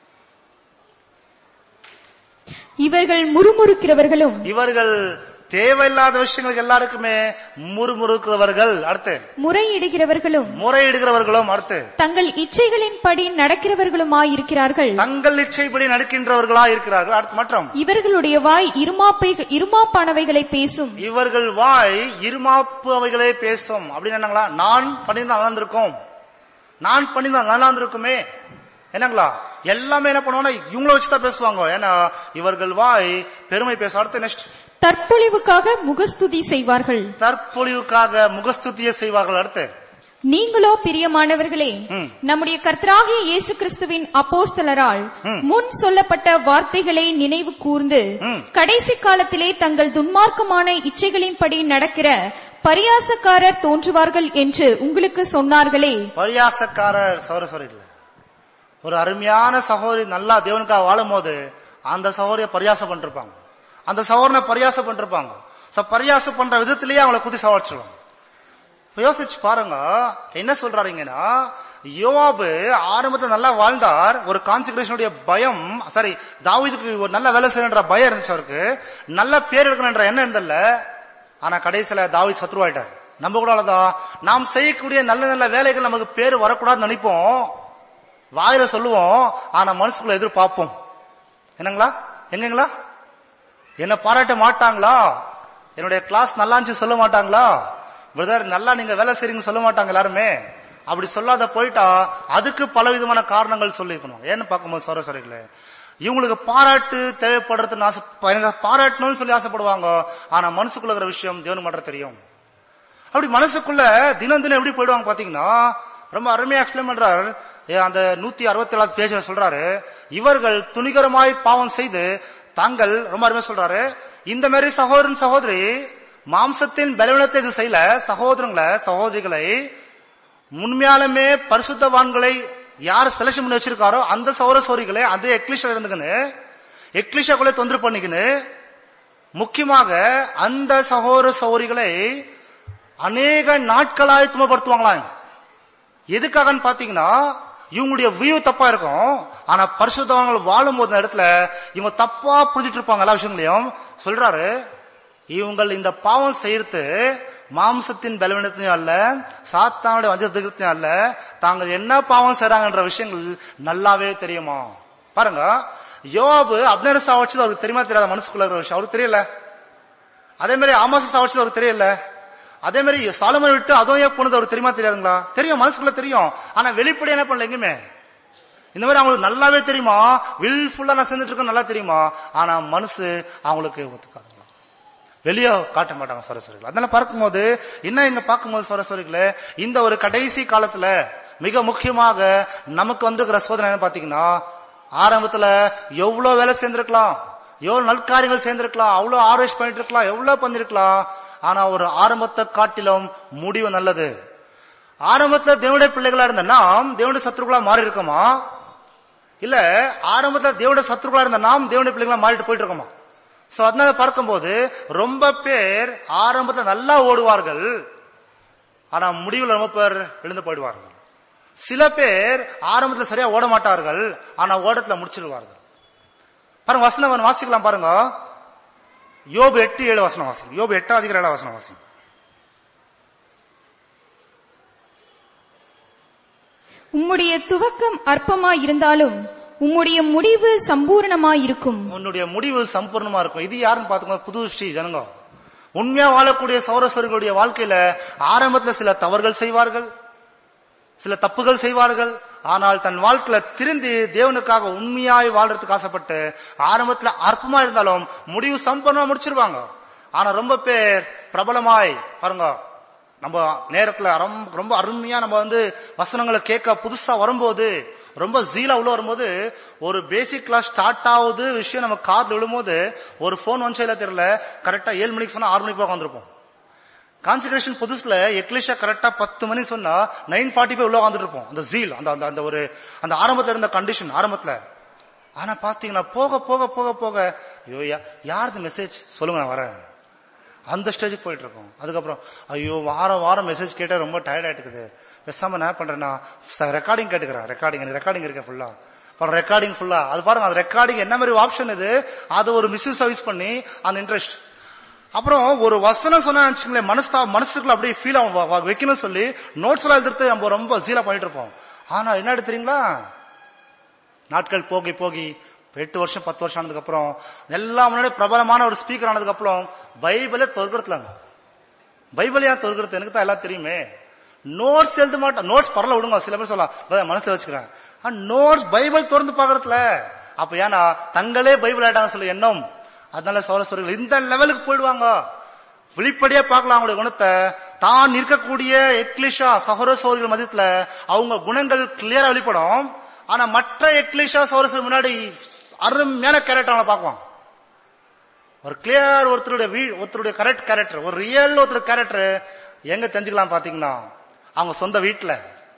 இவர்கள் முறுமுறுக்கிறவர்களும் இவர்கள் தேவையில்லாத விஷயங்களுக்கு எல்லாருக்குமே முறுமுறுக்கிறவர்கள் அடுத்து முறையிடுகிறவர்களும் முறையிடுகிறவர்களும் அடுத்து தங்கள் இச்சைகளின்படி நடக்கிறவர்களுமாயிருக்கிறார்கள் தங்கள் இச்சைப்படி நடக்கின்றவர்களா இருக்கிறார்கள் அடுத்து மற்றும் இவர்களுடைய வாய் இருமாப்பை இருமாப்பானவைகளை பேசும் இவர்கள் வாய் இருமாப்பு அவைகளே பேசும் அப்படின்னு என்னங்களா நான் பண்ணியிருந்தா நல்லா இருந்திருக்கும் நான் பண்ணியிருந்தா நல்லா இருந்திருக்குமே என்னங்களா எல்லாமே என்ன பண்ணுவாங்க இவங்கள வச்சுதான் பேசுவாங்க ஏன்னா இவர்கள் வாய் பெருமை பேச அடுத்து நெக்ஸ்ட் தற்பொழிவுக்காக முகஸ்துதி செய்வார்கள் தற்பொழிவுக்காக முகஸ்துதியை செய்வார்கள் அடுத்து நீங்களோ பிரியமானவர்களே ம். நம்முடைய கர்த்தராகிய இயேசு கிறிஸ்துவின் அப்போஸ்தலரால் முன் சொல்லப்பட்ட வார்த்தைகளை நினைவு கூர்ந்து ம். கடைசி காலத்திலே தங்கள் துன்மார்க்கமான இச்சைகளின்படி நடக்கிற பரியாசக்காரர் தோன்றுவார்கள் என்று உங்களுக்கு சொன்னார்களே பரியாசக்காரர் சௌர சொல்லிடல ஒரு அருமையான சகோதரி நல்லா தேவனுக்காக வாழும் போது அந்த சகோதரிய பரியாசம் பண்ணிருப்பாங்க அந்த சகோதரனை பரியாசம் பண்ணிருப்பாங்க சோ பரியாசம் பண்ற விதத்திலேயே அவங்கள குதி சவாச்சிருவாங்க இப்ப யோசிச்சு பாருங்க என்ன சொல்றாருங்கன்னா யோவாபு ஆரம்பத்துல நல்லா வாழ்ந்தார் ஒரு கான்சிகரேஷனுடைய பயம் சாரி தாவீதுக்கு ஒரு நல்ல வேலை செய்யணுன்ற பயம் இருந்துச்சு அவருக்கு நல்ல பேர் எடுக்கணுன்ற எண்ணம் இருந்தல்ல ஆனா கடைசியில தாவீது சத்ருவாயிட்டார் நம்ம கூட அவ்வளவுதான் நாம் செய்யக்கூடிய நல்ல நல்ல வேலைகள் நமக்கு பேர் வரக்கூடாதுன்னு நினைப்போம் வாயில சொல்லுவோம் ஆனா மனசுக்குள்ள எதிர்பார்ப்போம் என்னங்களா எங்கங்களா என்ன பாராட்ட மாட்டாங்களா என்னுடைய கிளாஸ் நல்லா இருந்துச்சு சொல்ல மாட்டாங்களா பிரதர் நல்லா நீங்க வேலை செய்றீங்கன்னு சொல்ல மாட்டாங்க எல்லாருமே அப்படி சொல்லாத போயிட்டா அதுக்கு பல விதமான காரணங்கள் சொல்லிக்கணும் ஏன்னு பார்க்கும்போது சொல்ற சொல்லிக்கல இவங்களுக்கு பாராட்டு தேவைப்படுறதுன்னு ஆசை எனக்கு பாராட்டணும்னு சொல்லி ஆசைப்படுவாங்க ஆனா மனசுக்குள்ள இருக்கிற விஷயம் தேவனு மட்டும் தெரியும் அப்படி மனசுக்குள்ள தினம் தினம் எப்படி போயிடுவாங்க பாத்தீங்கன்னா ரொம்ப அருமையா எக்ஸ்பிளைன் பண்றாரு ஏ, அந்த நூத்தி அறுபத்தி ஏழாவது பேஜ்ல சொல்றாரு இவர்கள் துணிகரமாய் பாவம் செய்து தாங்கள் ரொம்ப அருமையா சொல்றாரு இந்த மாதிரி சகோதரன் சகோதரி மாம்சத்தின் பலவீனத்தை இது செய்யல சகோதரங்களை சகோதரிகளை உண்மையாலுமே பரிசுத்தவான்களை யார் செலக்ஷன் பண்ணி வச்சிருக்காரோ அந்த சௌர சோரிகளை அந்த எக்லிஷா இருந்துக்குன்னு எக்லிஷாக்குள்ளே தொந்தரவு பண்ணிக்கின்னு முக்கியமாக அந்த சகோதர சௌரிகளை அநேக நாட்களாய் துன்பப்படுத்துவாங்களாம் எதுக்காகன்னு பாத்தீங்கன்னா இவங்களுடைய வியூ தப்பா இருக்கும் ஆனா பரிசுத்தவங்கள் வாழும் போது இடத்துல இவங்க தப்பா புரிஞ்சிட்டு இருப்பாங்க எல்லா விஷயங்களையும் சொல்றாரு இவங்கள் இந்த பாவம் செய்யறது மாம்சத்தின் பலவீனத்தையும் அல்ல சாத்தானுடைய வஞ்சத்திற்கும் அல்ல தாங்கள் என்ன பாவம் செய்றாங்கன்ற விஷயங்கள் நல்லாவே தெரியுமா பாருங்க யோபு அப்னேர சாவச்சது அவருக்கு தெரியுமா தெரியாத மனசுக்குள்ள இருக்கிற விஷயம் அவருக்கு தெரியல அதே மாதிரி ஆமாச சாவச்சது அவருக்கு தெரியல அதே மாதிரி சாலமன் விட்டு அதுவும் ஏன் போனது அவருக்கு தெரியுமா தெரியாதுங்களா தெரியும் மனசுக்குள்ள தெரியும் ஆனா வெளிப்படையா என்ன பண்ணல எங்குமே இந்த மாதிரி அவங்களுக்கு நல்லாவே தெரியுமா வில்ஃபுல்லா நான் செஞ்சுட்டு இருக்கேன் நல்லா தெரியுமா ஆனா மனசு அவங்களுக்கு ஒத்துக்காதுங்களா வெளியே காட்ட மாட்டாங்க சரஸ்வரிகள் அதனால பார்க்கும்போது என்ன இங்க பார்க்கும்போது சரஸ்வரிகளே இந்த ஒரு கடைசி காலத்துல மிக முக்கியமாக நமக்கு வந்திருக்கிற சோதனை என்ன பாத்தீங்கன்னா ஆரம்பத்துல எவ்வளவு வேலை சேர்ந்திருக்கலாம் எவ்வளவு நற்காரியங்கள் சேர்ந்திருக்கலாம் அவ்வளவு ஆரோஸ் பண்ணிட்டு இருக்கலாம் எவ்வளவு பண்ணிருக்கலாம் ஆனா ஒரு ஆரம்பத்தை காட்டிலும் முடிவு நல்லது ஆரம்பத்துல தேவனுடைய பிள்ளைகளா இருந்த நாம் தேவனுடைய சத்துருக்களா மாறி இருக்கோமா இல்ல ஆரம்பத்துல தேவனுடைய சத்துருக்களா இருந்த நாம் தேவனுடைய பிள்ளைகளா மாறிட்டு போயிட்டு இருக்கோமா சோ அதனால பார்க்கும்போது ரொம்ப பேர் ஆரம்பத்துல நல்லா ஓடுவார்கள் ஆனா முடிவுல ரொம்ப பேர் எழுந்து போயிடுவார்கள் சில பேர் ஆரம்பத்துல சரியா ஓட மாட்டார்கள் ஆனா ஓடத்துல முடிச்சிடுவார்கள் பாருங்க வசனம் வாசிக்கலாம் பாருங்க யோபு எட்டு ஏழு வசனம் வாசி யோபு எட்டாம் அதிகார ஏழாம் வசனம் வாசி உம்முடைய துவக்கம் அற்பமாய் இருந்தாலும் உம்முடைய முடிவு சம்பூர்ணமாய் இருக்கும் உன்னுடைய முடிவு சம்பூர்ணமா இருக்கும் இது யாருன்னு பாத்துக்கோங்க புது ஸ்ரீ ஜனங்க உண்மையா வாழக்கூடிய சௌரஸ்வர்களுடைய வாழ்க்கையில ஆரம்பத்துல சில தவறுகள் செய்வார்கள் சில தப்புகள் செய்வார்கள் ஆனால் தன் வாழ்க்கையில திருந்தி தேவனுக்காக உண்மையாய் வாழ்றதுக்கு ஆசைப்பட்டு ஆரம்பத்துல அற்பமா இருந்தாலும் முடிவு சம்பூர்ணமா முடிச்சிருவாங்க ஆனா ரொம்ப பேர் பிரபலமாய் பாருங்க நம்ம நேரத்துல ரொம்ப ரொம்ப அருமையா நம்ம வந்து வசனங்களை கேட்க புதுசா வரும்போது ரொம்ப ஜீலா உள்ள வரும்போது ஒரு பேசிக் கிளாஸ் ஸ்டார்ட் ஆகுது விஷயம் நம்ம கார்ல விழும்போது ஒரு போன் வந்துச்சா இல்ல தெரியல கரெக்டா ஏழு மணிக்கு சொன்னா ஆறு மணிக்கு போக வந்திருப்போம் கான்சன்ட்ரேஷன் புதுசுல எக்லிஷா கரெக்டா பத்து மணி சொன்னா நைன் ஃபார்ட்டி ஃபைவ் உள்ள வந்துட்டு இருப்போம் அந்த ஜீல் அந்த அந்த அந்த ஒரு அந்த ஆரம்பத்துல இருந்த கண்டிஷன் ஆரம்பத்துல ஆனா பாத்தீங்கன்னா போக போக போக போக ஐயோ யா- யாருது மெசேஜ் சொல்லுங்க நான் வரேன் அந்த ஸ்டேஜுக்கு போயிட்டு இருக்கோம் அதுக்கப்புறம் ஐயோ வாரம் வாரம் மெசேஜ் கேட்டா ரொம்ப டயர்ட் ஆயிட்டுக்குது பேசாம நான் என்ன பண்றேன்னா ரெக்கார்டிங் கேட்டுக்கிறேன் ரெக்கார்டிங் எனக்கு ரெக்கார்டிங் இருக்கேன் ஃபுல்லா அப்புறம் ரெக்கார்டிங் ஃபுல்லா அது பாருங்க அது ரெக்கார்டிங் என்ன மாதிரி ஆப்ஷன் இது அது ஒரு மிஸ்யூஸ் சர்வீஸ் பண்ணி அந்த இன்ட்ரெஸ்ட் அப்புறம் ஒரு வசனம் சொன்னா வச்சுங்களேன் மனசு மனசுக்குள்ள அப்படியே ஃபீல் ஆகும் வ- வ- வைக்கணும்னு சொல்லி நோட்ஸ் எல்லாம் எடுத்து நம்ம ரொம்ப ஜீலா பண்ணிட்டு இருப்போம் ஆனா என்ன எடுத்துறீங்களா நாட்கள் போகி போகி எட்டு வருஷம் பத்து வருஷம் ஆனதுக்கு அப்புறம் எல்லாம் முன்னாடி பிரபலமான ஒரு ஸ்பீக்கர் ஆனதுக்கு அப்புறம் பைபிளே தொகுக்கிறதுலாங்க பைபிள் ஏன் தொகுக்கிறது எனக்கு தான் எல்லாம் தெரியுமே நோட்ஸ் எழுத மாட்டேன் நோட்ஸ் பரல விடுங்க சில பேர் சொல்லலாம் "பிரதர், மனசுல வச்சுக்கிறேன் நோட்ஸ் பைபிள் திறந்து பாக்குறதுல அப்ப ஏன்னா தங்களே பைபிள் ஆயிட்டாங்க சொல்ல எண்ணம் அதனால சோழஸ்வர்கள் இந்த லெவலுக்கு போயிடுவாங்க வெளிப்படையா பார்க்கலாம் அவங்களுடைய குணத்தை தான் இருக்கக்கூடிய எக்லிஷா சகோர சோர்கள் மதியத்துல அவங்க குணங்கள் கிளியரா வெளிப்படும் ஆனா மற்ற எக்லிஷா சௌரசர் முன்னாடி அருமையான கேரக்டர் அவங்கள பார்க்குவான் ஒரு கிளியர் ஒருத்தருடைய வீ ஒருத்தருடைய கரெக்ட் கேரக்டர் ஒரு ரியல் ஒருத்தர் கேரக்டர் எங்க தெரிஞ்சுக்கலாம் பாத்தீங்கன்னா அவங்க சொந்த வீட்டுல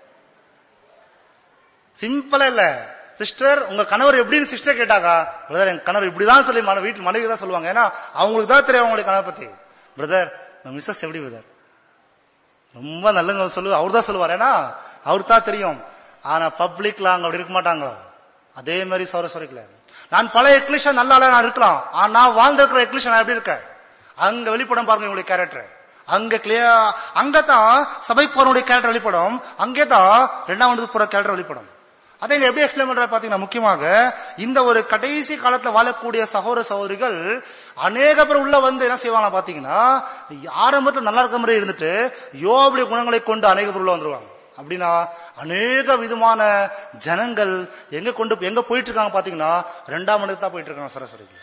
சிம்பிளா இல்ல சிஸ்டர் உங்க கணவர் எப்படின்னு சிஸ்டர் கேட்டாக்கா பிரதர் என் கணவர் இப்படிதான் சொல்லி மன வீட்டு மனைவி தான் சொல்லுவாங்க ஏன்னா அவங்களுக்கு தான் தெரியும் அவங்களுடைய கணவர் பத்தி பிரதர் மிஸ்ஸஸ் எப்படி பிரதர் ரொம்ப நல்லங்க சொல்லு அவர் தான் சொல்லுவார் ஏன்னா அவருக்கு தான் தெரியும் ஆனா பப்ளிக்ல அங்க அப்படி இருக்க மாட்டாங்க அதே மாதிரி சௌர சொல்லிக்கல நான் பல எக்லிஷா நல்ல ஆளா நான் இருக்கலாம் ஆனா நான் வாழ்ந்திருக்கிற எக்லிஷா நான் எப்படி இருக்கேன் அங்க வெளிப்படம் பாருங்க உங்களுடைய கேரக்டர் அங்க கிளியர் அங்கதான் சபை போறவனுடைய கேரக்டர் வெளிப்படும் அங்கே தான் ரெண்டாம் வகுப்பு போற கேரக்டர் வெளிப்படும் அதை இங்க எப்படி எக்ஸ்பிளைன் பண்ற பாத்தீங்கன்னா முக்கியமாக இந்த ஒரு கடைசி காலத்துல வாழக்கூடிய சகோதர சகோதரிகள் அநேக பேர் உள்ள வந்து என்ன செய்வாங்க பாத்தீங்கன்னா ஆரம்பத்துல நல்லா இருக்க மாதிரி இருந்துட்டு யோபுடைய குணங்களை கொண்டு அநேக பேர் உள்ள வந்துருவாங்க அப்படின்னா அநேக விதமான ஜனங்கள் எங்க கொண்டு எங்க போயிட்டு இருக்காங்க பாத்தீங்கன்னா ரெண்டாம் இடத்துக்கு தான் போயிட்டு இருக்காங்க சரஸ்வரிக்கு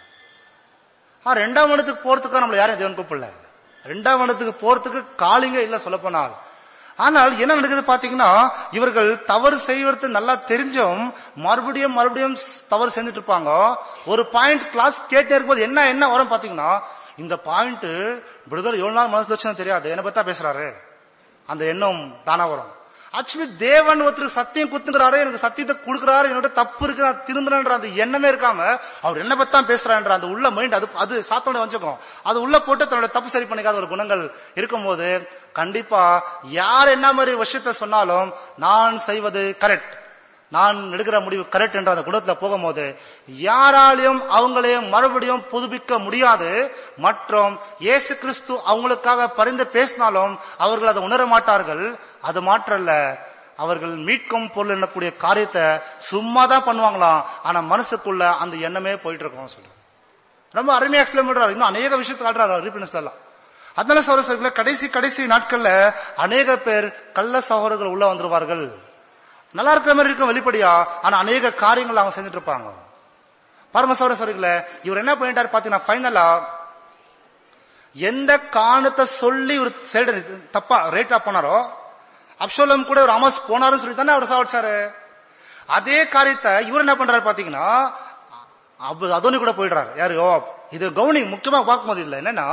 ஆ ரெண்டாம் இடத்துக்கு போறதுக்கு நம்மள யாரையும் தேவன் கூப்பிடல ரெண்டாம் இடத்துக்கு போறதுக்கு காலிங்க இல்ல சொல்ல போனால் ஆனால் என்ன நடக்குது பாத்தீங்கன்னா இவர்கள் தவறு செய்வது நல்லா தெரிஞ்சும் மறுபடியும் மறுபடியும் தவறு செஞ்சுட்டு இருப்பாங்க ஒரு பாயிண்ட் கிளாஸ் கேட்டே இருக்கும்போது என்ன என்ன வரும் பாத்தீங்கன்னா இந்த பாயிண்ட் பிரதர் எவ்வளவு நாள் மனசு வச்சுன்னு தெரியாது என்ன பத்தா பேசுறாரு அந்த எண்ணம் தானா வரும் ஆக்சுவலி தேவன் ஒருத்தருக்கு சத்தியம் குத்துக்கிறாரு எனக்கு சத்தியத்தை கொடுக்குறாரு என்னோட தப்பு இருக்கு நான் திருந்துறேன்ற அந்த எண்ணமே இருக்காம அவர் என்ன பத்தி தான் பேசுறான்ற அந்த உள்ள மைண்ட் அது அது சாத்தோட வச்சுக்கும் அது உள்ள போட்டு தன்னோட தப்பு சரி பண்ணிக்காத ஒரு குணங்கள் இருக்கும்போது கண்டிப்பா யார் என்ன மாதிரி விஷயத்த சொன்னாலும் நான் செய்வது கரெக்ட் நான் எடுக்கிற முடிவு கரெக்ட் என்ற அந்த குணத்துல போகும்போது யாராலையும் அவங்களையும் மறுபடியும் புதுப்பிக்க முடியாது மற்றும் இயேசு கிறிஸ்து அவங்களுக்காக பரிந்து பேசினாலும் அவர்கள் அதை உணர மாட்டார்கள் அது மாற்றல்ல அவர்கள் மீட்கும் பொருள் என்னக்கூடிய காரியத்தை சும்மா தான் பண்ணுவாங்களாம் ஆனா மனசுக்குள்ள அந்த எண்ணமே போயிட்டு இருக்கோம் சொல்றேன் ரொம்ப அருமையா எக்ஸ்பிளைன் பண்றாரு இன்னும் அநேக விஷயத்தை காட்டுறாரு ரீபினஸ்ல எல்லாம் அதனால சகோதரர்களை கடைசி கடைசி நாட்கள்ல அநேக பேர் கள்ள சகோதரர்கள் உள்ள வந்துருவார்கள் நல்லா இருக்கிற மாதிரி இருக்கும் வெளிப்படையா ஆனா அநேக காரியங்கள் அவங்க செஞ்சுட்டு இருப்பாங்க பாருங்க சோர சொல்றீங்களே இவர் என்ன பண்ணிட்டாரு பாத்தீங்கன்னா ஃபைனலா எந்த காரணத்தை சொல்லி ஒரு சைடு தப்பா ரேட்டா போனாரோ அப்சோலம் கூட ஒரு அமஸ் போனாருன்னு சொல்லி தானே அவர் சாவடிச்சாரு அதே காரியத்தை இவர் என்ன பண்றாரு பாத்தீங்கன்னா அப- அதோனி கூட போயிடுறாரு யாரு யோவாப் இது கவுனி முக்கியமா பார்க்கும்போது இல்ல என்னன்னா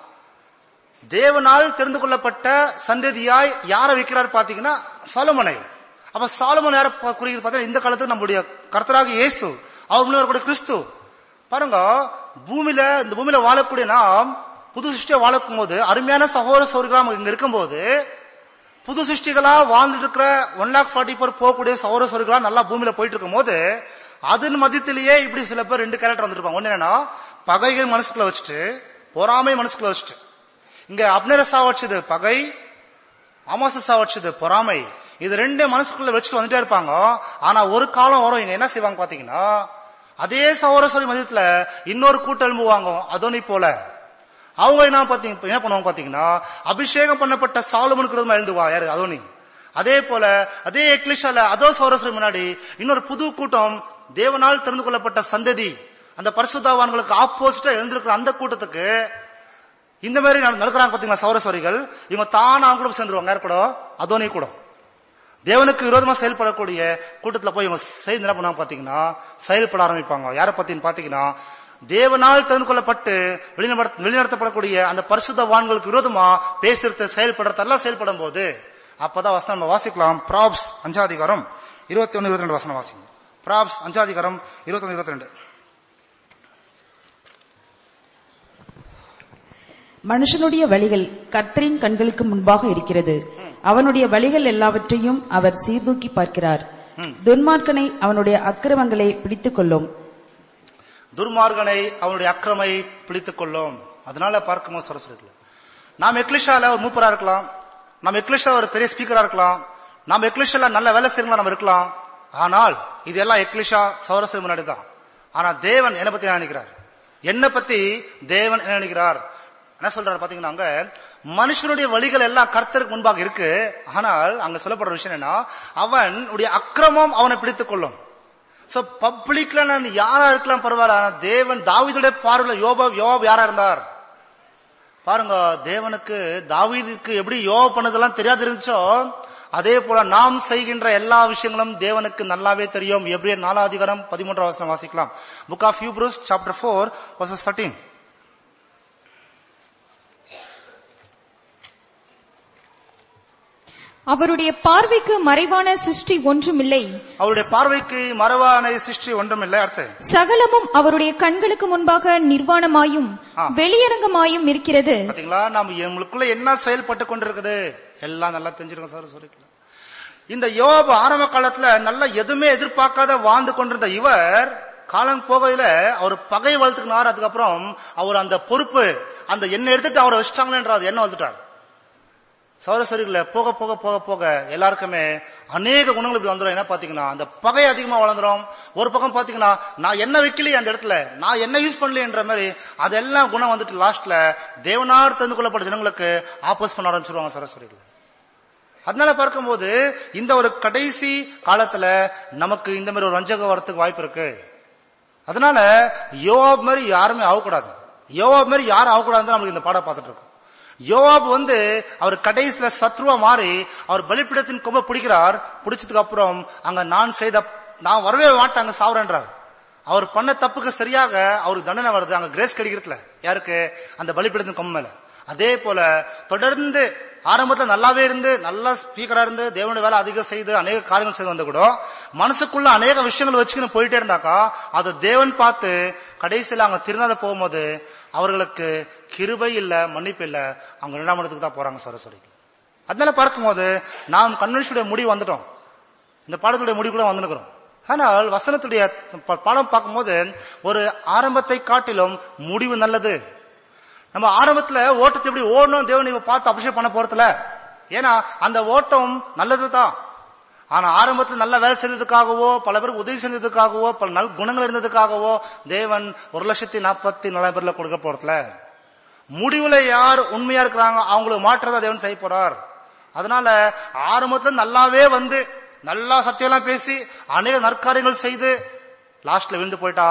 தேவனால் தெரிந்து கொள்ளப்பட்ட சந்ததியாய் யாரை வைக்கிறார் பாத்தீங்கன்னா சாலமனை அப்ப சாலமன் யார பா- குறிக்கிறது பார்த்தா இந்த காலத்துக்கு நம்முடைய கர்த்தராக இயேசு அவர் முன்னாடி வரக்கூடிய கிறிஸ்து பாருங்க பூமியில இந்த பூமியில வாழக்கூடிய நாம் புது சிருஷ்டியா வாழக்கும் போது அருமையான சகோதர சகோதரிகளா இங்க இருக்கும்போது புது சிருஷ்டிகளா வாழ்ந்துட்டு இருக்கிற ஒன் லேக் ஃபார்ட்டி ஃபோர் போகக்கூடிய சகோதர சகோதரிகளா நல்லா பூமியில போயிட்டு இருக்கும் போது அதன் மதியத்திலேயே இப்படி சில பேர் ரெண்டு கேரக்டர் வந்திருப்பாங்க ஒண்ணு என்னன்னா பகைகள் மனசுக்குள்ள வச்சுட்டு பொறாமை மனசுக்குள்ள வச்சுட்டு இங்க அப்னரசா வச்சது பகை அமாசசா வச்சது பொறாமை இது ரெண்டு மனசுக்குள்ள வச்சுட்டு வந்துட்டே இருப்பாங்க ஆனா ஒரு காலம் வரும் இங்க என்ன செய்வாங்க பாத்தீங்கன்னா அதே சௌரஸ்வரி மதியத்துல இன்னொரு கூட்டம் எழும்புவாங்க அதோனி போல அவங்க என்ன பாத்தீங்க என்ன பண்ணுவாங்க பாத்தீங்கன்னா அபிஷேகம் பண்ணப்பட்ட சாலமனுக்கு விரோதமா எழுந்துவா யாரு அதோனி அதே போல அதே எக்லிஷால அதோ சௌரஸ்வரி முன்னாடி இன்னொரு புது கூட்டம் தேவனால் தெரிந்து கொள்ளப்பட்ட சந்ததி அந்த பரிசுத்தாவான்களுக்கு ஆப்போசிட்டா எழுந்திருக்கிற அந்த கூட்டத்துக்கு இந்த மாதிரி நட- நடக்கிறாங்க பாத்தீங்களா சௌரஸ்வரிகள் இவங்க தானா அவங்க கூட சேர்ந்துருவாங்க யார் கூட அதோனி கூட தேவனுக்கு விரோதமா செயல்படக்கூடிய கூட்டத்துல போய் இவங்க செய்து என்ன பண்ணுவாங்க பாத்தீங்கன்னா செயல்பட ஆரம்பிப்பாங்க யாரை பத்தின்னு பாத்தீங்கன்னா தேவனால் தெரிந்து கொள்ளப்பட்டு வெளிநடத்த- வெளிநடத்தப்படக்கூடிய அந்த பரிசுத்தவான்களுக்கு விரோதமா பேசுறது செயல்படுறது எல்லாம் செயல்படும் போது அப்பதான் வசனம் நம்ம வாசிக்கலாம் ப்ராப்ஸ் அஞ்சாதிகாரம் இருபத்தி ஒன்னு இருபத்தி ரெண்டு வசனம் வாசிங்க ப்ராப்ஸ் அஞ்சாதிகாரம் இருபத்தி ஒன்னு இருபத்தி ரெண்டு மனுஷனுடைய வழிகள் கர்த்தரின் கண்களுக்கு முன்பாக இருக்கிறது அவனுடைய வழிகள் எல்லாவற்றையும் அவர் சீர்தூக்கி பார்க்கிறார் துன்மார்க்கனை அவனுடைய அக்கிரமங்களை பிடித்துக் கொள்ளும் துர்மார்கனை அவனுடைய அக்கிரமை பிடித்துக் கொள்ளும் அதனால பார்க்கும்போது சரஸ்வரிக்கல நாம் எக்லிஷால ஒரு மூப்பரா இருக்கலாம் நாம் எக்லிஷா ஒரு பெரிய ஸ்பீக்கரா இருக்கலாம் நாம் எக்லிஷால நல்ல வேலை செய்யலாம் நம்ம இருக்கலாம் ஆனால் இதெல்லாம் எக்லிஷா சௌரஸ்வரி முன்னாடி தான் ஆனா தேவன் என்ன பத்தி என்ன நினைக்கிறார் என்ன பத்தி தேவன் என்ன நினைக்கிறார் என்ன சொல்றாரு பாத்தீங்கன்னா அங்க மனுஷனுடைய வழிகள் எல்லாம் கர்த்தருக்கு முன்பாக இருக்கு ஆனால் அங்க சொல்லப்படுற விஷயம் என்ன அவன் உடைய அக்கிரமம் அவனை பிடித்துக் கொள்ளும் சோ பப்ளிக்ல நான் யாரா இருக்கலாம் பரவாயில்ல ஆனா தேவன் தாவீதுடைய பார்வையில யோபாப் யோபாப் யாரா இருந்தார் பாருங்க தேவனுக்கு தாவீதுக்கு எப்படி யோப பண்ணதெல்லாம் தெரியாது இருந்துச்சோ அதே போல நாம் செய்கின்ற எல்லா விஷயங்களும் தேவனுக்கு நல்லாவே தெரியும் எப்படியே நாலாம் அதிகாரம் பதிமூன்றாம் வசனம் வாசிக்கலாம் book of Hebrews chapter four verses thirteen அவருடைய பார்வைக்கு மறைவான சிருஷ்டி ஒன்றுமில்லை அவருடைய பார்வைக்கு மரவான சிருஷ்டி ஒன்றுமில்லை அடுத்து சகலமும் அவருடைய கண்களுக்கு முன்பாக நிர்வாணமாயும் ஆ. வெளியரங்கமாயும் இருக்கிறது பாத்தீங்களா நம்ம நம்மளுக்குள்ள என்ன செயல்பட்டு கொண்டிருக்குது எல்லாம் நல்லா தெரிஞ்சிருக்கோம் சார் சொல்லிக்கலாம் இந்த யோபு ஆரம்ப காலத்துல நல்ல எதுவுமே எதிர்பார்க்காத வாழ்ந்து கொண்டிருந்த இவர் காலம் போகையில அவர் பகை வளர்த்துக்கினார் அதுக்கப்புறம் அவர் அந்த பொறுப்பு அந்த எண்ணெய் எடுத்துட்டு அவரை வச்சிட்டாங்களேன்ற அது எண்ணெய் வளர்த்துட்டார் சௌரஸ்வரிகள போக போக போக போக எல்லாருக்குமே அநேக குணங்கள் இப்படி வந்துடும் என்ன பாத்தீங்கன்னா அந்த பகை அதிகமா வளர்ந்துரும் ஒரு பக்கம் பாத்தீங்கன்னா நான் என்ன வைக்கலையே அந்த இடத்துல நான் என்ன யூஸ் பண்ணலையன்ற மாதிரி அதெல்லாம் குணம் வந்துட்டு லாஸ்ட்ல தேவனார் தெரிந்து கொள்ளப்பட்ட ஜனங்களுக்கு ஆப்போஸ் பண்ண ஆரம்பிச்சிருவாங்க சரஸ்வரிகள் அதனால பார்க்கும்போது இந்த ஒரு கடைசி காலத்துல நமக்கு இந்த மாதிரி ஒரு வஞ்சகம் வரத்துக்கு வாய்ப்பு இருக்கு அதனால யோவாப் மாதிரி யாருமே ஆகக்கூடாது யோவாப் மாதிரி யாரும் ஆகக்கூடாதுன்னு நமக்கு இந்த பாடம் பார்த்துட்டு இருக்கோம் யோவாப் வந்து அவர் கடைசியில சத்ருவா மாறி அவர் பலிப்பிடத்தின் கொம்ப பிடிக்கிறார் பிடிச்சதுக்கு அப்புறம் அங்க நான் செய்த நான் வரவே மாட்டேன் அங்க சாவுறேன்றார் அவர் பண்ண தப்புக்கு சரியாக அவருக்கு தண்டனை வருது அங்க கிரேஸ் கிடைக்கிறதுல யாருக்கு அந்த பலிப்பிடத்தின் கொம்ப மேல அதே போல தொடர்ந்து ஆரம்பத்துல நல்லாவே இருந்து நல்லா ஸ்பீக்கரா இருந்து தேவனுடைய வேலை அதிகம் செய்து அநேக காரியங்கள் செய்து வந்த கூட மனசுக்குள்ள அநேக விஷயங்கள் வச்சுக்கின்னு போயிட்டே இருந்தாக்கா அதை தேவன் பார்த்து கடைசியில அவங்க திருநாத போகும்போது அவர்களுக்கு கிருபை இல்ல மன்னிப்பு இல்ல அவங்க இரண்டாம் இடத்துக்கு தான் போறாங்க சரஸ்வரிக்கு அதனால பார்க்கும்போது நாம் கன்வென்ஷனுடைய முடிவு வந்துட்டோம் இந்த பாடத்துடைய முடிவு கூட வந்துருக்கிறோம் ஆனால் வசனத்துடைய ப- பாடம் பார்க்கும்போது ஒரு ஆரம்பத்தை காட்டிலும் முடிவு நல்லது நம்ம ஆரம்பத்துல ஓட்டத்தை எப்படி ஓடணும் தேவன் இவ பார்த்து அபிஷேகம் பண்ண போறதுல ஏன்னா அந்த ஓட்டம் நல்லதுதான் ஆனா ஆரம்பத்துல நல்ல வேலை செஞ்சதுக்காகவோ பல பேருக்கு உதவி செஞ்சதுக்காகவோ பல நல் குணங்கள் இருந்ததுக்காகவோ தேவன் ஒரு லட்சத்தி நாற்பத்தி நாலாயிரம் பேர்ல கொடுக்க போறதுல முடிவுல யார் உண்மையா இருக்கிறாங்க அவங்களுக்கு மாற்றதா தேவன் செய்ய போறார் அதனால ஆரம்பத்துல நல்லாவே வந்து நல்லா சத்தியெல்லாம் பேசி அநேக நற்காரியங்கள் செய்து லாஸ்ட்ல விழுந்து போயிட்டா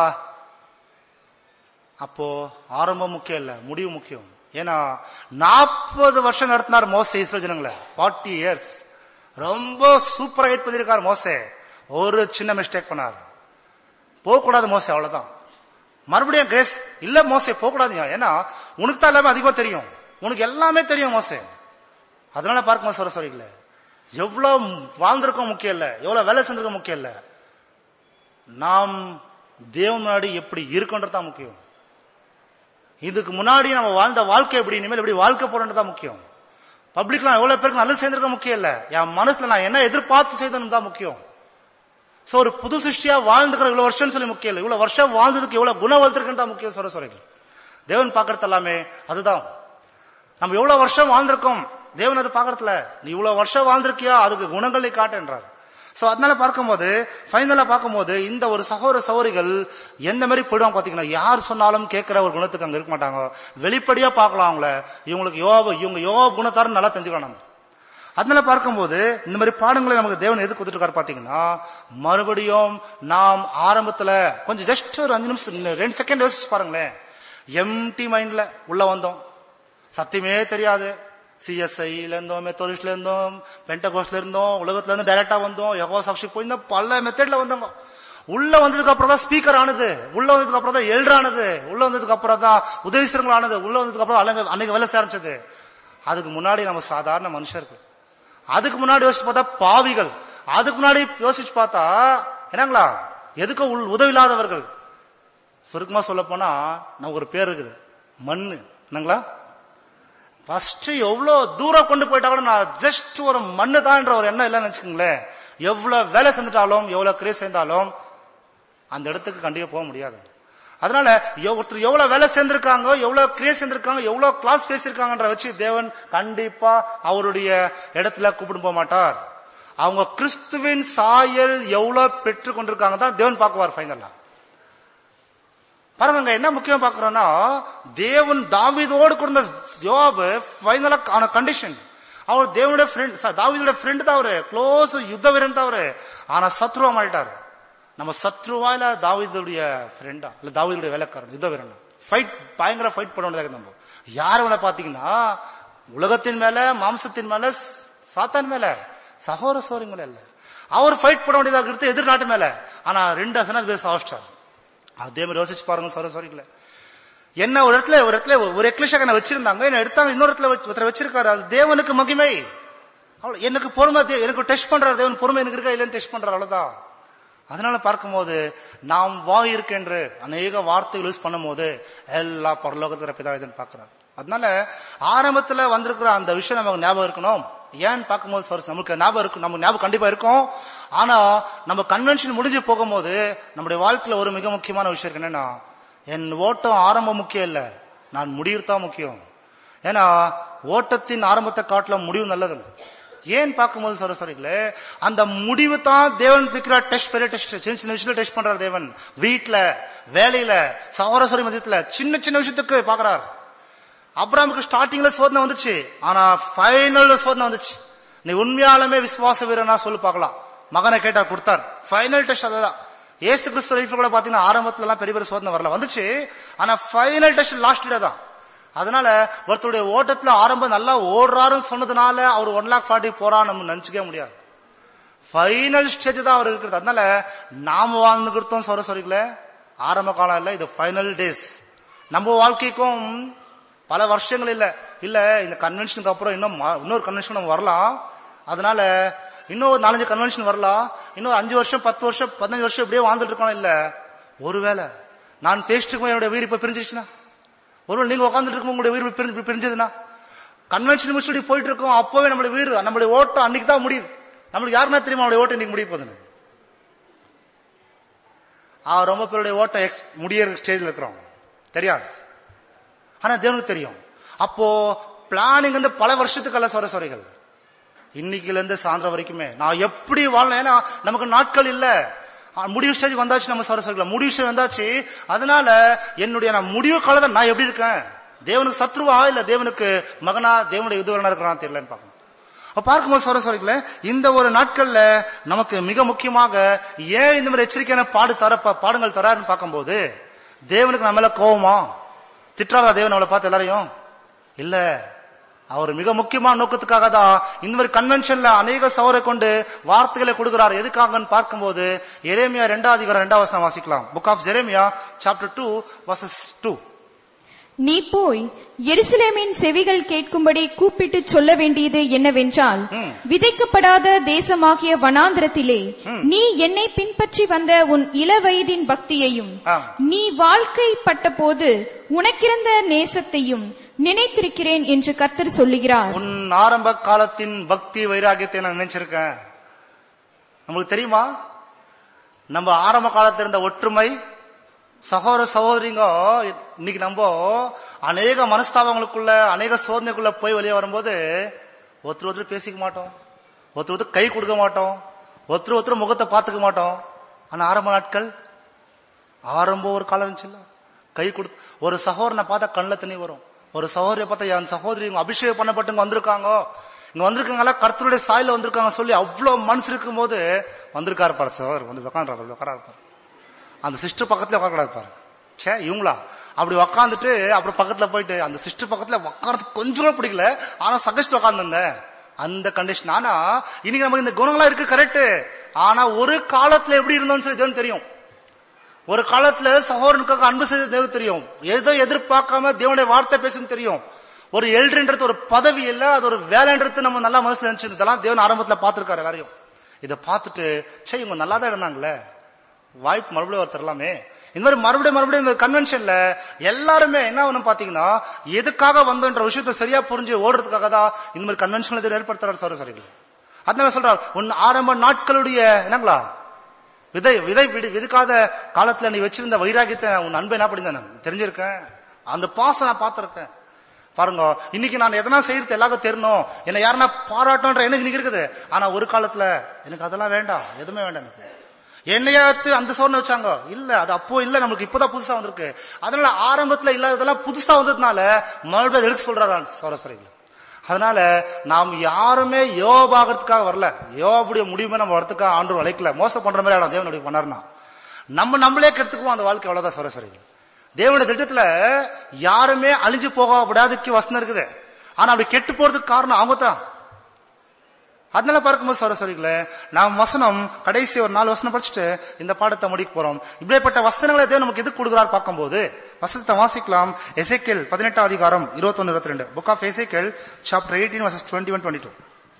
அப்போ ஆரம்பம் முக்கியம் இல்ல முடிவு முக்கியம் ஏன்னா நாற்பது வருஷம் நடத்தினார் மோசே இஸ்ரேல் ஜனங்களை ஃபார்ட்டி இயர்ஸ் ரொம்ப சூப்பரா ஹெட் பண்ணிருக்கார் மோசே ஒரு சின்ன மிஸ்டேக் பண்ணார் போகக்கூடாது மோசே அவ்வளவுதான் மறுபடியும் கிரேஸ் இல்ல மோசே போகக்கூடாதுங்க ஏன்னா உனக்கு தான் எல்லாமே அதிகமா தெரியும் உனக்கு எல்லாமே தெரியும் மோசே அதனால பார்க்கணும் சொல்ல சொல்லிக்கல எவ்வளவு வாழ்ந்திருக்கோம் முக்கியம் இல்ல எவ்வளவு வேலை செஞ்சிருக்கோம் முக்கியம் இல்ல நாம் தேவன் முன்னாடி எப்படி இருக்குன்றதுதான் முக்கியம் இதுக்கு முன்னாடி நம்ம வாழ்ந்த வாழ்க்கை எப்படி இனிமேல் எப்படி வாழ்க்கை போறோன்றது தான் முக்கியம் பப்ளிக்லாம் எவ்வளவு பேருக்கு நல்லது செய்திருக்க முக்கியம் இல்ல என் மனசுல நான் என்ன எதிர்பார்த்து செய்தது தான் முக்கியம் சோ ஒரு புது சிருஷ்டியா வாழ்ந்துக்கிற இவ்வளவு வருஷம் சொல்லி முக்கியம் இல்லை இவ்வளவு வருஷம் வாழ்ந்ததுக்கு எவ்வளவு குணம் வளர்த்துருக்குன்னு தான் முக்கியம் சொல்ல சொல்றீங்க தேவன் பாக்குறது எல்லாமே அதுதான் நம்ம எவ்வளவு வருஷம் வாழ்ந்திருக்கோம் தேவன் அது பாக்குறதுல நீ இவ்வளவு வருஷம் வாழ்ந்திருக்கியா அதுக்கு குணங்களை காட்டுன்றார் சோ அதனால பார்க்கும்போது ஃபைனலா பார்க்கும்போது இந்த ஒரு சகோதர சகோதரிகள் எந்த மாதிரி போயிடுவாங்க பாத்தீங்கன்னா யார் சொன்னாலும் கேட்கிற ஒரு குணத்துக்கு அங்க இருக்க மாட்டாங்க வெளிப்படையா பார்க்கலாம் அவங்கள இவங்களுக்கு யோகா இவங்க யோகா குணத்தாரும் நல்லா தெரிஞ்சுக்கலாம் நம்ம அதனால பார்க்கும்போது இந்த மாதிரி பாடங்களை நமக்கு தேவன் எது கொடுத்துருக்காரு பாத்தீங்கன்னா மறுபடியும் நாம் ஆரம்பத்துல கொஞ்சம் ஜஸ்ட் ஒரு அஞ்சு நிமிஷம் இன்னும் ரெண்டு செகண்ட் யோசிச்சு பாருங்களேன் எம்டி மைண்ட்ல உள்ள வந்தோம் சத்தியமே தெரியாது சிஎஸ்ஐல இருந்தோம் மெத்தோரிஸ்ட்ல இருந்தோம் பென்டகோஸ்ட்ல இருந்தோம் உலகத்துல இருந்து டைரக்டா வந்தோம் யகோ சாட்சி போயிருந்தோம் பல மெத்தட்ல வந்தோம் உள்ள வந்ததுக்கு அப்புறம் தான் ஸ்பீக்கர் ஆனது உள்ள வந்ததுக்கு அப்புறம் தான் எல்டர் ஆனது உள்ள வந்ததுக்கு அப்புறம் தான் உதவிசரங்கள் ஆனது உள்ள வந்ததுக்கு அப்புறம் அன்னைக்கு அன்னைக்கு வேலை செய்ய ஆரம்பிச்சது அதுக்கு முன்னாடி நம்ம சாதாரண மனுஷர்கள் அதுக்கு முன்னாடி யோசிச்சு பார்த்தா பாவிகள் அதுக்கு முன்னாடி யோசிச்சு பார்த்தா என்னங்களா எதுக்கு உள் உதவி இல்லாதவர்கள் சுருக்கமா சொல்ல போனா நமக்கு ஒரு பேர் இருக்குது மண்ணு என்னங்களா ஃபர்ஸ்ட் எவ்வளவு தூரம் கொண்டு போயிட்டா கூட நான் ஜஸ்ட் ஒரு மண்ணு தான்ன்ற ஒரு எண்ணம் இல்லைன்னு வச்சுக்கோங்களேன் எவ்வளவு வேலை செஞ்சுட்டாலும் எவ்வளவு கிரேஸ் சேர்ந்தாலும் அந்த இடத்துக்கு கண்டிப்பா போக முடியாது அதனால எவ்- ஒருத்தர் எவ்வளவு வேலை சேர்ந்திருக்காங்க எவ்வளவு கிரேஸ் சேர்ந்திருக்காங்க எவ்வளவு கிளாஸ் பேசியிருக்காங்கன்ற வச்சு தேவன் கண்டிப்பா அவருடைய இடத்துல கூப்பிட்டு போக மாட்டார் அவங்க கிறிஸ்துவின் சாயல் எவ்வளவு பெற்று கொண்டிருக்காங்க தான் தேவன் பார்க்குவார் ஃபைனலா பாருங்க என்ன முக்கியம் பாக்குறோம்னா தேவன் தாவீதோடு கொடுத்த யோபு ஃபைனலா ஆன கண்டிஷன் அவர் தேவனுடைய ஃப்ரெண்ட் தாவீதோட ஃப்ரெண்ட் தான் அவரு க்ளோஸ் யுத்த வீரன் தான் அவரு ஆனா சத்ருவா மாறிட்டாரு நம்ம சத்ருவா இல்ல தாவீதுடைய ஃப்ரெண்டா இல்ல தாவீதுடைய வேலைக்காரன் யுத்த வீரன் ஃபைட் பயங்கர ஃபைட் பண்ண வேண்டியதாக நம்ம யார் வேலை பாத்தீங்கன்னா உலகத்தின் மேல மாம்சத்தின் மேல சாத்தான் மேல சகோர சோரி மேல இல்ல அவர் ஃபைட் பண்ண வேண்டியதாக இருக்கு எதிர் நாட்டு மேல ஆனா ரெண்டு அசனா பேச ஆரம்பிச்சிட்டார் அதே மாதிரி யோசிச்சு பாருங்க சாரி சாரிங்கள என்ன ஒரு இடத்துல ஒரு இடத்துல ஒரு எக்லிஷாக என்ன வச்சிருந்தாங்க என்ன எடுத்தாங்க இன்னொரு இடத்துல வச்சு- ஒருத்தர் வச்சிருக்காரு அது தேவனுக்கு மகிமை அவ்வளவு எனக்கு பொறுமை தே- எனக்கு டெஸ்ட் பண்றாரு தேவன் பொறுமை எனக்கு இருக்கா இல்லைன்னு டெஸ்ட் பண்றாரு அவ்வளவுதான் அதனால பார்க்கும்போது நாம் வாய் இருக்கென்று அநேக வார்த்தைகள் யூஸ் பண்ணும்போது எல்லா பரலோகத்துல பிதா இதுன்னு பார்க்கிறார் அதனால ஆரம்பத்துல வந்திருக்கிற அந்த விஷயம் நமக்கு ஞாபகம் இருக்கணும் ஏன்னு பார்க்கும்போது sorry, நமக்கு ஞாபகம் இருக்கும் நமக்கு ஞாபகம் கண்டிப்பா இருக்கும் ஆனா நம்ம கன்வென்ஷன் முடிஞ்சு போகும்போது நம்முடைய வாழ்க்கையில ஒரு மிக முக்கியமான விஷயம் இருக்கு என்னன்னா என் ஓட்டம் ஆரம்பம் முக்கியம் இல்ல நான் முடிவு தான் முக்கியம் ஏன்னா ஓட்டத்தின் ஆரம்பத்தை காட்டில முடிவு நல்லது ஏன் பார்க்கும்போது சொல்ற சொல்றீங்களே அந்த முடிவு தான் தேவன் இருக்கிற டெஸ்ட் பெரிய டெஸ்ட் சின்ன சின்ன விஷயத்துல டெஸ்ட் பண்றாரு தேவன் வீட்ல வேலையில சகோதர மதியத்துல சின்ன சின்ன விஷயத்துக்கு பாக்குறாரு அப்ராமுக்கு ஸ்டார்டிங்ல சோதனை வந்துச்சு ஆனா ஃபைனல்ல சோதனை வந்துச்சு நீ உண்மையாலுமே விசுவாச வீரனா சொல்லு பார்க்கலாம் மகனை கேட்டா கொடுத்தார் ஃபைனல் டெஸ்ட் அதுதான் ஏசு கிறிஸ்து லைஃப்ல கூட பாத்தீங்கன்னா ஆரம்பத்துல எல்லாம் பெரிய பெரிய சோதனை வரல வந்துச்சு ஆனா ஃபைனல் டெஸ்ட் லாஸ்ட் டே தான் அதனால ஒருத்தருடைய ஓட்டத்துல ஆரம்பம் நல்லா ஓடுறாருன்னு சொன்னதுனால அவர் ஒன் லாக் ஃபார்ட்டி போறா நம்ம நினைச்சுக்கவே முடியாது ஃபைனல் ஸ்டேஜ் தான் அவர் இருக்கிறது அதனால நாம வாழ்ந்துகிட்டோம் சொல்ற சொல்லிக்கல ஆரம்ப காலம் இல்ல இது ஃபைனல் டேஸ் நம்ம வாழ்க்கைக்கும் பல வருஷங்கள் இல்ல இல்ல இந்த கன்வென்ஷனுக்கு அப்புறம் இன்னும் மா- இன்னொரு கன்வென்ஷன் நம்ம வரலாம் அதனால இன்னும் ஒரு நாலஞ்சு கன்வென்ஷன் வரலாம் இன்னும் அஞ்சு வருஷம் பத்து வருஷம் பதினஞ்சு வருஷம் இப்படியே வாழ்ந்துட்டு இருக்கோம் இல்ல ஒருவேளை நான் பேசிட்டு இருக்கும் என்னுடைய உயிர் இப்ப பிரிஞ்சிருச்சுன்னா ஒருவேளை நீங்க உட்காந்துட்டு இருக்கும் உங்களுடைய உயிர் பிரிஞ்சு பிரிஞ்சதுன்னா கன்வென்ஷன் முடிச்சுட்டு போயிட்டு இருக்கோம் அப்பவே நம்மளுடைய உயிர் நம்மளுடைய ஓட்டம் அன்னைக்கு தான் முடியுது நம்மளுக்கு யாருன்னா தெரியுமா நம்மளுடைய ஓட்டம் இன்னைக்கு முடிய போகுதுன்னு ஆ, ரொம்ப பேருடைய ஓட்டம் எக்ஸ் முடியற ஸ்டேஜ்ல இருக்கிறோம் தெரியாது ஆனா தேவனுக்கு தெரியும் அப்போ பிளானிங் வந்து பல வருஷத்துக்கு அல்ல சொல்ற சொறைகள் இன்னைக்குல இருந்து சாயந்தரம் வரைக்குமே நான் எப்படி வாழணும் ஏன்னா நமக்கு நாட்கள் இல்ல ஆ, முடிவு ஸ்டேஜ் வந்தாச்சு நம்ம சொல்ற சொல்ல முடிவு ஸ்டேஜ் வந்தாச்சு அதனால என்னுடைய நான் முடிவு காலத்தை நான் எப்படி இருக்கேன் தேவனுக்கு சத்ருவா இல்ல தேவனுக்கு மகனா தேவனுடைய உதவனா இருக்கிறான் தெரியலன்னு பார்க்கணும் அப்ப பார்க்கும்போது சொல்ற சொல்லிக்கல இந்த ஒரு நாட்கள்ல நமக்கு மிக முக்கியமாக ஏன் இந்த மாதிரி எச்சரிக்கையான பாடு தர பா- பாடங்கள் தராருன்னு பார்க்கும்போது தேவனுக்கு நம்ம மேல கோவமா திட்டுறாரா தேவன் நம்மளை பார்த்து எல்லாரையும் இல்ல அவர் மிக முக்கியமான நோக்கத்துக்காக தான் இந்த மாதிரி கன்வென்ஷன்ல அநேக சவரை கொண்டு வார்த்தைகளை கொடுக்கிறார் எதுக்காகன்னு பார்க்கும்போது எரேமியா ரெண்டாவது அதிகாரம் ரெண்டாவது வசனம் வாசிக்கலாம் book of Jeremiah chapter two verses two நீ போய் எருசலேமின் செவிகள் கேட்கும்படி கூப்பிட்டு சொல்ல வேண்டியது என்னவென்றால் ம். விதைக்கப்படாத தேசமாகிய வனாந்திரத்திலே நீ என்னை பின்பற்றி வந்த உன் இளவயதின் பக்தியையும் ஆ. நீ வாழ்க்கைப்பட்ட போது உனக்கிருந்த நேசத்தையும் நினைத்திருக்கிறேன் என்று கர்த்தர் சொல்லுகிறார் உன் ஆரம்ப காலத்தின் பக்தி வைராகியத்தை நான் நினைச்சிருக்கேன் நம்மளுக்கு தெரியுமா நம்ம ஆரம்ப காலத்துல இருந்த ஒற்றுமை சகோதர சகோதரிங்க இன்னைக்கு நம்ம அநேக மனஸ்தாபங்களுக்குள்ள அநேக சோதனைக்குள்ள போய் வெளியே வரும்போது ஒருத்தர் ஒருத்தர் பேசிக்க மாட்டோம் ஒருத்தர் ஒருத்தர் கை கொடுக்க மாட்டோம் ஒருத்தர் ஒருத்தர் முகத்தை பார்த்துக்க மாட்டோம் ஆனா ஆரம்ப நாட்கள் ஆரம்பம் ஒரு காலம் இருந்துச்சுல்ல கை கொடுத்து ஒரு சகோதரனை பார்த்தா கண்ணில் தண்ணி வரும் ஒரு சகோதரியை பார்த்தா என் சகோதரி இவங்க அபிஷேகம் பண்ணப்பட்டு இங்க வந்திருக்காங்க இங்க வந்திருக்காங்களா கர்த்தருடைய சாயில வந்திருக்காங்க சொல்லி அவ்வளவு மனசு இருக்கும் போது வந்திருக்காரு பாரு சகோதரர் வந்து உட்காந்துருக்காரு உட்காராரு பாரு அந்த சிஸ்டர் பக்கத்துல உட்காரக்கூடாது பாரு ச்சே இவங்களா அப்படி உக்காந்துட்டு அப்புறம் பக்கத்துல போயிட்டு அந்த சிஸ்டர் பக்கத்துல உட்காரதுக்கு கொஞ்சம் கூட பிடிக்கல ஆனா சகஸ்ட் உட்காந்துருந்தேன் அந்த கண்டிஷன் ஆனா இன்னைக்கு நமக்கு இந்த குணங்களா இருக்கு கரெக்ட் ஆனா ஒரு காலத்துல எப்படி இருந்தோம்னு சொல்லி தேவனுக்கு தெரியும் ஒரு காலத்துல சகோதரனுக்காக அன்பு செய்த தேவன் தெரியும் எதோ எதிர்பார்க்காம தேவனுடைய வார்த்தை பேசுன்னு தெரியும் ஒரு எல்ட்ருன்றது ஒரு பதவி இல்ல அது ஒரு வேலைன்றது நம்ம நல்லா மனசுல நினைச்சு இதெல்லாம் தேவன் ஆரம்பத்துல பார்த்திருக்காரு எல்லாரையும் இதை பார்த்துட்டு சே இவங்க நல்லா தான் இருந்தாங்களே வாய்ப்பு மறுபடியும் ஒருத்தர் எல்லாமே இந்த மாதிரி மறுபடியும் மறுபடியும் இந்த கன்வென்ஷன்ல எல்லாருமே என்ன ஒண்ணு பாத்தீங்கன்னா எதுக்காக வந்தோன்ற விஷயத்தை சரியா புரிஞ்சு ஓடுறதுக்காக தான் இந்த மாதிரி கன்வென்ஷன் இதில் ஏற்படுத்துறாரு சார் சரிகள் அதனால சொல்றாரு உன் ஆரம்ப நாட்களுடைய என்னங்களா விதை விதை விடு விதுக்காத காலத்துல நீ வச்சிருந்த வைராகியத்தை உன் அன்பை என்ன பண்ணி நான் தெரிஞ்சிருக்கேன் அந்த பாசம் நான் பார்த்திருக்கேன் பாருங்க இன்னைக்கு நான் எதனா செய்யறது எல்லாருக்கும் தெரியணும் என்ன யாருன்னா பாராட்டன்ற எனக்கு இன்னைக்கு இருக்குது ஆனா ஒரு காலத்துல எனக்கு அதெல்லாம் வேண்டாம் எதுவுமே வேண்டாம் எனக்கு என்னையாத்து அந்த சோர்னை வச்சாங்க இல்ல அது அப்போ இல்ல நம்மளுக்கு இப்பதான் புதுசா வந்திருக்கு அதனால ஆரம்பத்துல இல்லாததெல்லாம் புதுசா வந்ததுனால மறுபடியும் அதை எடுக்க சொல்றாரு சோரசரிகள் அதனால நாம் யாருமே யோபாகிறதுக்காக வரல யோபுடைய முடிவுமே நம்ம வரத்துக்காக ஆண்டு வளைக்கல மோசம் பண்ற மாதிரி ஆடும் தேவனுடைய பண்ணாருனா நம்ம நம்மளே கெடுத்துக்குவோம் அந்த வாழ்க்கை அவ்வளவுதான் சரசரிகள் தேவனுடைய திட்டத்துல யாருமே அழிஞ்சு போகப்படாதுக்கு வசனம் இருக்குது ஆனா அப்படி கெட்டு போறதுக்கு காரணம் அவங்க தான் அதனால பார்க்கும்போது சரஸ்வரிகளே நாம் வசனம் கடைசி ஒரு நாலு வசனம் படிச்சுட்டு இந்த பாடத்தை முடிக்க போறோம் இப்படிப்பட்ட வசனங்களை தேவன் நமக்கு எது கொடுக்குறார் பார்க்கும்போது வசனத்தை வாசிக்கலாம் எசேக்கேல் பதினெட்டாம் அதிகாரம் இருபத்தொன்னு இருபத்தி ரெண்டு book of Ezekiel chapter eighteen verses twenty one twenty two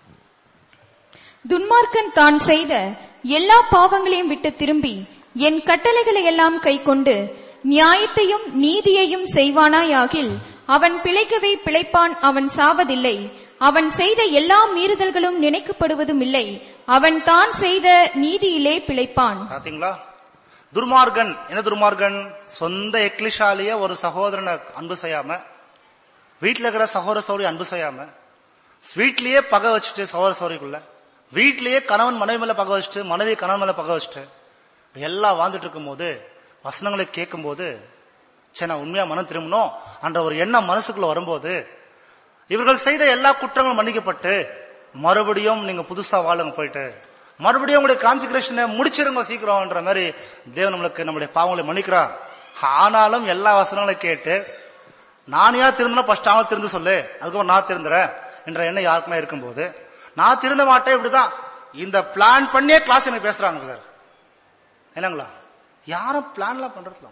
துன்மார்க்கன் தான் செய்த எல்லா பாவங்களையும் விட்டு திரும்பி என் கட்டளைகளை எல்லாம் கைக்கொண்டு நியாயத்தையும் நீதியையும் செய்வானாயாகில் அவன் பிழைக்கவே பிழைப்பான் அவன் சாவதில்லை அவன் செய்த எல்லா மீறுதல்களும் நினைக்கப்படுவதும் இல்லை அவன் தான் செய்த நீதியிலே பிழைப்பான் பாத்தீங்களா துர்மார்கன் என்ன துர்மார்கன் சொந்த எக்லிஷாலேயே ஒரு சகோதரனை அன்பு செய்யாம வீட்டுல இருக்கிற சகோதர சௌரி அன்பு செய்யாம வீட்லயே பகை வச்சுட்டு சகோதர சௌரிக்குள்ள வீட்லயே கணவன் மனைவி மேல பகை வச்சுட்டு மனைவி கணவன் மேல பகை வச்சுட்டு இப்படி எல்லாம் வாழ்ந்துட்டு இருக்கும்போது வசனங்களை கேட்கும்போது சே நான் உண்மையா மனம் திரும்பணும் என்ற ஒரு எண்ணம் மனசுக்குள்ள வரும்போது இவர்கள் செய்த எல்லா குற்றங்களும் மன்னிக்கப்பட்டு மறுபடியும் நீங்க புதுசா வாழுங்க போயிட்டு மறுபடியும் உங்களுடைய கான்சிகரேஷனை முடிச்சிருங்க சீக்கிரம்ன்ற மாதிரி தேவன் நம்மளுக்கு நம்முடைய பாவங்களை மன்னிக்கிறார் ஆனாலும் எல்லா வசனங்களையும் கேட்டு நானே திருந்தனா ஃபர்ஸ்ட் அவன் திருந்து சொல்லு அதுக்கப்புறம் நான் திருந்துறேன் என்ற எண்ணம் யாருக்குமே இருக்கும்போது நான் திருந்த மாட்டேன் இப்படிதான் இந்த பிளான் பண்ணியே கிளாஸ் எனக்கு பேசுறாங்க சார் என்னங்களா யாரும் பிளான்லாம் பண்றதுல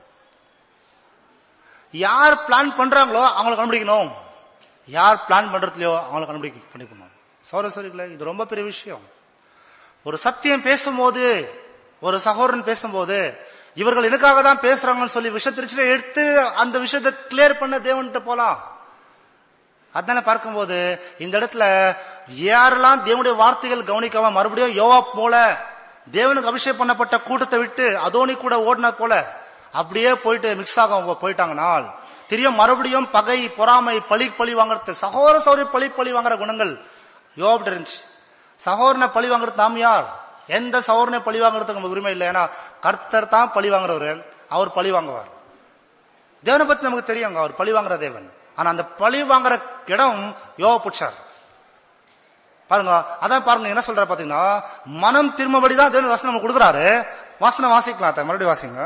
யார் பிளான் பண்றாங்களோ அவங்களை கண்டுபிடிக்கணும் யார் பிளான் பண்றதுலையோ அவங்களை கண்டுபிடிக்க பண்ணிக்கணும் சோர சரிங்களே இது ரொம்ப பெரிய விஷயம் ஒரு சத்தியம் பேசும்போது ஒரு சகோதரன் பேசும்போது இவர்கள் எனக்காக தான் பேசுறாங்கன்னு சொல்லி விஷயத்திரிச்சு எடுத்து அந்த விஷயத்தை கிளியர் பண்ண தேவன்கிட்ட போலாம் அதனால பார்க்கும்போது இந்த இடத்துல யாரெல்லாம் தேவனுடைய வார்த்தைகள் கவனிக்காம மறுபடியும் யோவா போல தேவனுக்கு அபிஷேகம் பண்ணப்பட்ட கூட்டத்தை விட்டு அதோனி கூட ஓடின போல அப்படியே போயிட்டு மிக்ஸ் ஆக போயிட்டாங்கனால் தெரியும் மறுபடியும் பகை பொறாமை பழி பழி வாங்குறது சகோதர சௌரிய பழி பழி வாங்குற குணங்கள் யோபிட்ட இருந்துச்சு சகோதரனை பழி வாங்குறது நாம் யார் எந்த சகோதரனை பழி வாங்குறதுக்கு நமக்கு உரிமை இல்லை ஏன்னா கர்த்தர் தான் பழி வாங்குறவரு அவர் பழி வாங்குவார் தேவனை பத்தி நமக்கு தெரியுங்க அவர் பழி வாங்குற தேவன் ஆனா அந்த பழி வாங்குற இடம் யோவ புட்சார் பாருங்க அதான் பாருங்க என்ன சொல்ற பாத்தீங்கன்னா மனம் திரும்பபடிதான் தேவன் வசனம் நமக்கு கொடுக்குறாரு வாசனை வாசிக்கலாம் அத்தை, மறுபடியும் வாசிங்க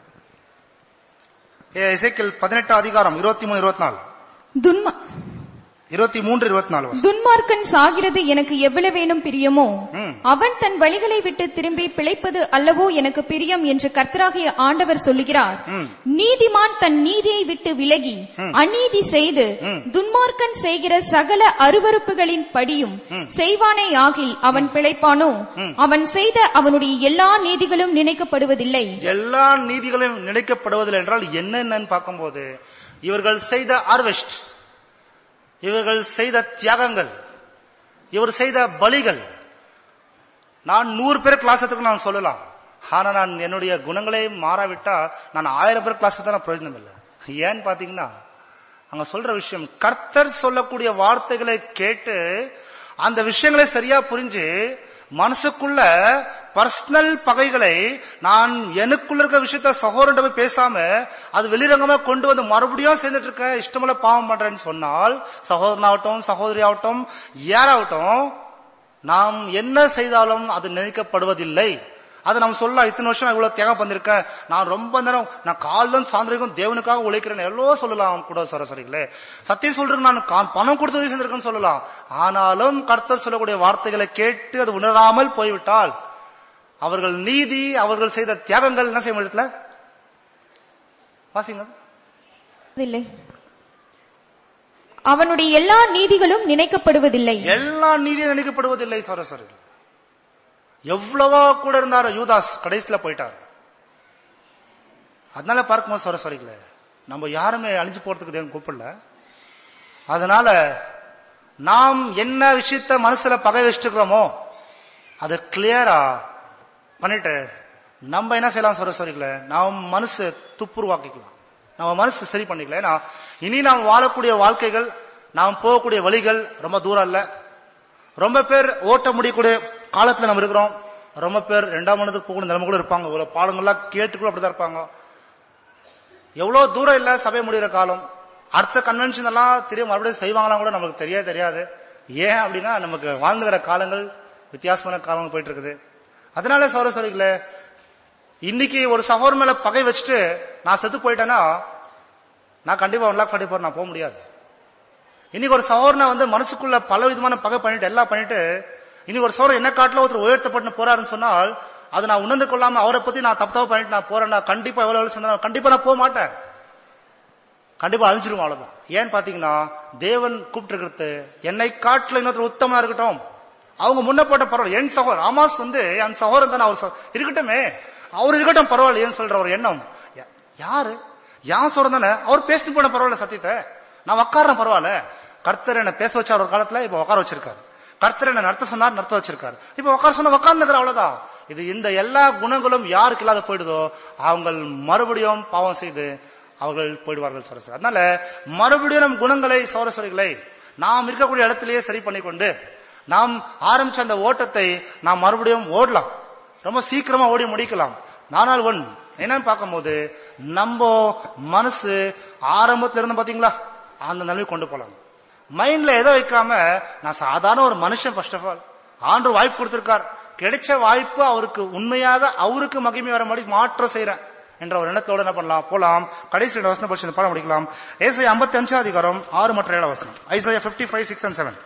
ஏ இசைக்கில் பதினெட்டு அதிகாரம் இருபத்தி மூணு இருபத்தி நாலு துன்மா இருபத்தி மூன்று இருபத்தி நாலு வசனம். துன்மார்க்கன் சாகிறது எனக்கு எவ்வளவேனும் பிரியமோ ம். அவன் தன் வழிகளை விட்டு திரும்பி பிழைப்பது அல்லவோ எனக்கு பிரியம் என்று கர்த்தராகிய ஆண்டவர் சொல்லுகிறார் நீதிமான் தன் நீதியை விட்டு விலகி அநீதி செய்து துன்மார்க்கன் செய்கிற சகல அருவருப்புகளின் படியும் செய்வானே ஆகில் அவன் பிழைப்பானோ அவன் செய்த அவனுடைய எல்லா நீதிகளும் நினைக்கப்படுவதில்லை எல்லா நீதிகளும் நினைக்கப்படுவதில்லை என்றால் என்னென்னு பார்க்கும்போது இவர்கள் செய்த ஹார்வெஸ்ட் இவர்கள் செய்த தியாகங்கள் இவர் செய்த பலிகள் நான் நூறு பேர் கிளாஸ் எடுத்துக்க நான் சொல்லலாம் ஆனா நான் என்னுடைய குணங்களே மாறாவிட்டா நான் ஆயிரம் பேர் கிளாஸ் தான் பிரயோஜனம் இல்லை ஏன்னு பாத்தீங்கன்னா அங்க சொல்ற விஷயம் கர்த்தர் சொல்லக்கூடிய வார்த்தைகளை கேட்டு அந்த விஷயங்களை சரியா புரிஞ்சு மனசுக்குள்ள பர்சனல் பகைகளை நான் எனக்குள்ள இருக்க விஷயத்த சகோதரன் போய் பேசாம அது வெளிரங்கமா கொண்டு வந்து மறுபடியும் சேர்ந்துட்டு இருக்க இஷ்டமுள்ள பாவம் பண்றேன்னு சொன்னால் சகோதரனாகட்டும் சகோதரி ஆகட்டும் யாராகட்டும் நாம் என்ன செய்தாலும் அது நினைக்கப்படுவதில்லை அதை நம்ம சொல்லலாம் இத்தனை வருஷம் நான் இவ்வளவு தியாகம் பண்ணிருக்கேன் நான் ரொம்ப நேரம் நான் காலிலும் சாயந்தரம் தேவனுக்காக உழைக்கிறேன் எவ்வளோ சொல்லலாம் கூட சரஸ்வரிகளே சத்தியம் சொல்றேன் நான் கா- பணம் கொடுத்து உதவி செஞ்சிருக்கேன்னு சொல்லலாம் ஆனாலும் கர்த்தர் சொல்லக்கூடிய வார்த்தைகளை கேட்டு அது உணராமல் போய்விட்டால் அவர்கள் நீதி அவர்கள் செய்த தியாகங்கள் என்ன செய்ய முடியல வாசிங்க இல்லை அவனுடைய எல்லா நீதிகளும் நினைக்கப்படுவதில்லை எல்லா நீதியும் நினைக்கப்படுவதில்லை சரஸ்வரிகள் எவ்வளவோ கூட இருந்தாரு யூதாஸ் கடைசியில போயிட்டார் அதனால பார்க்கும்போது சரஸ்வரிகளே நம்ம யாருமே அழிஞ்சு போறதுக்கு தேவன் கூப்பிடல அதனால நாம் என்ன விஷயத்த மனசுல பகை வச்சுக்கிறோமோ அதை கிளியரா பண்ணிட்டு நம்ம என்ன செய்யலாம் சரஸ்வரிகளே நாம் மனசு துப்புருவாக்கிக்கலாம் நம்ம மனசு சரி பண்ணிக்கலாம் ஏன்னா இனி நாம் வாழக்கூடிய வாழ்க்கைகள் நாம் போகக்கூடிய வழிகள் ரொம்ப தூரம் இல்ல ரொம்ப பேர் ஓட்ட முடியக்கூடிய காலத்துல நம்ம இருக்கிறோம் ரொம்ப பேர் ரெண்டாம் மனதுக்கு போகக்கூடிய நிலைமை கூட இருப்பாங்க இவ்வளவு பாடங்கள்லாம் கேட்டு கூட அப்படிதான் இருப்பாங்க எவ்வளவு தூரம் இல்ல சபை முடிகிற காலம் அடுத்த கன்வென்ஷன் எல்லாம் திரும்ப மறுபடியும் செய்வாங்களா கூட நமக்கு தெரிய தெரியாது ஏன் அப்படின்னா நமக்கு வாழ்ந்துகிற காலங்கள் வித்தியாசமான காலங்கள் போயிட்டு இருக்குது அதனால சௌர சொல்லிக்கல இன்னைக்கு ஒரு சகோதரன் மேல பகை வச்சுட்டு நான் செத்து போயிட்டேன்னா நான் கண்டிப்பா ஒன் லாக் ஃபார்ட்டி நான் போக முடியாது இன்னைக்கு ஒரு சகோதரனை வந்து மனசுக்குள்ள பல விதமான பகை பண்ணிட்டு எல்லாம் பண்ணிட்டு இன்னைக்கு ஒரு சோழர் என்ன காட்டுல ஒருத்தர் உயர்த்தப்பட்டு போறாருன்னு சொன்னால் அது நான் உணர்ந்து கொள்ளாம அவரை பத்தி நான் தப்பு தப்பு பண்ணிட்டு நான் போறேன்னா கண்டிப்பா எவ்வளவு எவ்வளவு சொன்னா கண்டிப்பா நான் போக மாட்டேன் கண்டிப்பா அழிஞ்சிரும் அவ்வளவுதான் ஏன்னு பாத்தீங்கன்னா தேவன் கூப்பிட்டு இருக்கிறது என்னை காட்டுல இன்னொருத்தர் உத்தமனா இருக்கட்டும் அவங்க முன்ன போட்ட பரவாயில்ல என் சகோதரர் ஆமாஸ் வந்து என் சகோதரன் தானே அவர் ச- இருக்கட்டுமே அவர் இருக்கட்டும் பரவாயில்ல ஏன் சொல்ற ஒரு எண்ணம் யா- யாரு யான் சொல்றேன் தானே அவர் பேசிட்டு போன பரவாயில்ல சத்தியத்தை நான் உக்காரன் பரவாயில்ல கர்த்தர் என்ன பேச வச்சார் ஒரு காலத்துல இப்ப உட்கார வச்சிருக்காரு கர்த்தர் என்ன நடத்த சொன்னார் நடத்த வச்சிருக்காரு இப்ப உட்கார சொன்னா உட்கார்ந்து அவ்வளவுதான் இது இந்த எல்லா குணங்களும் யாருக்கு இல்லாத போயிடுதோ அவங்க மறுபடியும் பாவம் செய்து அவர்கள் போயிடுவார்கள் சரஸ்வரி அதனால மறுபடியும் நம் குணங்களை சௌரஸ்வரிகளை நாம் இருக்கக்கூடிய இடத்திலேயே சரி பண்ணிக்கொண்டு நாம் ஆரம்பிச்ச அந்த ஓட்டத்தை நாம் மறுபடியும் ஓடலாம் ரொம்ப சீக்கிரமா ஓடி முடிக்கலாம் நானால் ஒன் என்னன்னு பார்க்கும்போது நம்ம மனசு ஆரம்பத்துல இருந்து பாத்தீங்களா அந்த நிலைமை கொண்டு போலாம் மைண்ட்ல எதை வைக்காம நான் சாதாரண ஒரு மனுஷன் ஃபர்ஸ்ட் ஆஃப் ஆல் ஆண்டு வாய்ப்பு கொடுத்திருக்கார் கிடைச்ச வாய்ப்பு அவருக்கு உண்மையாக அவருக்கு மகிமை வர மாதிரி மாற்றம் செய்யறேன் என்ற ஒரு எண்ணத்தோட என்ன பண்ணலாம் போலாம் கடைசி ரெண்டு வசனம் படிச்சு இந்த பாடம் முடிக்கலாம் ஏசை ஐம்பத்தி அஞ்சாம் அதிகாரம் ஆறு மற்றும் ஏழாம் வசனம் Isaiah fifty five six and seven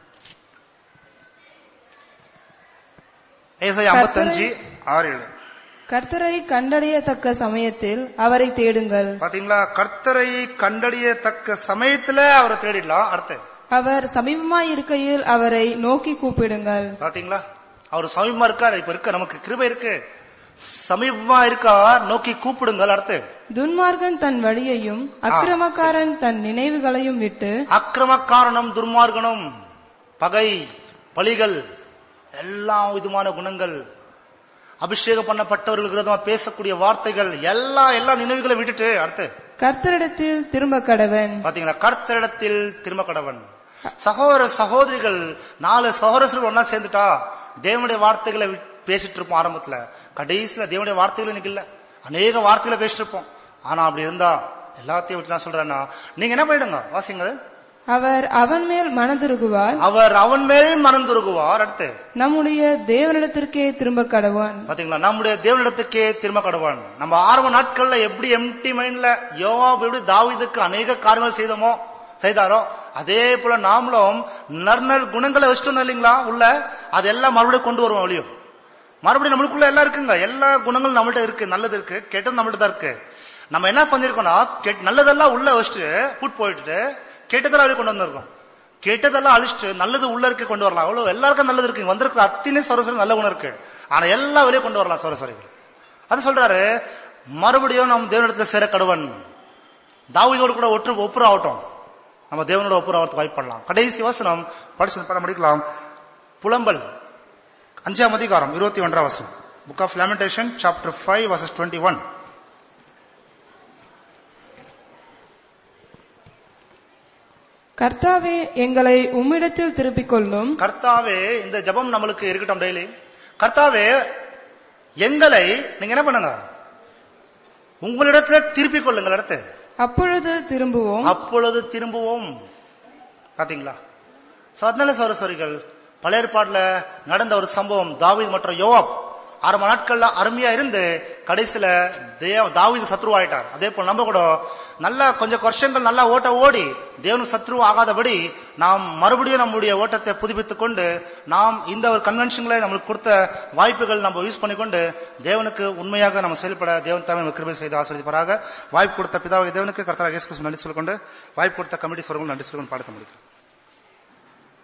ஏசை ஐம்பத்தஞ்சு ஆறு ஏழு கர்த்தரை கண்டடையத்தக்க சமயத்தில் அவரை தேடுங்கள் பாத்தீங்களா கர்த்தரை கண்டறியத்தக்க சமயத்துல அவரை தேடிடலாம் அடுத்து அவர் சமீபமாய் இருக்கையில் அவரை நோக்கி கூப்பிடுங்கள் பாத்தீங்களா அவர் சமீபமா இருக்காரு இப்ப இருக்க நமக்கு கிருபை இருக்கு சமீபமா இருக்கா நோக்கி கூப்பிடுங்கள் அடுத்து துன்மார்கன் தன் வழியையும் அக்கிரமக்காரன் தன் நினைவுகளையும் விட்டு அக்கிரமக்காரனும் துர்மார்கனும் பகை பலிகள் எல்லா விதமான குணங்கள் அபிஷேகம் பண்ணப்பட்டவர்களுக்கு விரோதமா பேசக்கூடிய வார்த்தைகள் எல்லா எல்லா நினைவுகளை விட்டுட்டு அடுத்து கர்த்தரிடத்தில் திரும்ப கடவன் பாத்தீங்களா கர்த்தரிடத்தில் திரும்ப கடவன் சகோதர சகோதரிகள் நாலு சகோதரர்கள் ஒன்னா சேர்ந்துட்டா தேவனுடைய வார்த்தைகளை வி- பேசிட்டு இருப்போம் ஆரம்பத்துல கடைசியில தேவனுடைய வார்த்தைகள் எனக்கு இல்ல அநேக வார்த்தைகளை பேசிட்டு இருப்போம் ஆனா அப்படி இருந்தா எல்லாத்தையும் விட்டு நான் சொல்றேன்னா நீங்க என்ன பண்ணிடுங்க வாசிங்க அவர் அவன் மேல் மனதுருகுவார் அவர் அவன் மேல் மனந்துருகுவார் அடுத்து நம்முடைய தேவனிடத்திற்கே திரும்ப கடவான் பாத்தீங்களா நம்முடைய தேவனிடத்துக்கே திரும்ப கடவான் நம்ம ஆரம்ப நாட்கள்ல எப்படி எம்டி மைண்ட்ல யோவா எப்படி தாவீதுக்கு அநேக காரியங்கள் செய்தோமோ செய்தாரோ அதே போல நாமளும் நர்னல் குணங்களை வச்சுட்டு வந்தோம் இல்லைங்களா உள்ள அதெல்லாம் மறுபடியும் கொண்டு வருவோம் வெளியும் மறுபடியும் நம்மளுக்குள்ள எல்லாம் இருக்குங்க எல்லா குணங்களும் நம்மள்ட்ட இருக்கு நல்லது இருக்கு கெட்டது நம்மள்ட்ட தான் இருக்கு நம்ம என்ன பண்ணிருக்கோம்னா கெட்- நல்லதெல்லாம் உள்ள வச்சுட்டு புட் போயிட்டு கெட்டதெல்லாம் வெளியே கொண்டு வந்திருக்கோம் கெட்டதெல்லாம் அழிச்சிட்டு நல்லது உள்ள இருக்க கொண்டு வரலாம் அவ்வளவு எல்லாருக்கும் நல்லது இருக்கு வந்திருக்கிற அத்தனை சரஸ்வரி நல்ல குணம் இருக்கு ஆனா எல்லாம் வெளியே கொண்டு வரலாம் சரஸ்வரிகள் அது சொல்றாரு மறுபடியும் நம்ம தேவனிடத்துல சேர கடுவன் தாவீதோடு கூட ஒற்று ஒப்புரம் ஆகட்டும் நம்ம தேவனோட ஒப்புரம் ஆகிறதுக்கு வாய்ப்பு பண்ணலாம் கடைசி வசனம் படிச்சு படம் முடிக்கலாம் புலம்பல் அஞ்சாம் அதிகாரம் இருபத்தி ஒன்றாம் வசனம் book of Lamentations chapter five verses twenty one கர்த்தாவே எங்களை உம்மிடத்தில் திருப்பிக் கொள்ளும் கர்த்தாவே இந்த ஜெபம் நம்மளுக்கு இருக்கட்டும் டெய்லி கர்த்தாவே எங்களை நீங்க என்ன பண்ணுங்க உங்களிடத்துல திருப்பிக் கொள்ளுங்கள் அடுத்து அப்பொழுது திரும்புவோம் அப்பொழுது திரும்புவோம் பாத்தீங்களா So, அதனால சரஸ்வரிகள் பழைய ஏற்பாடுல நடந்த ஒரு சம்பவம் தாவீது மற்றும் யோவாப் ஆரம்ப நாட்கள்ல அருமையா இருந்து கடைசியில தேவ தாவீது சத்ருவாயிட்டார் அதே போல நம்ம கூட நல்லா கொஞ்சம் வருஷங்கள் நல்லா ஓட்ட ஓடி தேவனு சத்ரு ஆகாதபடி நாம் மறுபடியும் நம்முடைய ஓட்டத்தை புதுப்பித்துக் கொண்டு நாம் இந்த ஒரு கன்வென்ஷன்களை நம்மளுக்கு கொடுத்த வாய்ப்புகள் நம்ம யூஸ் பண்ணிக்கொண்டு தேவனுக்கு உண்மையாக நம்ம செயல்பட தேவன் தாமே நமக்கு கிருபை செய்து ஆசிரியப்பாராக வாய்ப்பு கொடுத்த பிதாவை தேவனுக்கு கர்த்தராக இயேசு கிறிஸ்து நன்றி சொல்லிக்கொண்டு வாய்ப்பு கொடுத்த கமிட்டி சொல்லுங்கள் நன்றி சொல்லுங்கள் பாடத்தை முடிக்கிறேன்